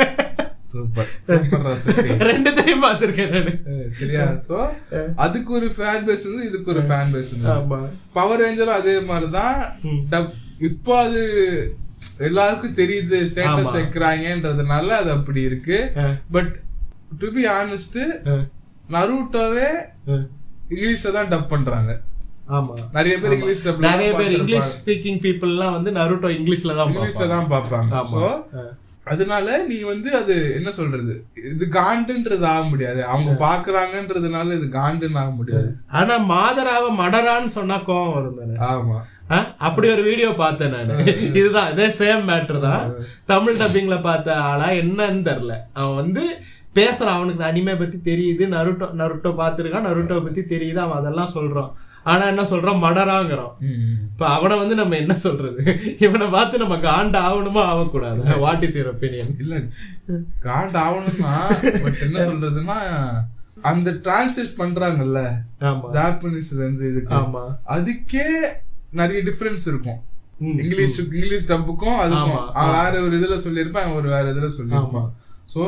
சூப்பர் சூப்பர் ரசிகை. ரெண்டுத்தையும் பார்த்திருக்கேன் நானு அஹ் சரியா சோ அதுக்கு ஒரு ஃபேன் பேஸ் இருந்து இதுக்கு ஒரு ஃபேன் பேஸ் இருந்து ஆமா பவர் ரேஞ்சரும் அதே மாதிரிதான் ம். டப்- இப்போ அது எல்லாருக்கும் தெரியுது ஸ்டேட்டஸ் ஆமா. வைக்கிறாங்கன்றதுனால அது அப்படி இருக்கு ah, but to be honest ah, நருட்டோவே அஹ். இங்கிலீஷ்ல தான் டப் பண்றாங்க ஆமா நிறைய பேர் ஆமா. இங்கிலீஷ் டப் நிறைய பேர் இங்கிலீஷ் ஸ்பீக்கிங் பீப்புள் எல்லாம் வந்து நருட்டோ இங்கிலீஷ்ல தான் இங்கிலீஷ்ல பார்ப்பாங்க. தான் பாப்பாங்க ஆமா. சோ அஹ். அதனால நீ வந்து அது என்ன சொல்றது இது காண்டுன்றது ஆக முடியாது அவங்க பாக்குறாங்கன்றதுனால இது காண்டுன்னு ஆக முடியாது ஆனா மாதராவ மடரான்னு சொன்னா கோவம் வரும் தானே ஆமா ஆ? அப்படி ஒரு வீடியோ பார்த்தேன் நானு இதுதான் இதே சேம் மேட்டர் தான் தமிழ் டப்பிங்ல பார்த்த ஆளா என்னன்னு தெரியல அவன் வந்து பேசுறான் அவனுக்கு அனிமே பத்தி தெரியுது நருட்டோ நருட்டோ பார்த்திருக்கான் நருட்டோ பத்தி தெரியுது அவன் அதெல்லாம் சொல்றான் ஆனா என்ன சொல்றான் மடராங்கிறான் இப்ப அவனை வந்து நம்ம என்ன சொல்றது இவனை பார்த்து நம்ம காண்ட ஆகணுமா ஆகக்கூடாது வாட் இஸ் யுவர் ஒப்பீனியன் இல்ல காண்ட் ஆகணும்னா பட் என்ன சொல்றதுன்னா அந்த டிரான்ஸ்லேட் பண்றாங்கல்ல ஆமா ஜாப்பனீஸ்ல இருந்து இதுக்கு ஆமா அதுக்கே நிறைய டிஃபரன்ஸ் இருக்கும் ம், இங்கிலீஷ் இங்கிலீஷ் டப்புக்கும் அதுக்கும் ஆமா, அவன் வேற ஒரு இதுல சொல்லியிருப்பான் அவன் ஒரு வேற இதுல சொல்லியிருப்பான் சோ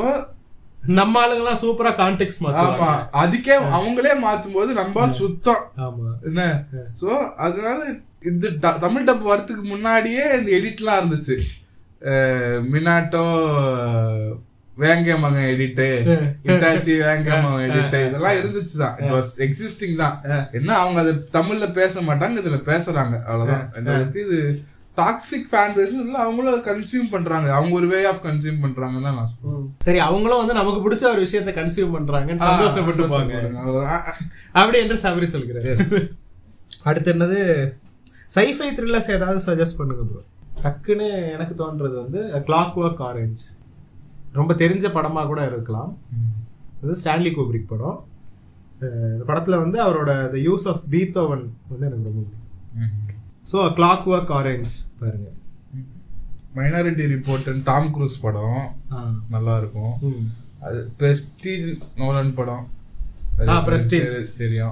நம்ம ஆளுங்கெல்லாம் சூப்பரா கான்டெக்ட் ஆமா மாத்துவாங்க அதுக்கே அவங்களே மாத்தும் போது நம்ம சுத்தம் ஆமா என்ன சோ அதனால இது ட- தமிழ் டப் வரதுக்கு முன்னாடியே இந்த எடிட்லாம் இருந்துச்சு அஹ் மினாட்டோ வேங்க மகன் எடிட் இட்டாச்சி வேங்க மகன் எடிட் இதெல்லாம் இருந்துச்சுதான் இட் வாஸ் எக்ஸிஸ்டிங் தான் என்ன அவங்க அது தமிழ்ல பேச மாட்டாங்க இதுல பேசுறாங்க அவ்வளவுதான் என்னை பத்தி இது டாக்ஸிக் ஃபேன் பேஸ் இல்ல அவங்களும் அதை கன்சியூம் பண்றாங்க அவங்க ஒரு வே ஆஃப் கன்சியூம் பண்றாங்கன்னு தான் நான் சொல்றேன் சரி அவங்களும் வந்து நமக்கு பிடிச்ச ஒரு விஷயத்தை கன்சியூம் பண்றாங்கன்னு சந்தோஷப்பட்டு போங்க அவ்வளவுதான். அப்படி என்று சபரி சொல்கிறேன் அடுத்து என்னது சைஃபை த்ரில்லர்ஸ் ஏதாவது சஜஸ்ட் பண்ணுங்க ப்ரோ டக்குன்னு எனக்கு தோன்றது வந்து கிளாக் ஒர்க் ஆரஞ்ச் ரொம்ப தெரிஞ்ச படமா கூட இருக்கலாம் இது ஸ்டான்லி கூப்ரிக் படம் அஹ் இந்த படத்துல வந்து அவரோட த யூஸ் ஆஃப் பீத்தோவன் வந்து எனக்கு ரொம்ப பிடிக்கும் ஸோ கிளாக் ஒர்க் ஆரஞ்ச் பாருங்க மைனாரிட்டி ரிப்போர்ட் டாம் க்ரூஸ் படம் நல்லா இருக்கும் ம். அது பிரஸ்டீஜ் நோலன் படம் அது ஆ, எனக்கு Prestige. தெரி- தெரியும்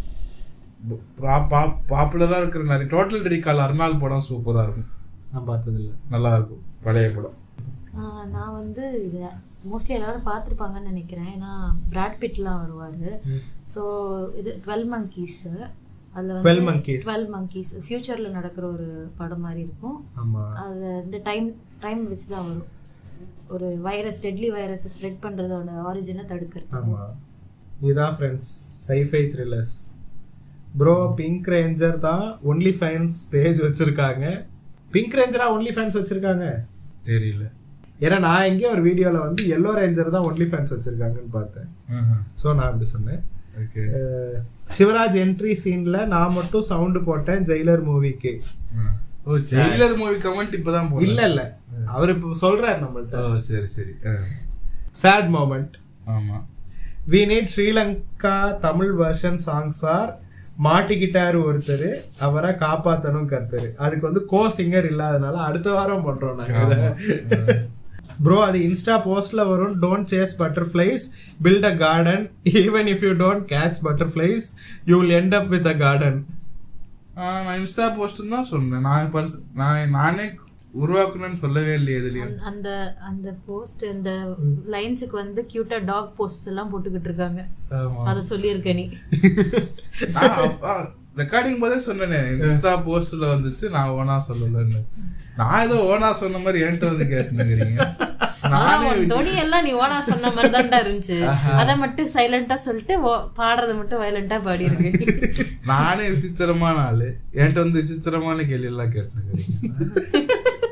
பாப்புலரா இருக்கிற நிறைய டோட்டல் ரீகால் அர்னால் படம் சூப்பரா இருக்கும் நான் பார்த்தது இல்லை நல்லா இருக்கும் பழைய படம் ஆஹ் நான் வந்து இது மோஸ்ட்லி எல்லாரும் பார்த்துருப்பாங்கன்னு நினைக்கிறேன் ஏன்னா பிராட் பிட்லாம் வருவார் ஸோ இது டுவெல் மங்கீஸ் அதில் 12 வந்து Monkeys. டுவெல் மங்கீஸ் ஃப்யூச்சரில் நடக்கிற ஒரு படம் மாதிரி இருக்கும் ஆமா அது இந்த டைம் டைம் வச்சு தான் வரும் ஒரு வைரஸ் டெட்லி வைரஸ் ஸ்ப்ரெட் பண்ணுறதோட ஆரிஜினை தடுக்கிறது ஆமா இதுதான் friends scifi thrillers bro pink ranger தான் ஒன்லி ஃபேன்ஸ் பேஜ் வச்சிருக்காங்க பிங்க் ரேஞ்சரா ஒன்லி ஃபேன்ஸ் வச்சிருக்காங்க தெரியல ஏன்னா நான் எங்கேயோ ஒரு வீடியோல வந்து எல்லோ ரேஞ்சர் தான் ஒன்லி ஃபேன்ஸ் வச்சிருக்காங்கன்னு பார்த்தேன் ஸோ நான் அப்படி சொன்னேன் ஓகே அஹ், சிவராஜ் என்ட்ரி சீன்ல நான் மட்டும் சவுண்டு போட்டேன் ஜெயிலர் மூவிக்கு ஓ ஜெயிலர் மூவி கமெண்ட் இப்பதான் போடுறேன். இல்ல இல்ல அவர் இப்போ சொல்றாரு நம்மள்ட்ட ஓ சரி சரி ஆ. சேட் மோமெண்ட் ஆமா we need Sri Lanka Tamil version songs for மாட்டிக்கிட்டாரு ஒருத்தர் அவரை காப்பாத்தணும் கர்த்தர் அதுக்கு வந்து கோ சிங்கர் இல்லாதனால அடுத்த வாரம் பண்றோம் நாங்க ப்ரோ அது இன்ஸ்டா போஸ்ட்ல வரும் don't chase butterflies build a garden even if you don't catch butterflies you will end up with a garden ஆ, நான் இன்ஸ்டா போஸ்ட் தான் சொன்னேன் நான் பர்ஸ் நான் நானே உருவாக்கணும்னு சொல்லவே இல்லையே எதுலயும் அந்த- அந்த அந்த போஸ்ட் இந்த லைன்ஸுக்கு வந்து கியூட்டா டாக் போஸ்ட் எல்லாம் போட்டுக்கிட்டு இருக்காங்க ஆமா அதை சொல்லியிருக்க நீ ரெக்கார்டிங் போதே சொன்னேனே இன்ஸ்டா போஸ்ட்ல வந்துச்சு நான் ஓனா சொல்லலன்னு நான் ஏதோ ஓனா சொன்ன மாதிரி என்கிட்ட வந்து கேட்டுனுங்கிறீங்க நானே உன் தொனி எல்லாம் நீ ஓனா சொன்ன மாதிரி தான்டா இருந்துச்சு அதை மட்டும் சைலண்டா சொல்லிட்டு ஓ- பாடுறது மட்டும் வயலண்டா பாடி இருக்கு நானே விசித்திரமான ஆளு என்கிட்ட வந்து விசித்திரமான கேள்வி எல்லாம் கேட்டுனுங்கிறீங்க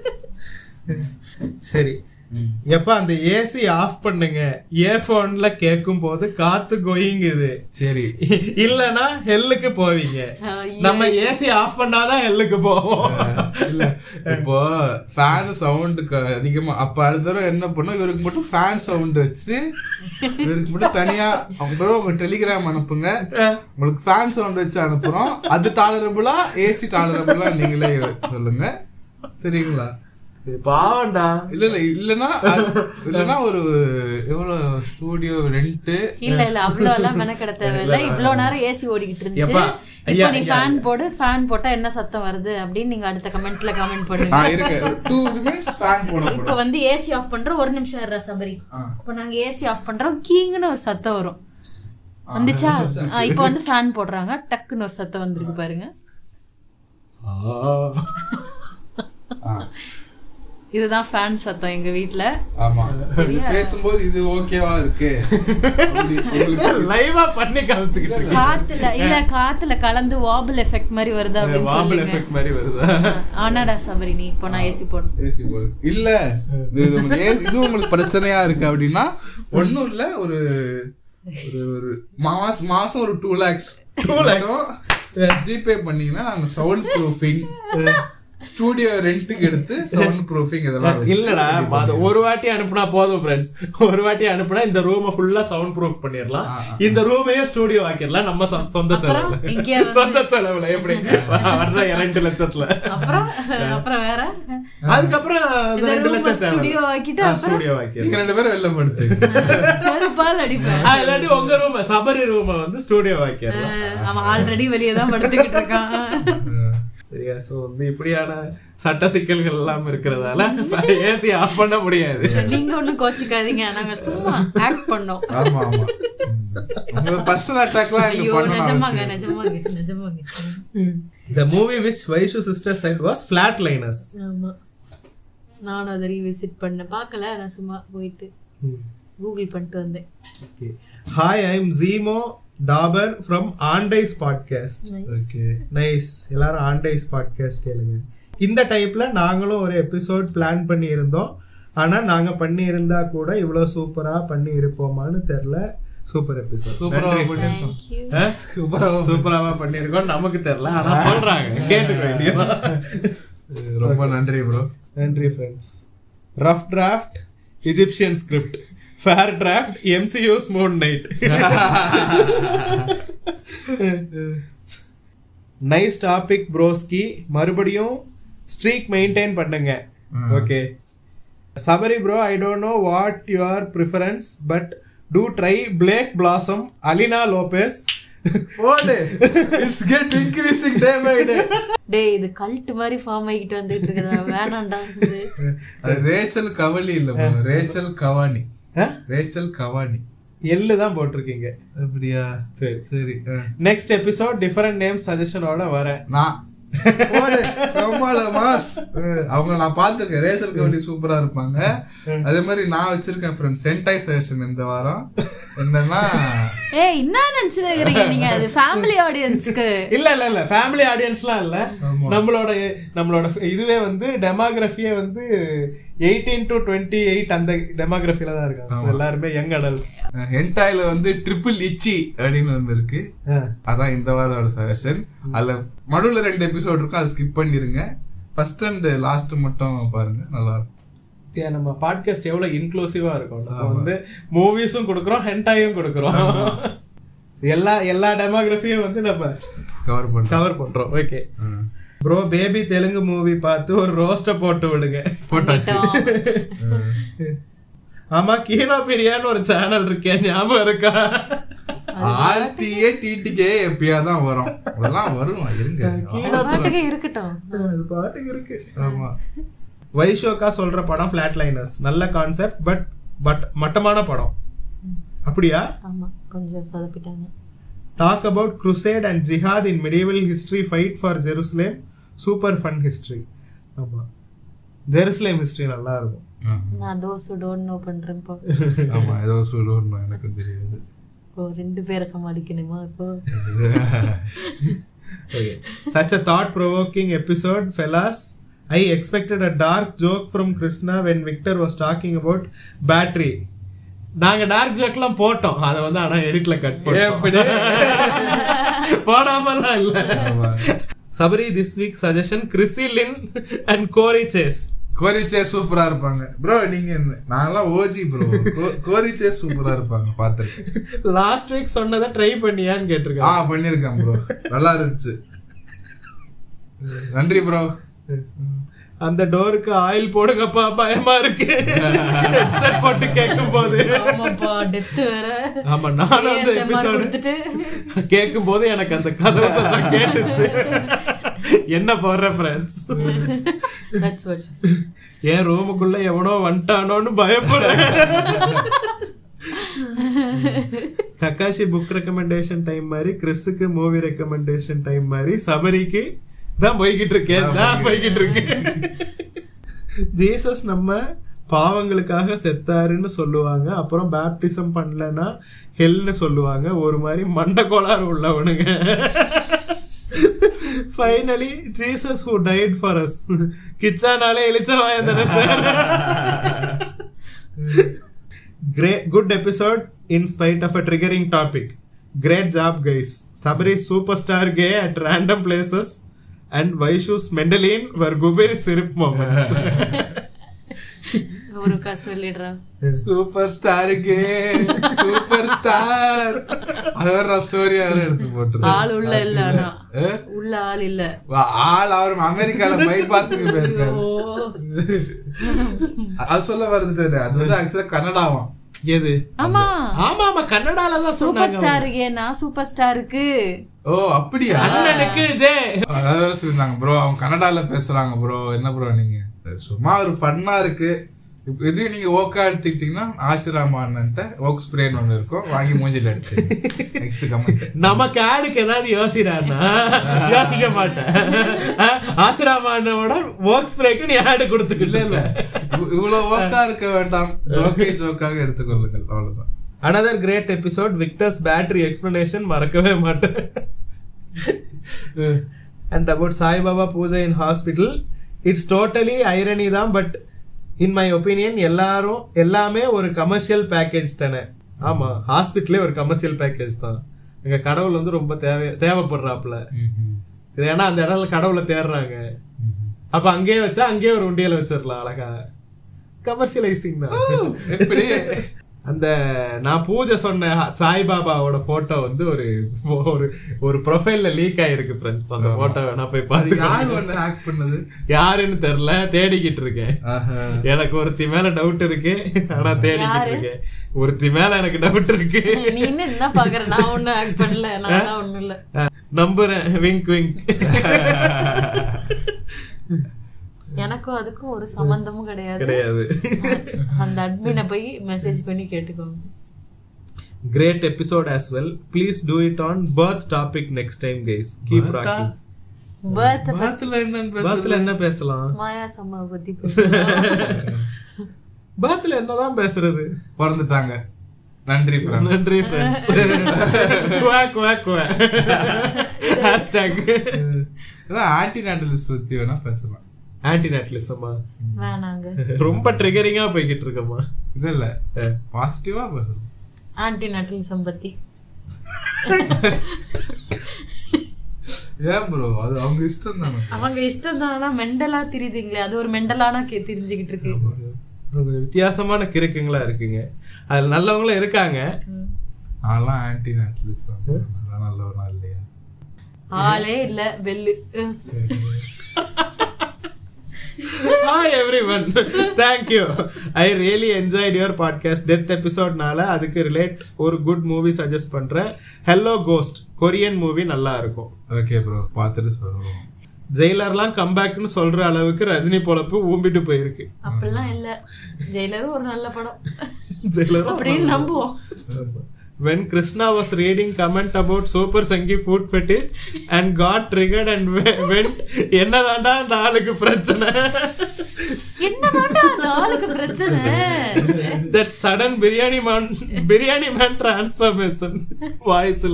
சரி எப்ப அந்த ஏசி ஆஃப் பண்ணுங்க இயர்போன்ல கேட்கும் போது காத்து கோயிங்குது சரி இல்லனா ஹெல்லுக்கு போவீங்க நம்ம ஏசி ஆஃப் பண்ணாதான் ஹெல்லுக்கு போவோம் இல்ல இப்போ ஃபேன் சவுண்டுக்கு அதிகமா அப்ப அடுத்த தடவை என்ன பண்ணோம் இவருக்கு மட்டும் ஃபேன் சவுண்ட் வச்சு இவருக்கு மட்டும் தனியா அவங்க தடவை உங்க டெலிகிராம் அனுப்புங்க உங்களுக்கு ஃபேன் சவுண்ட் வச்சு அனுப்புறோம் அது டாலரபிளா ஏசி டாலரபிளா நீங்களே சொல்லுங்க சரிங்களா பாவண்டா இல்ல இல்ல இல்லனா அது- இல்லனா ஒரு எவ்வளவு ஸ்டூடியோ ரெண்ட் இல்ல இல்ல அவ்வளவு எல்லாம் மெனக்கெட தேவையில்ல இவ்வளவு நேரம் ஏசி ஓடிக்கிட்டு இருந்துச்சு எப்பா, இப்போ ஐயா, நீ ஐயா, ஃபேன் போடு ஃபேன் போட்டா என்ன சத்தம் வருது அப்படின்னு நீங்க அடுத்த கமெண்ட்ல கமெண்ட் பண்ணுங்க ஆ இருக்கு டூ மினிட்ஸ் ஃபேன் போட இப்போ வந்து ஏசி ஆஃப் பண்றோம் ஒரு நிமிஷம் இருடா சபரி இப்போ நாங்க ஏசி ஆஃப் பண்றோம் கீங்குன்னு ஒரு சத்தம் வரும் வந்துச்சா ஆ, இப்போ வந்து ஃபேன் போடுறாங்க டக்குன்னு ஒரு சத்தம் வந்திருக்கு பாருங்க இதுதான் ஃபேன் சத்தம் எங்க வீட்ல ஆமா இது பேசும்போது இது ஓகேவா இருக்கு அப்படி உங்களுக்கு லைவா பண்ணி காமிச்சுக்கிட்டு இருக்கு. காத்துல இல்ல காத்துல கலந்து வாபிள் எஃபெக்ட் மாதிரி வருது அப்படின்னு வாபிள் சொல்லுங்க எஃபெக்ட் மாதிரி வருதா ஆனாடா சபரி நீ இப்போ நான் ஏசி போடுறேன் ஏசி போடு இல்ல இது உங்களுக்கு ஏ- இது உங்களுக்கு பிரச்சனையா இருக்கு அப்படின்னா ஒண்ணும் இல்ல ஒரு ஒரு ஒரு மாசம் மாசம் ஒரு two lakhs two lakhs GPay பண்ணீங்கன்னா நாங்க சவுண்ட் ப்ரூஃபிங் ஸ்டூடியோ ரெண்ட்டுக்கு எடுத்து சவுண்ட் ப்ரூஃபிங் இதெல்லாம் வச்சு இல்லடா ready அது பண்ணிடுவோம். ஒரு வாட்டி அனுப்புனா போதும் ஃப்ரெண்ட்ஸ் ஒரு வாட்டி அனுப்புனா இந்த ரூமை ஃபுல்லா சவுண்ட் ப்ரூஃப் பண்ணிடலாம் ஆ, ஆ. இந்த ரூமையும் ஸ்டுடியோ ஆக்கிடலாம் நம்ம சொ- சொந்த அப்புறம் செலவுல இங்கே வந்து- சொந்த செலவுல எப்படி வர்ற இரண்டு லட்சத்துல அப்புறம் அப்புறம் வேற அதுக்கப்புறம் அந்த இந்த ரெண்டு room லட்சம் studio ஆக்கிட்டு அப்புறம் ஸ்டுடியோ ஆக்கிடலாம் நீங்க ரெண்டு பேரும் வெளில படுத்து செருப்பால் அடிப்பேன் ஆ, இல்லாட்டி உங்க ரூம் சபரி ரூமை வந்து ஸ்டுடியோ ஆக்கிடலாம் அவன் ஆல்ரெடி வெளியே தான் படுத்துக்கிட்டு இருக்கான் சரியா சோ வந்து இப்படியான சட்ட சிக்கல்கள் எல்லாம் இருக்கிறதால ஏசி ஆஃப் பண்ண முடியாது நீங்க ஒண்ணும் கோச்சிக்காதீங்க நாங்க சும்மா ஆக்ட் பண்ணோம் ஆமா ஆமா உங்க பர்சனல் அட்டாக்லாம் இங்க ஐயோ பண்ணணும் நிஜமாங்க அவசியம். நிஜமாங்க நிஜமாங்க The movie which Vaishu sister said was Flatliners. ஆமா நானும் அதை ரீவிசிட் பண்ணேன் பார்க்கல நான் சும்மா போயிட்டு கூகுள் பண்ணிட்டு வந்தேன் ஓகே ஹாய் ஐ எம் ஜீமோ டாபர் ஃப்ரம் ஆண்டைஸ் பாட்காஸ்ட் ஓகே நைஸ் எல்லாரும் ஆண்டைஸ் பாட்காஸ்ட் கேளுங்க இந்த டைப்ல நாங்களும் ஒரு எபிசோட் பிளான் பண்ணி இருந்தோம் ஆனா நாங்க பண்ணி இருந்தா கூட இவ்வளவு சூப்பரா பண்ணி இருப்போமான்னு தெரியல சூப்பர் எபிசோட் சூப்பரா பண்ணிருக்கோம் சூப்பரா சூப்பராவா பண்ணிருக்கோம் நமக்கு தெரியல ஆனா சொல்றாங்க கேட்டுக்க வேண்டியதான் ரொம்ப நன்றி ப்ரோ நன்றி friends rough draft Egyptian script fair draft MCU's Moon Knight nice topic broski மறுபடியும் ஸ்ட்ரீக் மெயின்டைன் பண்ணுங்க okay Sabari bro I don't know what your preference but do try Blake Blossom Alina Lopez ஓடு it's get increasing day by day டேய் இது cult மாதிரி form ஆகிட்டு வந்துட்டு இருக்குதா வேணாண்டா இது அது ரேச்சல் கவலி இல்ல bro. Rachel Cavani Rachel Cavani எள்ளு தான் போட்டிருக்கீங்க அப்படியா சரி சரி ஆ. நெக்ஸ்ட் எபிசோட் டிஃபரெண்ட் நேம் சஜஷனோட வரேன் நான் போடு, ரொம்பல மாஸ் அஹ் அவங்க நான் பார்த்திருக்கேன் ரேச்சல் கவலி சூப்பரா இருப்பாங்க அதே மாதிரி நான் வச்சிருக்கேன் ஃப்ரெண்ட் சென்டை சஜஷன் இந்த வாரம் என்னன்னா ஏய் என்ன நினைச்சுக்கிறீங்க நீங்க அது ஃபேமிலி ஆடியன்ஸ்க்கு இல்ல இல்ல இல்ல ஃபேமிலி ஆடியன்ஸ்லாம் இல்ல ஆமா. நம்மளோட நம்மளோட இதுவே வந்து டெமோகிராஃபியே வந்து எயிட்டீன் டு டுவெண்ட்டி எயிட் அந்த டெமோகிராஃபில தான் இருக்காங்க So, எல்லாருமே யங் அடல்ட்ஸ் ஹென்டாயில வந்து ட்ரிபிள் இச்சி அப்படின்னு வந்திருக்கு அதான் இந்த வாரோட சஜஷன் அதுல நடுவுல ரெண்டு எபிசோட் இருக்கும் அதை ஸ்கிப் பண்ணிருங்க ஃபர்ஸ்ட் அண்ட் லாஸ்ட் மட்டும் பாருங்க நல்லா இருக்கும் நம்ம பாட்காஸ்ட் எவ்வளவு இன்க்ளூசிவா இருக்கும் நம்ம வந்து மூவிஸும் கொடுக்குறோம் ஹென்டாயும் கொடுக்குறோம் எல்லா எல்லா டெமோகிராஃபியும் வந்து நம்ம கவர் பண்றோம் கவர் பண்றோம் okay bro Baby Telugu movie பார்த்து ஒரு ரோஸ்ட போட்டு விடுங்க போட்டாச்சு ஆமா கீனோபீடியான்னு ஒரு சேனல் இருக்கே ஞாபகம் இருக்கா ஆர்டிஏ டிடிகே எப்பயா தான் வரும் அதெல்லாம் வரும் இருங்க அது பாட்டுக்கு இருக்கட்டும் அது பாட்டுக்கு இருக்கு ஆமா வைஷோக்கா சொல்ற படம் ஃபிளாட் லைனர்ஸ் நல்ல கான்செப்ட் பட் பட் மட்டமான படம் அப்படியா ஆமா கொஞ்சம் சொதப்பிட்டாங்க talk about crusade and jihad in medieval history fight for Jerusalem super fun history ஆமா ஜெருசலேம் ஹிஸ்டரி நல்லா இருக்கும் நான் தோசு டோன்ட் நோ பண்றேன் இப்போ ஆமா ஏதோ சொல்லணும் எனக்கும் தெரியாது இப்போ ரெண்டு பேரை சமாளிக்கணுமா இப்போ Okay. Such a thought provoking episode, fellas. I expected a dark joke from Krishna when Victor was talking about battery. நாங்க டார்க் ஜோக்லாம் போட்டோம் அதை வந்து ஆனா எடிட்ல கட் எப்படி? போடாமலாம் இல்ல ஆமா. சபரி திஸ் வீக் சஜஷன் கிறிசிலின் அண்ட் கோரி சேஸ் கோரிச்சே சூப்பரா இருப்பாங்க ப்ரோ நீங்க என்ன- நான்லாம் ஓஜி ப்ரோ கோரிச்சே சூப்பரா இருப்பாங்க பாத்துருக்கேன் லாஸ்ட் வீக் சொன்னதை ட்ரை பண்ணியான்னு ஆ கேட்டிருக்காங்க பண்ணிருக்கேன் ப்ரோ நல்லா இருந்துச்சு நன்றி ப்ரோ அந்த டோருக்கு ஆயில் போடுங்கப்பா பயமா இருக்கு Headset போட்டு கேட்கும் போது ஆமாப்பா டெத் வேற ஆமா நானும் அந்த ASMR எபிசோடு கொடுத்துட்டு கேட்கும் போது எனக்கு அந்த கதவு சத்தம் கேட்டுச்சு என்ன போடுற friends that's what she said. என் ரூமுக்குள்ள எவனோ வந்துட்டானோன்னு பயப்படுறேன் கக்காஷி புக் ரெக்கமெண்டேஷன் டைம் மாதிரி கிறிஸுக்கு மூவி ரெக்கமெண்டேஷன் டைம் மாதிரி சபரிக்கு தான் போய்கிட்டு இருக்கேன் தான் போய்கிட்டு இருக்கேன் ஜீசஸ் நம்ம பாவங்களுக்காக செத்தாருன்னு சொல்லுவாங்க அப்புறம் பேப்டிசம் பண்ணலன்னா ஹெல்னு சொல்லுவாங்க ஒரு மாதிரி மண்ட கோளாறு உள்ளவனுங்க ஃபைனலி Jesus who died for us கிச்சானாலே இழிச்ச வாயந்தன sir Great, good episode in spite of a triggering topic. Great job, guys. Sabri superstar gay at random places, and Vaishu's Mendeline were Gubir Sirip moments. அவருக்கா சொல்லிடுறா super ஸ்டாருக்கு super star அது வேற story வேற எடுத்து போட்டுருக்கேன் ஆள் உள்ள இல்ல ஆனா உள்ள ஆள் இல்ல ஆள் அவர் அமெரிக்கால பைபாஸுக்கு போயிருக்காரு ஓ அது சொல்ல வருது அது வந்து ஆக்சுவலா கன்னடாவாம் எது ஆமா ஆமா ஆமா கன்னடால தான் சூப்பர் சொன்னாங்க ஸ்டார் ஏன்னா சூப்பர் ஸ்டாருக்கு ஓ அப்படியா அண்ணனுக்கு ஜெய் அதாவது சொல்லிருந்தாங்க ப்ரோ அவங்க கன்னடால பேசுறாங்க ப்ரோ என்ன ப்ரோ நீங்க சும்மா ஒரு ஃபன்னா இருக்கு இப்ப இது நீங்க ஓக்கா எடுத்துக்கிட்டீங்கன்னா ஆசிராமான்ட்ட ஓக் ஸ்ப்ரேன்னு ஒண்ணு இருக்கும் வாங்கி மூஞ்சில அடிச்சு நெக்ஸ்ட் கமெண்ட் நமக்கு ஆடுக்கு ஏதாவது யோசிறான்னா யோசிக்க மாட்டேன் ஆசிராமானோட ஒர்க் ஸ்ப்ரேக்கு நீ ஆடு இல்ல கொடுத்துக்கல இல்ல இவ்- இவ்வளவு ஓக்கா இருக்க வேண்டாம் ஜோக்கை ஜோக்காக எடுத்துக்கொள்ளுங்கள் அவ்வளவுதான் another great episode Victor's battery explanation மறக்கவே மாட்டேன் and about Sai Baba puja in hospital it's totally irony தான் பட் இன் மை ஒப்பீனியன் எல்லாரும் எல்லாமே ஒரு கமர்ஷியல் பேக்கேஜ் தானே ஆமா ஹாஸ்பிட்டலே ஒரு கமர்ஷியல் பேக்கேஜ் தான் எங்க கடவுள் வந்து ரொம்ப தேவை தேவைப்படுறாப்புல இது ஏன்னா அந்த இடத்துல கடவுளை தேடுறாங்க அப்ப அங்கேயே வச்சா அங்கேயே ஒரு உண்டியல வச்சிடலாம் அழகா கமர்ஷியலைசிங் தான் எப்படி அந்த நான் பூஜை சொன்ன சாய்பாபாவோட போட்டோ வந்து ஒரு ஒரு ஒரு ப்ரொஃபைல்ல லீக் ஆயிருக்கு ஃப்ரெண்ட்ஸ் அந்த போட்டோ வேணா போய் அது பார்த்து யாரு வந்து ஹேக் பண்ணது யாருன்னு தெரியல தேடிக்கிட்டு இருக்கேன் எனக்கு ஒருத்தி மேல டவுட் இருக்கு ஆனா தேடிக்கிட்டு இருக்கேன் ஒருத்தி மேல எனக்கு டவுட் இருக்கு நீ இன்னும் என்ன பாக்குற நான் ஒண்ணும் ஆக்ட் பண்ணல நான் ஒண்ணும் இல்ல நம்புறேன் விங்க் விங்க் எனக்கும் அதுக்கும் ஒரு சம்பந்தமும் கிடையாது கிடையாது அந்த அட்மினை போய் மெசேஜ் பண்ணி கேட்டுக்கோங்க great episode as well please do it on birth topic next time guys keep rocking birth பாத்துல என்னன்னு பேச பர்த்ல என்ன பேசலாம் மாயா சம்மாவை பத்தி பேசலாம். பர்த்ல என்னதான் பேசுறது பிறந்துட்டாங்க நன்றி friends. நன்றி friends quack quack quack hashtag ஏன்னா ஆன்டி நாட்டலிஸ்ட் பத்தி வேணா பேசலாம் ஆன்டிநேட்டலிசமா வேணாங்க ரொம்ப ட்ரிகரிங்கா போய்கிட்டு இருக்கமா இல்ல இல்ல பாசிட்டிவா பேசலாம் ஆன்டி நட்டலிசம் பத்தி ஏன் ப்ரோ அது அவங்க இஷ்டம் தானே அவங்க இஷ்டம் தான் ஆனா மெண்டலா தெரியுதுங்களே அது ஒரு மெண்டலானா கே தெரிஞ்சுக்கிட்டு இருக்கு ஒரு வித்தியாசமான கிறுக்குங்களா இருக்குங்க அதுல நல்லவங்களும் இருக்காங்க ம். நான்லாம் ஆன்டி நாட்டலிஸ்ட் தான் நான் நல்லவனா இல்லையா ஆளே இல்ல பெல்லு hi everyone thank you I really enjoyed your podcast death எபிசோட்னால அதுக்கு ரிலேட் ஒரு குட் மூவி சஜஸ்ட் பண்றேன் ஹெல்லோ கோஸ்ட் கொரியன் மூவி நல்லா இருக்கும் ஓகே ப்ரோ பார்த்துட்டு சொல்லுவோம் ஜெயிலர்லாம் கம்பேக்னு சொல்ற அளவுக்கு ரஜினி பொழப்பு ஊம்பிட்டு போயிருக்கு அப்படிலாம் இல்ல ஜெயிலரும் ஒரு நல்ல படம் ஜெயிலரும் அப்படின்னு நம்புவோம் when Krishna was reading comment about Super Sangi food fetish and got triggered and we- went என்னதாண்டா அந்த ஆளுக்கு பிரச்சனை என்னதாண்டா அந்த ஆளுக்கு பிரச்சனை that sudden biryani man biryani man transformation வாய்ஸ்ல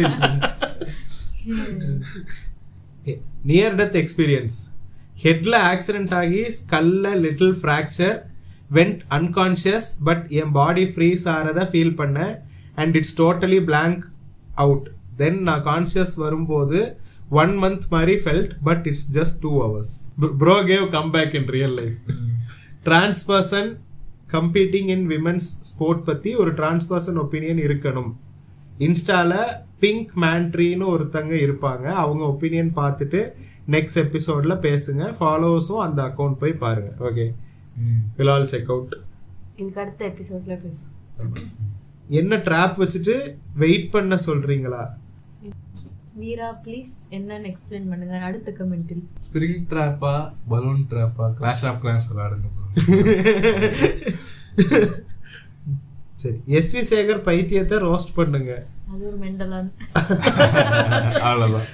நியர் டெத் எக்ஸ்பீரியன்ஸ் ஹெட்ல ஆக்சிடென்ட் ஆகி ஸ்கல்ல little fracture went unconscious but என் பாடி ஃப்ரீஸ் ஆறத ஃபீல் பண்ணேன் and it's totally blank out then நான் கான்ஷியஸ் வரும்போது ஒன் மந்த் மாதிரி felt but it's just two hours bro gave come back in real life trans person competing in women's sport பத்தி ஒரு trans person opinion இருக்கணும் இன்ஸ்டால pink மேண்ட்ரின்னு ஒருத்தங்க இருப்பாங்க அவங்க ஒப்பீனியன் பார்த்துட்டு நெக்ஸ்ட் எபிசோட்ல பேசுங்க ஃபாலோவர்ஸும் அந்த அக்கௌண்ட் போய் பாருங்க okay will all check out இதுக்கு அடுத்த எபிசோட்ல பேசுவோம் என்ன ட்ராப் வச்சுட்டு வெயிட் பண்ண சொல்றீங்களா வீரா ப்ளீஸ் என்னன்னு எக்ஸ்பிளைன் பண்ணுங்க அடுத்த கமெண்டில் ஸ்ப்ரிங் ட்ராப்பா பலூன் ட்ராப்பா கிளாஷ் ஆஃப் கிளாஸ் விளையாடுங்க bro. சரி எஸ்வி சேகர் பைத்தியத்தை ரோஸ்ட் பண்ணுங்க அது ஒரு மெண்டலான அவ்வளவுதான்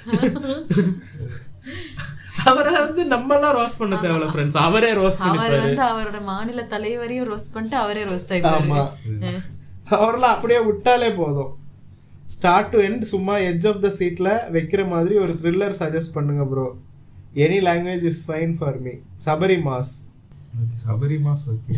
அவரை வந்து நம்ம எல்லாம் ரோஸ்ட் பண்ண தேவையில்ல ஃப்ரெண்ட்ஸ் அவரே ரோஸ்ட் அவர் பண்ணிப்பாரு வந்து அவரோட மாநில தலைவரையும் ரோஸ்ட் பண்ணிட்டு அவரே ரோஸ்ட் ஆமா ஆயிப்பாரு அவரெல்லாம் அப்படியே விட்டாலே போதும் ஸ்டார்ட் டு எண்ட் சும்மா எட்ஜ் ஆஃப் த சீட்ல வைக்கிற மாதிரி ஒரு த்ரில்லர் சஜஸ்ட் பண்ணுங்க bro any language is fine for me Sabari mass Okay, Sabari mass okay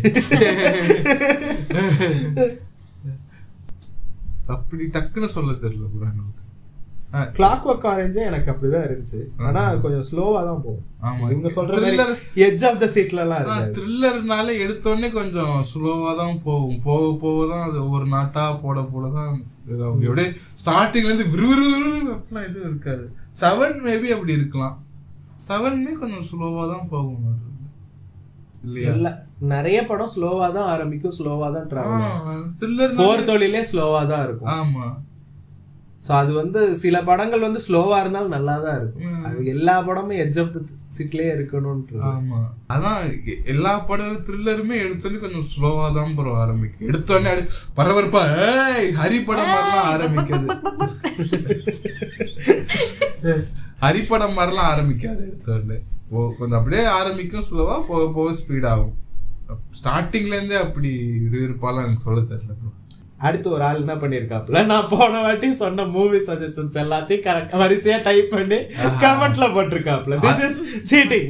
அப்படி டக்குன்னு சொல்ல தெரியல bro எனக்கு ஆ, கிளாக் ஒர்க் ஆரஞ்சே எனக்கு அப்படிதான் இருந்துச்சு ஆனா அது கொஞ்சம் ஸ்லோவா தான் போகும் ஆமா இவங்க சொல்ற Thriller- எட்ஜ் ஆஃப் த சீட்ல எல்லாம் இருக்காது த்ரில்லர்னால எடுத்தோடனே கொஞ்சம் ஸ்லோவா தான் போகும் போக போக தான் அது ஒரு நாட்டா போட போட தான் இதாகும். அப்படியே ஸ்டார்டிங்ல இருந்து விறுவிறு அப்படிலாம் எதுவும் இருக்காது செவன் மேபி அப்படி இருக்கலாம் செவன்மே கொஞ்சம் ஸ்லோவா தான் போகும் அது. இல்லையா இல்ல நிறைய படம் ஸ்லோவா தான் ஆரம்பிக்கும் ஸ்லோவா தான் டிராவல் த்ரில்லர் போர் தொழிலே ஸ்லோவா தான் இருக்கும் ஆமா ஸோ அது வந்து சில படங்கள் வந்து ஸ்லோவா இருந்தாலும் நல்லா தான் இருக்கும் அது எல்லா படமும் எட்ஜ் ஆஃப் த சீட்லயே இருக்கணும்ன்றது ஆமா அதான் எ- எல்லா படம் த்ரில்லருமே எடுத்தோடனே கொஞ்சம் ஸ்லோவா தான் ப்ரோ ஆரம்பிக்கும் எடுத்தோடனே அடி பரபரப்பா ஏய் ஹரி படம் மாதிரிலாம் ஆரம்பிக்காது ஹரி படம் மாதிரிலாம் ஆரம்பிக்காது எடுத்தோடனே ஓ கொஞ்சம் அப்படியே ஆரம்பிக்கும் ஸ்லோவா போக போக ஸ்பீட் ஆகும் ஸ்டார்டிங்ல இருந்தே அப்படி விறுவிறுப்பாலாம் எனக்கு சொல்ல தெரியல ப்ரோ அடுத்து ஒரு ஆள் என்ன பண்ணிருக்காப்ல நான் போன வாட்டி சொன்ன மூவி சஜஷன்ஸ் எல்லாத்தையும் கரெக்ட் வரிசையா டைப் பண்ணி கமெண்ட்ல போட்டிருக்காப்ல திஸ் இஸ் சீட்டிங்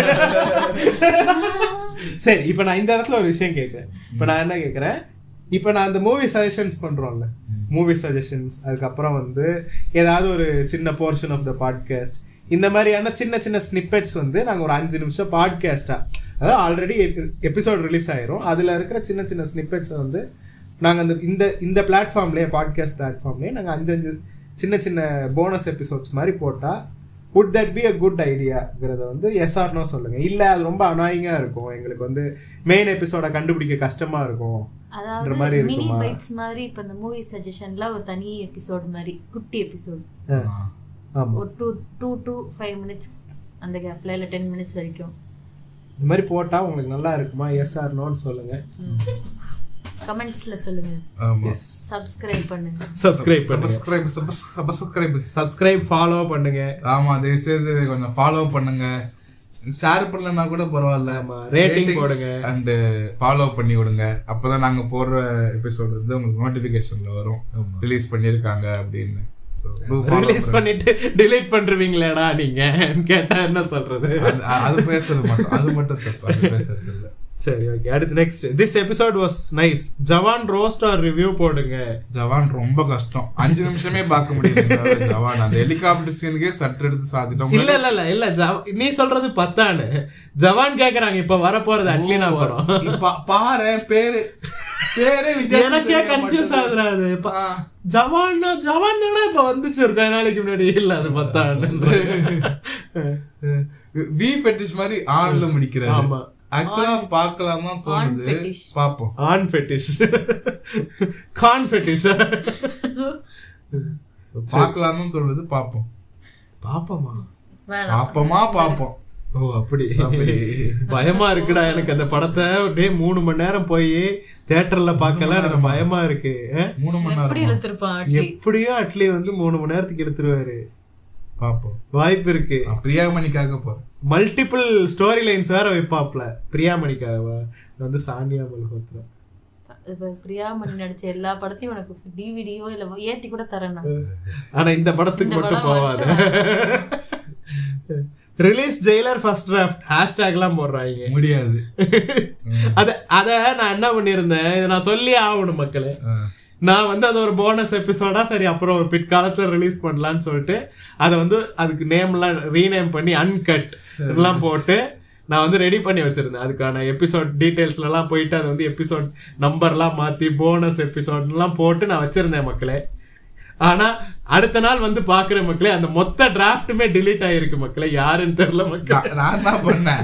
சரி இப்போ நான் இந்த இடத்துல ஒரு விஷயம் கேட்குறேன் இப்போ நான் என்ன கேட்குறேன் இப்போ நான் அந்த மூவி சஜஷன்ஸ் பண்றோம்ல மூவி சஜஷன்ஸ் அதுக்கப்புறம் வந்து ஏதாவது ஒரு சின்ன போர்ஷன் ஆஃப் த பாட்காஸ்ட் இந்த மாதிரியான சின்ன சின்ன ஸ்னிப்பெட்ஸ் வந்து நாங்கள் ஒரு அஞ்சு நிமிஷம் பாட்காஸ்டா அதாவது ஆல்ரெடி எபிசோட் ரிலீஸ் ஆயிரும் அதில் இருக்கிற சின்ன சின்ன ஸ்னிப்பெட்ஸை வந்து நாங்கள் அந்த இந்த இந்த பிளாட்ஃபார்ம்லேயே பாட்காஸ்ட் பிளாட்ஃபார்ம்லேயே நாங்கள் அஞ்சு அஞ்சு சின்ன சின்ன போனஸ் எபிசோட்ஸ் மாதிரி போட்டால் would that be a good ஐடியாங்கிறத வந்து எஸ் ஆர்னோ சொல்லுங்க இல்ல அது ரொம்ப அனாயிங்கா இருக்கும் எங்களுக்கு வந்து மெயின் எபிசோட கண்டுபிடிக்க கஷ்டமா இருக்கும் அதாவது மாதிரி மினி இருக்குமா? பைட்ஸ் மாதிரி இப்ப இந்த மூவி சஜஷன்ல ஒரு தனி எபிசோட் மாதிரி குட்டி எபிசோட் ஆமா ஒரு two two to five minutes அந்த கேப்ல இல்ல டென் மினிட்ஸ் வரைக்கும் இந்த மாதிரி போட்டா உங்களுக்கு நல்லா இருக்குமா எஸ் ஆர்னோன்னு சொல்லுங்க கமெண்ட்ஸ்ல சொல்லுங்க ஆமா சப்ஸ்கிரைப் பண்ணுங்க சப்ஸ்கிரைப் பண்ணுங்க சப்ஸ்கிரைப் சப்ஸ்கிரைப் சப்ஸ்கிரைப் ஃபாலோ பண்ணுங்க ஆமா தயவு செய்து கொஞ்சம் ஃபாலோ பண்ணுங்க ஷேர் பண்ணலன்னா கூட பரவாயில்ல ஆமா, rating போடுங்க. அண்ட் ஃபாலோ பண்ணி விடுங்க அப்பதான் நாங்க போடுற எபிசோட் வந்து உங்களுக்கு நோட்டிபிகேஷன்ல வரும் ரிலீஸ் பண்ணிருக்காங்க அப்படின்னு So, do follow ரிலீஸ் பண்ணுங்க. பண்ணிட்டு delete பண்றீங்களேடா நீங்க கேட்டா என்ன சொல்றது அது- அது பேசுறது மட்டும் அது மட்டும் தப்பு அது பேசுறது இல்ல சரி ஓகே அடுத்து next this episode was nice Jawan roast or review போடுங்க ஜவான் ரொம்ப கஷ்டம் அஞ்சு நிமிஷமே பார்க்க முடியல ஜவான் அந்த ஹெலிகாப்டர் சீனுக்கே சட்டு எடுத்து சாத்திட்டோம் இல்ல இல்ல இல்ல இல்ல ஜவ- நீ சொல்றது பத்தானு ஜவான் கேக்குறாங்க இப்ப வர போறது அட்லீனா படம் இப்ப பாரு பேரு பேரே வித்தியாசம் எனக்கே தெரிய கன்ஃபியூஸ் மாட்டேங்குது. ஆகுதுடா அது இப்ப ஆ. ஜவான்னா ஜவான் தானே இப்ப வந்துச்சு ஒரு கொஞ்ச நாளைக்கு முன்னாடி இல்ல அது பத்தாண்டு வி ஃபெட்டிஷ் மாதிரி ஆன்ல முடிக்கிறாரு ஆமா. ஆக்சுவலா பார்க்கலாம் தான் தோணுது fetish. பாப்போம் ஆன் ஃபெட்டிஷ் கான் ஃபெட்டிஷ் பார்க்கலாம் தான் தோணுது பாப்போம் பாப்பமா வேணாம் பாப்போமா பாப்போம் ஓ அப்படி அப்படி. பயமா இருக்குடா எனக்கு அந்த படத்தை டே மூணு மணி நேரம் போய் தியேட்டர்ல பார்க்கல எனக்கு பயமா இருக்கு அஹ்? மூணு மணி எப்படி நேரம் இழுத்திருப்பான் அட்லி எப்படியோ அட்லி வந்து மூணு மணி நேரத்துக்கு எடுத்துருவாரு பாப்போம் வாய்ப்பு இருக்கு நான் பிரியாமணிக்காக போறேன் மல்டிபிள் ஸ்டோரி லைன்ஸ் வேற வைப்பாப்ல பிரியாமணிக்காவா வந்து சானியா மல்ஹோத்ரா இப்ப பிரியாமணி நடிச்ச எல்லா படத்தையும் உனக்கு டிவிடியோ இல்ல ஏத்தி கூட தரேன் நான். ஆனா இந்த படத்துக்கு இந்த மட்டும் படம் போவாது ரிலீஸ் ஜெயிலர் ஃபர்ஸ்ட் டிராஃப்ட் ஹேஷ்டேக்லாம் போடுறாங்க முடியாது அத அத நான் என்ன பண்ணியிருந்தேன் இதை நான் சொல்லியே ஆகணும் மக்களே நான் வந்து அது ஒரு போனஸ் எபிசோடா சரி அப்புறம் ஒரு பிற்காலத்துல ரிலீஸ் பண்ணலாம்னு சொல்லிட்டு அதை வந்து அதுக்கு நேம்லாம் ரீநேம் பண்ணி அன்கட் எல்லாம் போட்டு நான் வந்து ரெடி பண்ணி வச்சிருந்தேன் அதுக்கான எபிசோட் டீடைல்ஸ்ல எல்லாம் போயிட்டு அதை வந்து எபிசோட் நம்பர்லாம் மாத்தி போனஸ் எபிசோட்லாம் போட்டு நான் வச்சிருந்தேன் மக்களே ஆனா அடுத்த நாள் வந்து பாக்குற மக்களே அந்த மொத்த டிராஃப்ட்டுமே delete ஆயிருக்கு மக்களே யாருன்னு தெரியல மக்களே நான் நான் தான் பண்ணேன்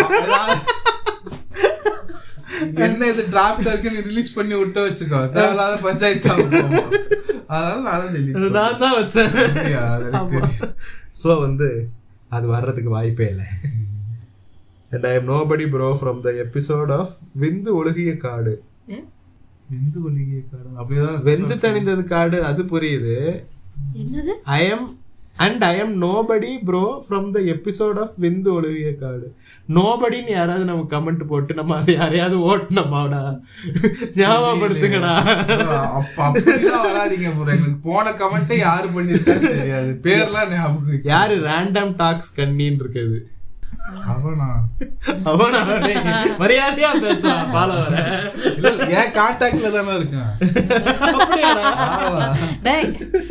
என்ன இது டிராப்ட் இருக்கு நீ ரிலீஸ் பண்ணி விட்டு வச்சுக்கோ தேவையில்லாத பஞ்சாயத்து ஆகும். அதனால நான் தான் delete அது நான் தான் வச்சேன் அப்படியா? அது எனக்கு தெரியும். ஸோ வந்து அது வர்றதுக்கு வாய்ப்பே இல்லை and I am nobody bro from the episode of விந்து ஒழுகிய காடு ஏன்? விந்து ஒலிகிய காலம் அப்படிதான் வெந்து தணிந்தது காடு அது புரியுது என்னது I am and I am nobody bro from the episode of விந்து ஒழுகிய காடு நோபடின்னு யாராவது நம்ம கமெண்ட் போட்டு நம்ம அதை யாரையாவது ஓட்டணுமாடா ஞாபகப்படுத்துங்கடா அப்ப அப்படிலாம் வராதீங்க bro. எங்களுக்கு போன கமெண்ட்டே யாரு பண்ணிருக்கான்னு தெரியாது பேர்லாம் ஞாபகம் இருக்கு. யாரு ரேண்டம் டாக்ஸ் கண்ணின்னு இருக்குது அவனா அவனா டேய், மரியாதையா பேசுறான் ஃபாலோ வர இல்ல இல்ல, என் கான்டாக்ட்ல தானே இருக்கேன் அப்படியாடா ஆமா. டேய்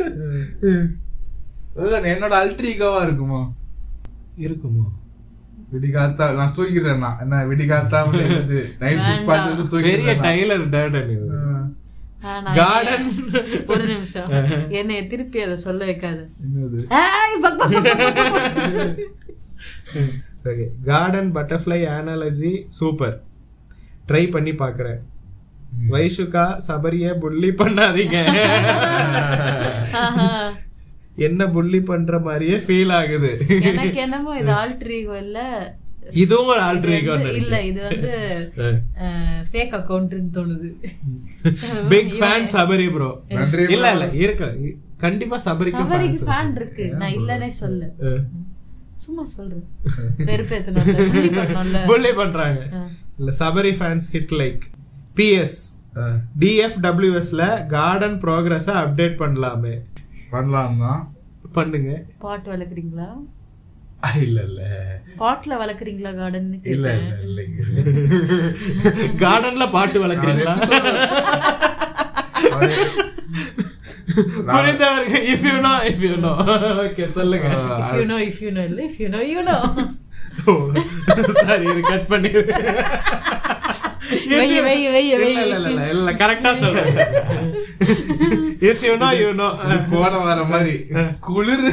இல்ல, என்னோட அல்ட்ரிகாவா இருக்குமா இருக்குமோ விடிகாத்தா நான் தூங்கிடுறேன் நான் என்ன விடிகாத்தா நைட் ஷிஃப்ட் பார்த்துட்டு பெரிய தூங்கிடுறேன் நான். டைலர் டேடன் இது ஆ, நான் Garden. ஒரு நிமிஷம் என்னைய திருப்பி அதை சொல்ல வைக்காது என்னது ஏய், பக் பக் பக் பக் பக் பக். Okay garden butterfly analogy super try பண்ணி பார்க்கறேன் வைஷுகா சபரிய புள்ளி பண்ணாதீங்க ஆஹா. என்ன புள்ளி பண்ற மாதிரியே ஃபீல் ஆகுது எனக்கு என்னமோ இது ஆல்ட்ரிகோ இல்ல இதுவும் ஒரு ஆல்டர் இது வந்து- இல்ல இது வந்து ஃபேக் அக்கவுண்ட்னு தோணுது பிக் ஃபேன் சபரி ப்ரோ நன்றி இல்ல இல்ல இருக்கு கண்டிப்பா சபரிக்கும் சபரிக்கு fans ஃபேன் இருக்கு நான் இல்லனே சொல்ல இருக்கு. சும்மா சொல்றேன் வெறுப்பேத்தணும் புள்ளி பண்ணணும்ல புள்ளி பண்றாங்க ஆ. இல்ல Sabari fans hit like PS டிஎஃப்டபிள்யூஎஸ்ல கார்டன் ப்ரோக்ரஸ அப்டேட் பண்ணலாமே பண்ணலாம் தான் பண்ணுங்க பாட் வளர்க்குறீங்களா இல்ல இல்ல பாட்ல வளர்க்குறீங்களா கார்டன் இல்ல இல்ல இல்லைங்க கார்டன்ல பாட்டு வளர்க்குறீங்களா புரிந்தவருக்கு if you know if you know okay சொல்லுங்க if you know if you know இல்ல if you know you know sorry இது கட் பண்ணிரு வெய், வெய், வெய், இல்ல வெய். இல்ல இல்ல இல்ல கரெக்டா சொல்றேன் if you know you know போன வர மாதிரி குளிர்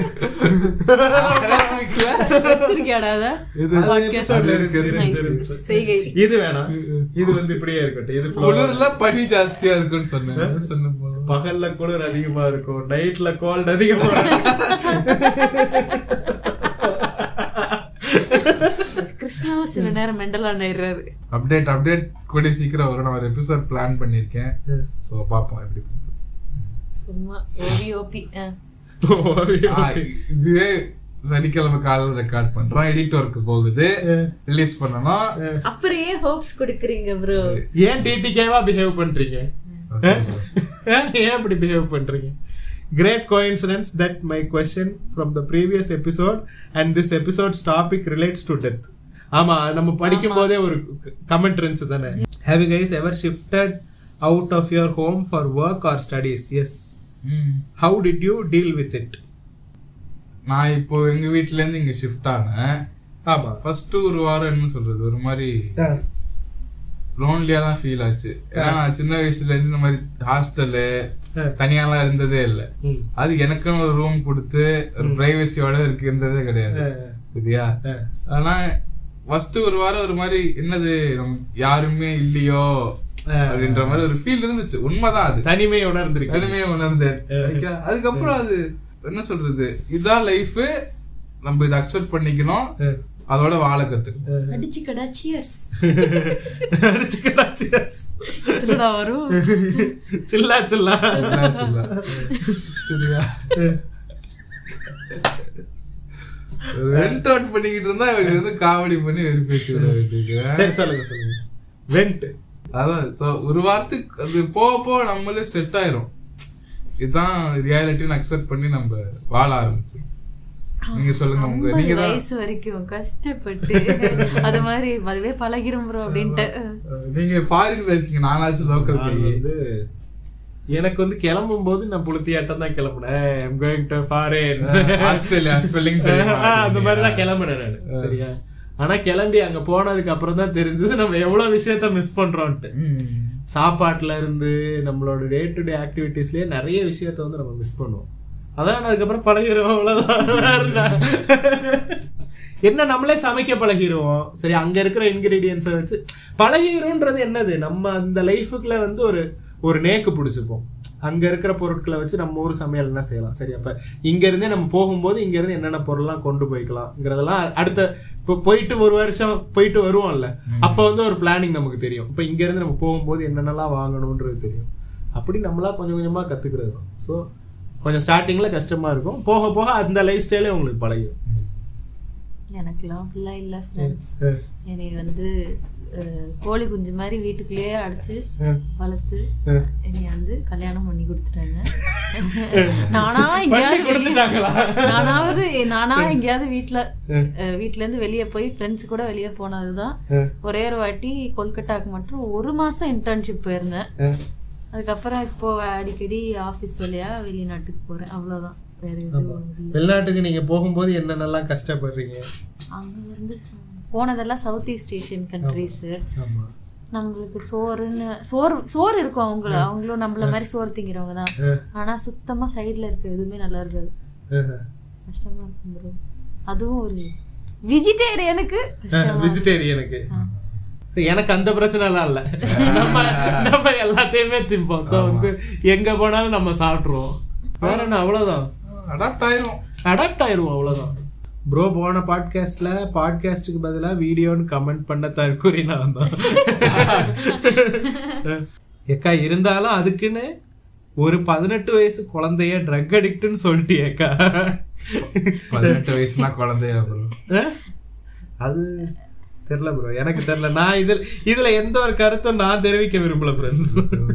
வச்சிருக்கியாடா அத இது Podcast. episode ல இருக்கு, இருக்கு, Nice. இருக்கு. செய்கை இது வேணாம் இது வந்து இப்படியே இருக்கட்டும் இது flow. குளிர்ல பனி ஜாஸ்தியா இருக்குன்னு சொன்னேன் சொன்ன போதும் பகல்ல குளிர் அதிகமா இருக்கும் நைட்ல கோல்ட் அதிகமா கிருஷ்ணாவும் சில நேரம் மெண்டலா நேர்றாரு அப்டேட் அப்டேட் கூடிய சீக்கிரம் வரும் நான் ஒரு எபிசோட் பிளான் பண்ணிருக்கேன் சோ பாப்போம் எப்படி போகுது. சும்மா ஓபி ஓபி ஆ, இதுவே சனிக்கிழமை காலையில ரெக்கார்ட் பண்றோம் எடிட் ஒர்க் போகுது ரிலீஸ் பண்ணணும் அப்புறம் ஏன் ஹோப்ஸ் கொடுக்குறீங்க ப்ரோ ஏன் டிடிகேவா பிஹேவ் பண்றீங்க ஏன் ஏன் இப்படி பிஹேவ் பண்றீங்க great coincidence that my question from the previous episode and this episodes topic relates to death ஆமா நம்ம படிக்கும் போதே ஒரு கமெண்ட் இருந்துச்சு தானே have you guys ever shifted out of your home for work or studies yes hmm. How did you deal with it நான் இப்போ எங்க வீட்ல இருந்து இங்க ஷிஃப்ட் ஆனேன் ஆமா ஃபர்ஸ்ட் ஒரு வாரம் என்ன சொல்றது ஒரு மாதிரி லோன்லியா தான் ஃபீல் ஆச்சு ஏன்னா நான் சின்ன வயசுல இருந்து இந்த மாதிரி ஹாஸ்டலு தனியாலாம் இருந்ததே இல்ல ம். அது எனக்குன்னு ஒரு ரூம் கொடுத்து ஒரு பிரைவசியோட இருக்கு இருந்ததே கிடையாது சரியா ஆனா ஃபர்ஸ்ட் ஒரு வாரம் ஒரு மாதிரி என்னது நம்ம யாருமே இல்லையோ அப்படின்ற மாதிரி ஒரு ஃபீல் இருந்துச்சு உண்மைதான் அது தனிமை உணர்ந்திருக்கு தனிமையை உணர்ந்தேன் Okay? அதுக்கப்புறம் அது என்ன சொல்றது இதான் லைஃப் நம்ம இதை அக்செப்ட் பண்ணிக்கணும் அதோட வாழ கத்துக்கணும் அடிச்சுக்கடா சியர்ஸ் அடிச்சுக்கடா cheers. இதுதான் வரும் சில்லா சில்லா எல்லாம் சொல்லலாம். சரியா ரெண்ட் அவுட் பண்ணிக்கிட்டு இருந்தா இவங்க வந்து காமெடி பண்ணி வெறுப்பேற்றி விட வேண்டியது சரி சொல்லுங்க சொல்லுங்க வெண்ட் அதான் so ஒரு வாரத்துக்கு அது போக போக நம்மளே செட் ஆயிரும் இதுதான் ரியாலிட்டின்னு அக்செப்ட் பண்ணி நம்ம வாழ ஆரம்பிச்சிடும் நீங்க சொல்லுங்க உங்க ஐம்பது நீங்க தான் வயசு வரைக்கும் கஷ்டப்பட்டு அது மாதிரி அதுவே பழகிரும் ப்ரோ அப்படின்ட்டு நீங்க ஃபாரின்ல இருக்கீங்க நானாச்சும் லோக்கல் நான் கை வந்து எனக்கு வந்து கிளம்பும் போது நான் புளுத்தியாட்டம் தான் கிளம்புனேன் I'm going to foreign. Australia spelling அந்த மாதிரி தான் கிளம்புனேன் நான் சரியா ஆனா கிளம்பி அங்க போனதுக்கு அப்புறம் தான் தெரிஞ்சது நம்ம எவ்வளவு விஷயத்த மிஸ் பண்றோம்ட்டு சாப்பாட்டுல இருந்து நம்மளோட டே டு டே ஆக்டிவிட்டிஸ்லயே நிறைய விஷயத்த வந்து நம்ம மிஸ் பண்ணுவோம் அதான் அதுக்கப்புறம் பழகிடுவோம் அவ்வளவுதான் வேற என்ன? என்ன நம்மளே சமைக்க பழகிடுவோம் சரி அங்க இருக்கிற இன்கிரீடியன்ஸை வச்சு பழகிடும்ன்றது என்னது நம்ம அந்த லைஃபுக்குள்ள வந்து ஒரு ஒரு நேக்கு பிடிச்சிப்போம் அங்க இருக்கிற பொருட்களை வச்சு நம்ம ஊர் சமையல் என்ன செய்யலாம் சரி அப்ப இங்க இருந்தே நம்ம போகும்போது இங்க இருந்து என்னென்ன பொருள்லாம் கொண்டு போய்க்கலாம்ங்கிறதெல்லாம் அடுத்த இப்போ போயிட்டு ஒரு வருஷம் போயிட்டு வருவோம்ல அப்ப வந்து ஒரு பிளானிங் நமக்கு தெரியும் இப்ப இங்க இருந்து நம்ம போகும்போது என்னென்னலாம் வாங்கணும்ன்றது தெரியும் அப்படி நம்மளா கொஞ்சம் கொஞ்சமா கத்துக்கிறது ஸோ கொஞ்சம் ஸ்டார்டிங்ல கஷ்டமா இருக்கும் போக போக அந்த லைஃப் ஸ்டைலே உங்களுக்கு பழகிடும் எனக்குலாம் அப்படிலாம் இல்ல ஃப்ரெண்ட்ஸ் என்னை வந்து அஹ், கோழி குஞ்சு மாதிரி வீட்டுக்குள்ளேயே அடைச்சு வளர்த்து என்னை வந்து கல்யாணம் பண்ணி கொடுத்துட்டாங்க நானா எங்கேயாவது வெளிய- கொடுத்துட்டாங்களா? நானாவது நானா எங்கேயாவது வீட்ல அஹ், வீட்ல இருந்து வெளியே போய் ஃப்ரெண்ட்ஸ் கூட வெளியே போனதுதான் ஒரே ஒரு வாட்டி கொல்கட்டாக்கு மட்டும் ஒரு மாசம் இன்டர்ன்ஷிப் போயிருந்தேன் அதுக்கப்புறம் இப்போ அடிக்கடி ஆபீஸ் வழியா வெளிநாட்டுக்கு போறேன் அவ்வளவுதான் வேற எதுவும் இல்லை வெளிநாட்டுக்கு நீங்க போகும்போது என்னென்னலாம் கஷ்டப்படுறீங்க அங்க வந்து ச- போனதெல்லாம் சவுத் ஈஸ்ட் ஏஷியன் கண்ட்ரிஸ் ஆமா நம்மளுக்கு சோறுன்னு சோறு சோறு இருக்கும் அவங்கள அவங்களும் நம்மள மாதிரி சோறு திங்கிறவங்க தான் ஆனா சுத்தமா சைடுல இருக்க எதுவுமே நல்லா இருக்காது கஷ்டமா இருக்கும் ப்ரோ அதுவும் ஒரு வெஜிடேரியனுக்கு வெஜிடேரியனுக்கு எனக்கு அந்த பிரச்சனை எல்லாம் இல்ல நம்ம நம்ம எல்லாத்தையுமே திம்போம் சோ வந்து எங்க போனாலும் நம்ம சாப்பிட்டுருவோம் வேற என்ன அவ்வளவுதான் அடாப்ட் ஆயிரும் அடாப்ட் ஆயிருவோம் அவ்வளவுதான் ப்ரோ போன பாட்காஸ்ட்ல பாட்காஸ்டுக்கு பதிலா வீடியோன்னு கமெண்ட் பண்ண தற்கொலை நான் தான் ஏக்கா இருந்தாலும் அதுக்குன்னு ஒரு பதினெட்டு வயசு குழந்தைய ட்ரக் அடிக்ட்னு சொல்லிட்டியேக்கா பதினெட்டு வயசுனா குழந்தையா bro அஹ்? அது தெரியல ப்ரோ எனக்கு தெரியல நான் இதுல இதுல எந்த ஒரு கருத்தும் நான் தெரிவிக்க விரும்பல friends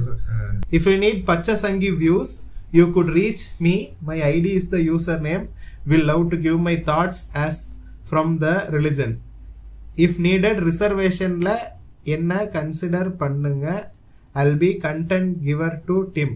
If you need Pachasangi views, you could reach me. My ID is the username. Will love to give my thoughts as from the religion. If needed, reservationல என்ன கன்சிடர் பண்ணுங்க I'll be content giver to Tim.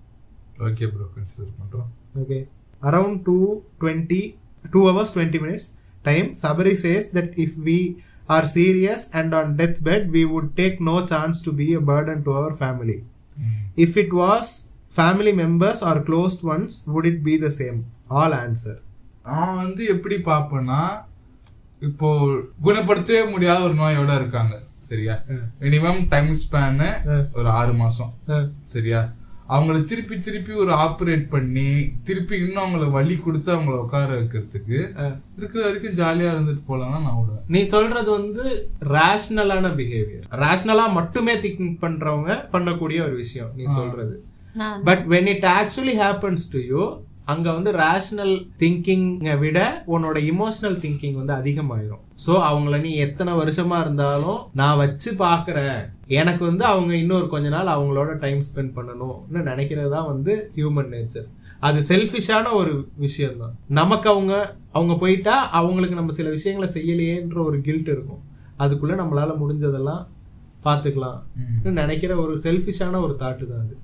Okay bro consider பண்றோம் Okay. Around 220, 2 hours 20 minutes time, Sabari says that if we are serious and on deathbed, we would take no chance to be a burden to our family. If it was family members or closed ones, would it be the same? All answer. நான் வந்து எப்படி பார்ப்பேன்னா இப்போ குணப்படுத்தவே முடியாத ஒரு நோயோட இருக்காங்க சரியா minimum time span ஒரு ஆறு மாசம் சரியா அவங்கள திருப்பி திருப்பி ஒரு ஆப்ரேட் பண்ணி திருப்பி இன்னும் அவங்கள வலி கொடுத்து அவங்கள உட்கார வைக்கிறதுக்கு இருக்கிற வரைக்கும் ஜாலியா இருந்துட்டு போலாம் தான் நான் விடுவேன் நீ சொல்றது வந்து ரேஷனலான பிஹேவியர் ரேஷனலா மட்டுமே திங்க் பண்றவங்க பண்ணக்கூடிய ஒரு விஷயம் நீ சொல்றது நான் but when it actually happens to you அங்க வந்து ரேஷனல் திங்கிங்கை விட உன்னோட இமோஷனல் திங்கிங் வந்து அதிகமாயிரும் ஸோ அவங்கள நீ எத்தனை வருஷமா இருந்தாலும் நான் வச்சு பார்க்கறேன் எனக்கு வந்து அவங்க இன்னொரு கொஞ்ச நாள் அவங்களோட டைம் ஸ்பெண்ட் பண்ணணும்னு நினைக்கிறது தான் வந்து ஹியூமன் நேச்சர் அது செல்ஃபிஷான ஒரு விஷயம் தான் நமக்கு அவங்க அவங்க போயிட்டா அவங்களுக்கு நம்ம சில விஷயங்களை செய்யலையேன்ற ஒரு கில்ட் இருக்கும் அதுக்குள்ள நம்மளால முடிஞ்சதெல்லாம் பார்த்துக்கலாம் நினைக்கிற ஒரு செல்ஃபிஷான ஒரு தாட்டு தான் அது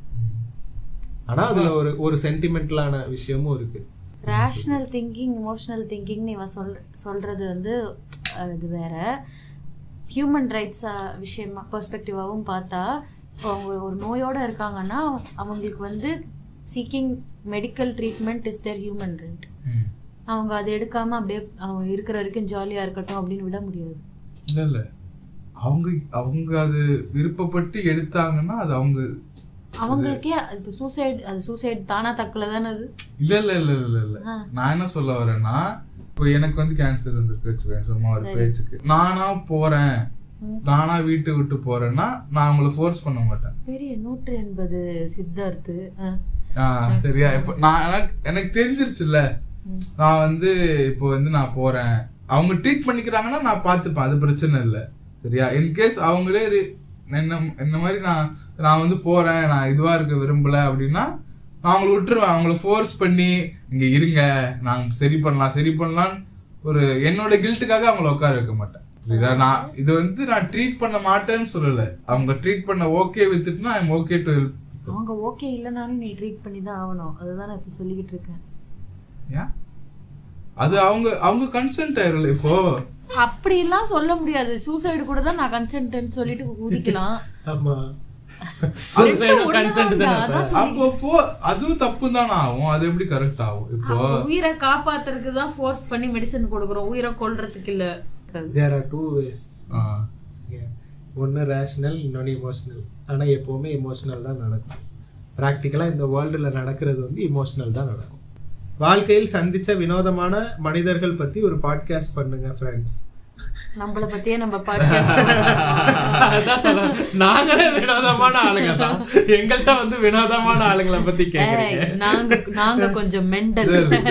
ஆனா அதுல ஒரு ஒரு சென்டிமெண்டலான விஷயமும் இருக்கு ரேஷனல் திங்கிங் இமோஷனல் திங்கிங்னு இவன் சொல் சொல்றது வந்து அஹ், இது வேற ஹியூமன் ரைட்ஸ் விஷயமா பெர்ஸ்பெக்டிவாகவும் பார்த்தா அவங்க ஒரு நோயோட இருக்காங்கன்னா அவங்களுக்கு வந்து seeking medical treatment is their human right அவங்க அதை எடுக்காம அப்படியே அவங்க இருக்கிற வரைக்கும் ஜாலியா இருக்கட்டும் அப்படின்னு விட முடியாது இல்ல இல்ல அவங்க அவங்க அது விருப்பப்பட்டு எடுத்தாங்கன்னா அது அவங்க அவங்களுக்கே இப்போ சூசைட் அது சூசைட் தானா தக்கல தானே அது இல்ல இல்ல இல்ல இல்ல இல்ல ஆ. நான் என்ன சொல்ல வரேன்னா இப்போ எனக்கு வந்து கேன்சர் வந்திருக்கு வச்சுக்கேன் சும்மா ஒரு பேச்சுக்கு நானா போறேன் ம். நானா வீட்டை விட்டு போறேன்னா நான் அவங்கள ஃபோர்ஸ் பண்ண மாட்டேன் பெரிய நூற்று எண்பது சித்தார்த்து ஆ. ஆ, சரியா இப்போ நான் எனக்கு எனக்கு தெரிஞ்சிருச்சுல்ல ம். நான் வந்து இப்போ வந்து நான் போறேன் அவங்க ட்ரீட் பண்ணிக்கிறாங்கன்னா நான் பார்த்துப்பேன் அது பிரச்சனை இல்லை சரியா இன்கேஸ் அவங்களே ரி- என்ன என்ன மாதிரி நான் நான் வந்து போறேன் நான் இதுவா இருக்க விரும்பல அப்படின்னா நான் அவங்கள விட்டுருவேன் அவங்கள ஃபோர்ஸ் பண்ணி இங்க இருங்க நான் சரி பண்ணலாம் சரி பண்ணலாம்னு ஒரு என்னோட கில்ட்டுக்காக அவங்கள உட்கார வைக்க மாட்டேன் புரியுதா நான் இது வந்து நான் ட்ரீட் பண்ண மாட்டேன்னு சொல்லல அவங்க ட்ரீட் பண்ண ஓகே வித்துட்டுனா ஐம் ஓகே டு ஹெல்ப் அவங்க ஓகே இல்லைனாலும் நீ ட்ரீட் பண்ணி தான் ஆகணும் அதுதான் நான் இப்போ சொல்லிக்கிட்டு இருக்கேன் ஏன் அது அவங்க அவங்க கன்சென்ட் ஆயிரல இப்போ அப்படிலாம் சொல்ல முடியாது சூசைடு கூட தான் நான் கன்சென்ட்னு சொல்லிட்டு குதிக்கலாம் ஆமா ரெண்டும் ஒண்ணுதான் கன்சென்ட் இல்ல, தானே அதான் சொல்லி- அப்போ ஃபோ- அதுவும் தப்பு தானே ஆகும் அது எப்படி கரெக்ட் ஆகும் இப்போ அவங்க உயிரை காப்பாத்துறதுக்கு தான் ஃபோர்ஸ் பண்ணி மெடிசன் கொடுக்குறோம் உயிரை கொல்றதுக்கு இல்ல there are two ways ah, ஒன்று ரேஷனல் இன்னொன்று இமோஷனல் ஆனால் எப்போவுமே இமோஷனல் தான் நடக்கும் ப்ராக்டிக்கலாக இந்த வேர்ல்டில் நடக்கிறது வந்து இமோஷனல் தான் நடக்கும் வாழ்க்கையில் சந்திச்ச வினோதமான மனிதர்கள் பற்றி ஒரு பாட்காஸ்ட் பண்ணுங்க ஃப்ரெண்ட்ஸ் நம்மள பத்தியே நம்ம பாட்காஸ்ட் அதான் சொல்ல நாங்களே வினோதமான ஆளுங்க தான் எங்கள்கிட்ட வந்து வினோதமான ஆளுங்களை பத்தி கேக்குறீங்க நாங்க நாங்க கொஞ்சம் மெண்டல்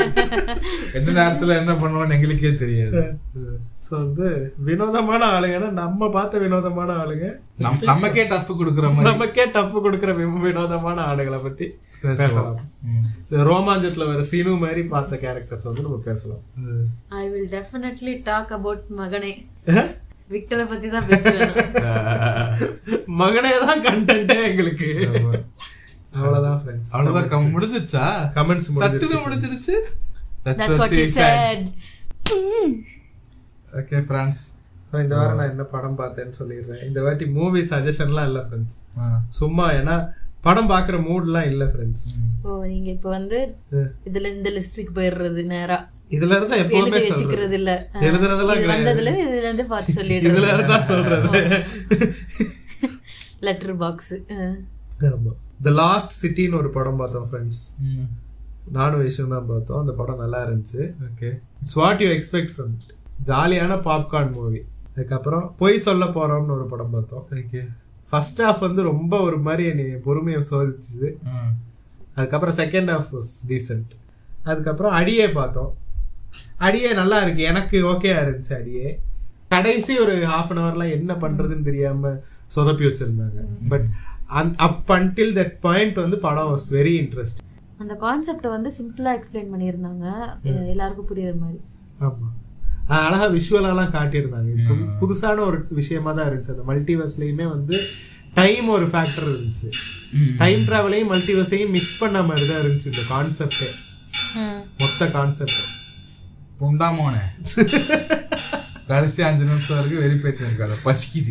எந்த நேரத்துல என்ன பண்ணுவோம்னு எங்களுக்கே தெரியாது ஸோ வந்து வினோதமான ஆளுங்கன்னா நம்ம பார்த்த வினோதமான ஆளுங்க நம்- நமக்கே டஃப் கொடுக்குற மாதிரி நமக்கே டஃப் கொடுக்குற வி- வினோதமான ஆளுங்களை பத்தி பேசலாம் பேசலாம் ம். இந்த ரோமாஞ்சத்துல வர சீனு மாதிரி பார்த்த கேரக்டர்ஸ் வந்து நம்ம பேசலாம் ம். I will definitely talk about மகனே விக்டரை பத்தி தான் பேசுவேன் நான். மகனே தான் கண்டென்ட்டே எங்களுக்கு ஆமா. அவ்வளவுதான் ஃப்ரெண்ட்ஸ் அவ்வளவுதான் கம் முடிஞ்சிருச்சா கமெண்ட்ஸ் சட்டுன்னு முடிஞ்சிருச்சு That's what she said. Okay friends இந்த வாரம் நான் என்ன படம் பார்த்தேன்னு சொல்லிடுறேன் இந்த வாட்டி மூவி சஜஷன்லாம் இல்ல ஃப்ரெண்ட்ஸ் சும்மா ஏன்னா படம் பாக்குற மூட்லாம் இல்ல ஃப்ரெண்ட்ஸ் ஓ நீங்க இப்ப வந்து இதுல இந்த லிஸ்டுக்கு போயிடுறது நேரா இதுல இருந்தா எப்பவுமே எழுதி சொல்றது வச்சுக்கிறது இல்ல எழுதுறதெல்லாம் இது கிடையாது. வந்ததுல இதுல இருந்து பார்த்து இதுல சொல்லிடுறது இருந்தா சொல்றது லெட்டர் பாக்ஸ் ஆமா த லாஸ்ட் சிட்டின்னு ஒரு படம் பார்த்தோம் ஃப்ரெண்ட்ஸ் நானும் விஷயம் தான் பார்த்தோம் அந்த படம் நல்லா இருந்துச்சு okay it's what you expect from it ஜாலியான பாப்கார்ன் மூவி அதுக்கப்புறம் பொய் சொல்ல போறோம்னு ஒரு படம் பார்த்தோம் ஓகே ஃபர்ஸ்ட் ஹாஃப் வந்து ரொம்ப ஒரு மாதிரி என்னை பொறுமையை சோதிச்சுது அதுக்கப்புறம் செகண்ட் ஹாஃப் வாஸ் டீசென்ட் அதுக்கப்புறம் அடியே பார்த்தோம் அடியே நல்லா இருக்கு எனக்கு ஓகேயா இருந்துச்சு அடியே கடைசி ஒரு ஹாஃப் அன் ஹவர்லாம் என்ன பண்றதுன்னு தெரியாம சொதப்பி வச்சிருந்தாங்க பட் அந் அப் அன்டில் தட் பாயிண்ட் வந்து படம் வாஸ் வெரி இன்ட்ரெஸ்ட் அந்த கான்செப்டை வந்து சிம்பிளா எக்ஸ்பிளைன் பண்ணியிருந்தாங்க எ- எல்லாருக்கும் புரியுற மாதிரி ஆமா அது அழகா விஷுவலாலாம் காட்டியிருந்தாங்க இது புது- புதுசான ஒரு விஷயமா தான் இருந்துச்சு அந்த மல்டிவர்ஸ்லயுமே வந்து டைம் ஒரு ஃபேக்டர் இருந்துச்சு டைம் டிராவலையும் மல்டிவர்ஸையும் மிக்ஸ் பண்ண மாதிரி தான் இருந்துச்சு இந்த கான்செப்டே மொத்த கான்செப்ட் புண்டாமோனே கடைசி அஞ்சு நிமிஷம் வரைக்கும் வெறிப்பேத்தி இருக்காது பசிக்குது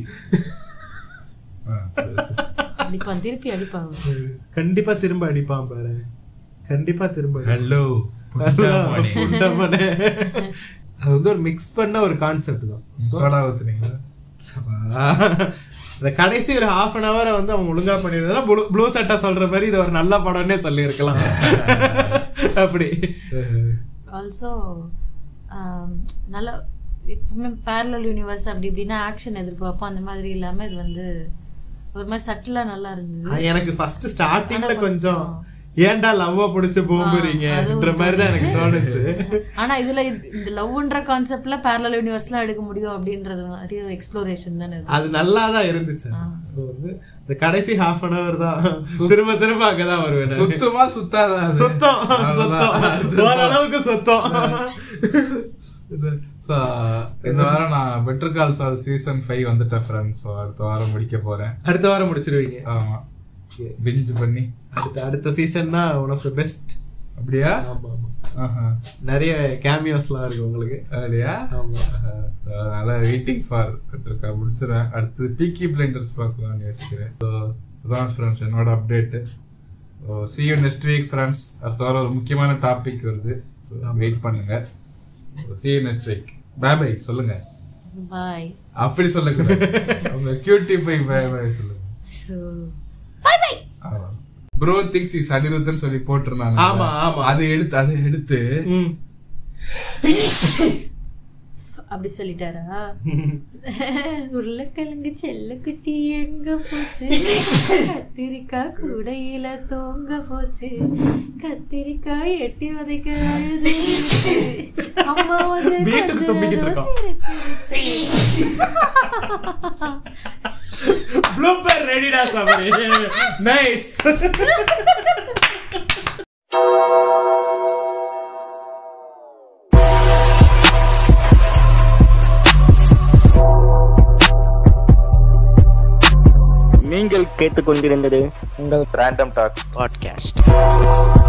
ஆ, சரி, சரி. அடிப்பான் திருப்பி அடிப்பாங்க கண்டிப்பா திரும்ப அடிப்பான் பாரு கண்டிப்பா திரும்ப அடிப்பான். ஹலோ புண்டாமோனே புண்டமனே. அது வந்து ஒரு மிக்ஸ் பண்ண ஒரு கான்செப்ட் தான் சோடா ஊத்துனீங்களா சபா. இந்த கடைசி ஒரு ஹாஃப் அன் ஹவரை வந்து அவன் ஒழுங்கா பண்ணிருந்தா ப்ளூ சட்டா சொல்ற மாதிரி இது ஒரு நல்ல படம்னே சொல்லியிருக்கலாம் அப்படி ஆல்சோ நல்ல எப்பவுமே பேரலல் யூனிவர்ஸ் அப்படி இப்படின்னா ஆக்ஷன் எதிர்பார்ப்போம் அந்த மாதிரி இல்லாம இது வந்து ஒரு மாதிரி சட்டிலா நல்லா இருந்தது எனக்கு ஃபர்ஸ்ட் ஸ்டார்டிங்ல ஆனா கொஞ்சம் ஏன்டா லவ்வ புடிச்சு போம்புறீங்கன்ற மாதிரி தான் எனக்கு தோணுச்சு ஆனா இதுல இது- இந்த லவ்ன்ற கான்செப்ட்ல பேரலல் யூனிவர்ஸ்லாம் எடுக்க முடியும் அப்படின்றது மாதிரி ஒரு எக்ஸ்ப்ளோரேஷன் தானே இது. அது நல்லா தான் இருந்துச்சு ஸோ வந்து இந்த கடைசி ஹாஃப் அன் ஹவர் தான் திரும்ப திரும்ப அங்கதான் வருவேன் நானு. சுத்தமா சுத்தாதா அது? சுத்தம் சுத்தம் அவ்வளவுதான். ஓரளவுக்கு சுத்தம் இது- so, இந்த வாரம் நான் better call Saul season five வந்துட்டேன் ஃப்ரெண்ட்ஸ் ஸோ அடுத்த வாரம் முடிக்க போறேன் அடுத்த வாரம் முடிச்சிருவீங்க ஆமா பிஞ்ச் பண்ணி அடுத்த அடுத்த சீசன் தான் ஒன் ஆஃப் த பெஸ்ட் அப்படியா ஆமா ஆமா ஆஹா. நிறைய கேமியோஸ்லாம் இருக்கு உங்களுக்கு அப்படியா ஆமா ஆஹ், அதனால வெயிட்டிங் ஃபார் இருக்கா முடிச்சிடுறேன் அடுத்து பீக்கி பிளைண்டர்ஸ் பார்க்கலாம்னு யோசிக்கிறேன் ஸோ அதான் ஃப்ரெண்ட்ஸ் என்னோட update see you next week friends அடுத்த வாரம் ஒரு முக்கியமான டாபிக் வருது ஸோ வெயிட் பண்ணுங்க see you next week bye bye சொல்லுங்க பாய் அப்படி சொல்லுங்க உங்க கியூட்டி பை பாய் பாய் சொல்லுங்க ஸோ ப்ரோ திங்ஸ் இஸ் அனிருத்தன் சொல்லி போட்டிருந்தாங்க ஆமா, ஆமா. அது எடுத்து அதை எடுத்து ம். அப்படி சொல்லிட்டாரா உருளைக்கிழங்கு செல்லக்குட்டி எங்க போச்சு கத்திரிக்காய் கூடையில தூங்க போச்சு கத்திரிக்காய் எட்டி உதைக்க அழுதுச்சு. அம்மா வந்து வீட்டுக்கு கொஞ்ச தும்பிக்கிட்டு நேரம் இருக்கோம். சிரிச்சிருச்சு. Blooper ready-டா சாமி. Nice. நீங்கள் கேட்டுக்கொண்டிருந்தது உங்கள் ரேண்டம் டாக் பாட்காஸ்ட்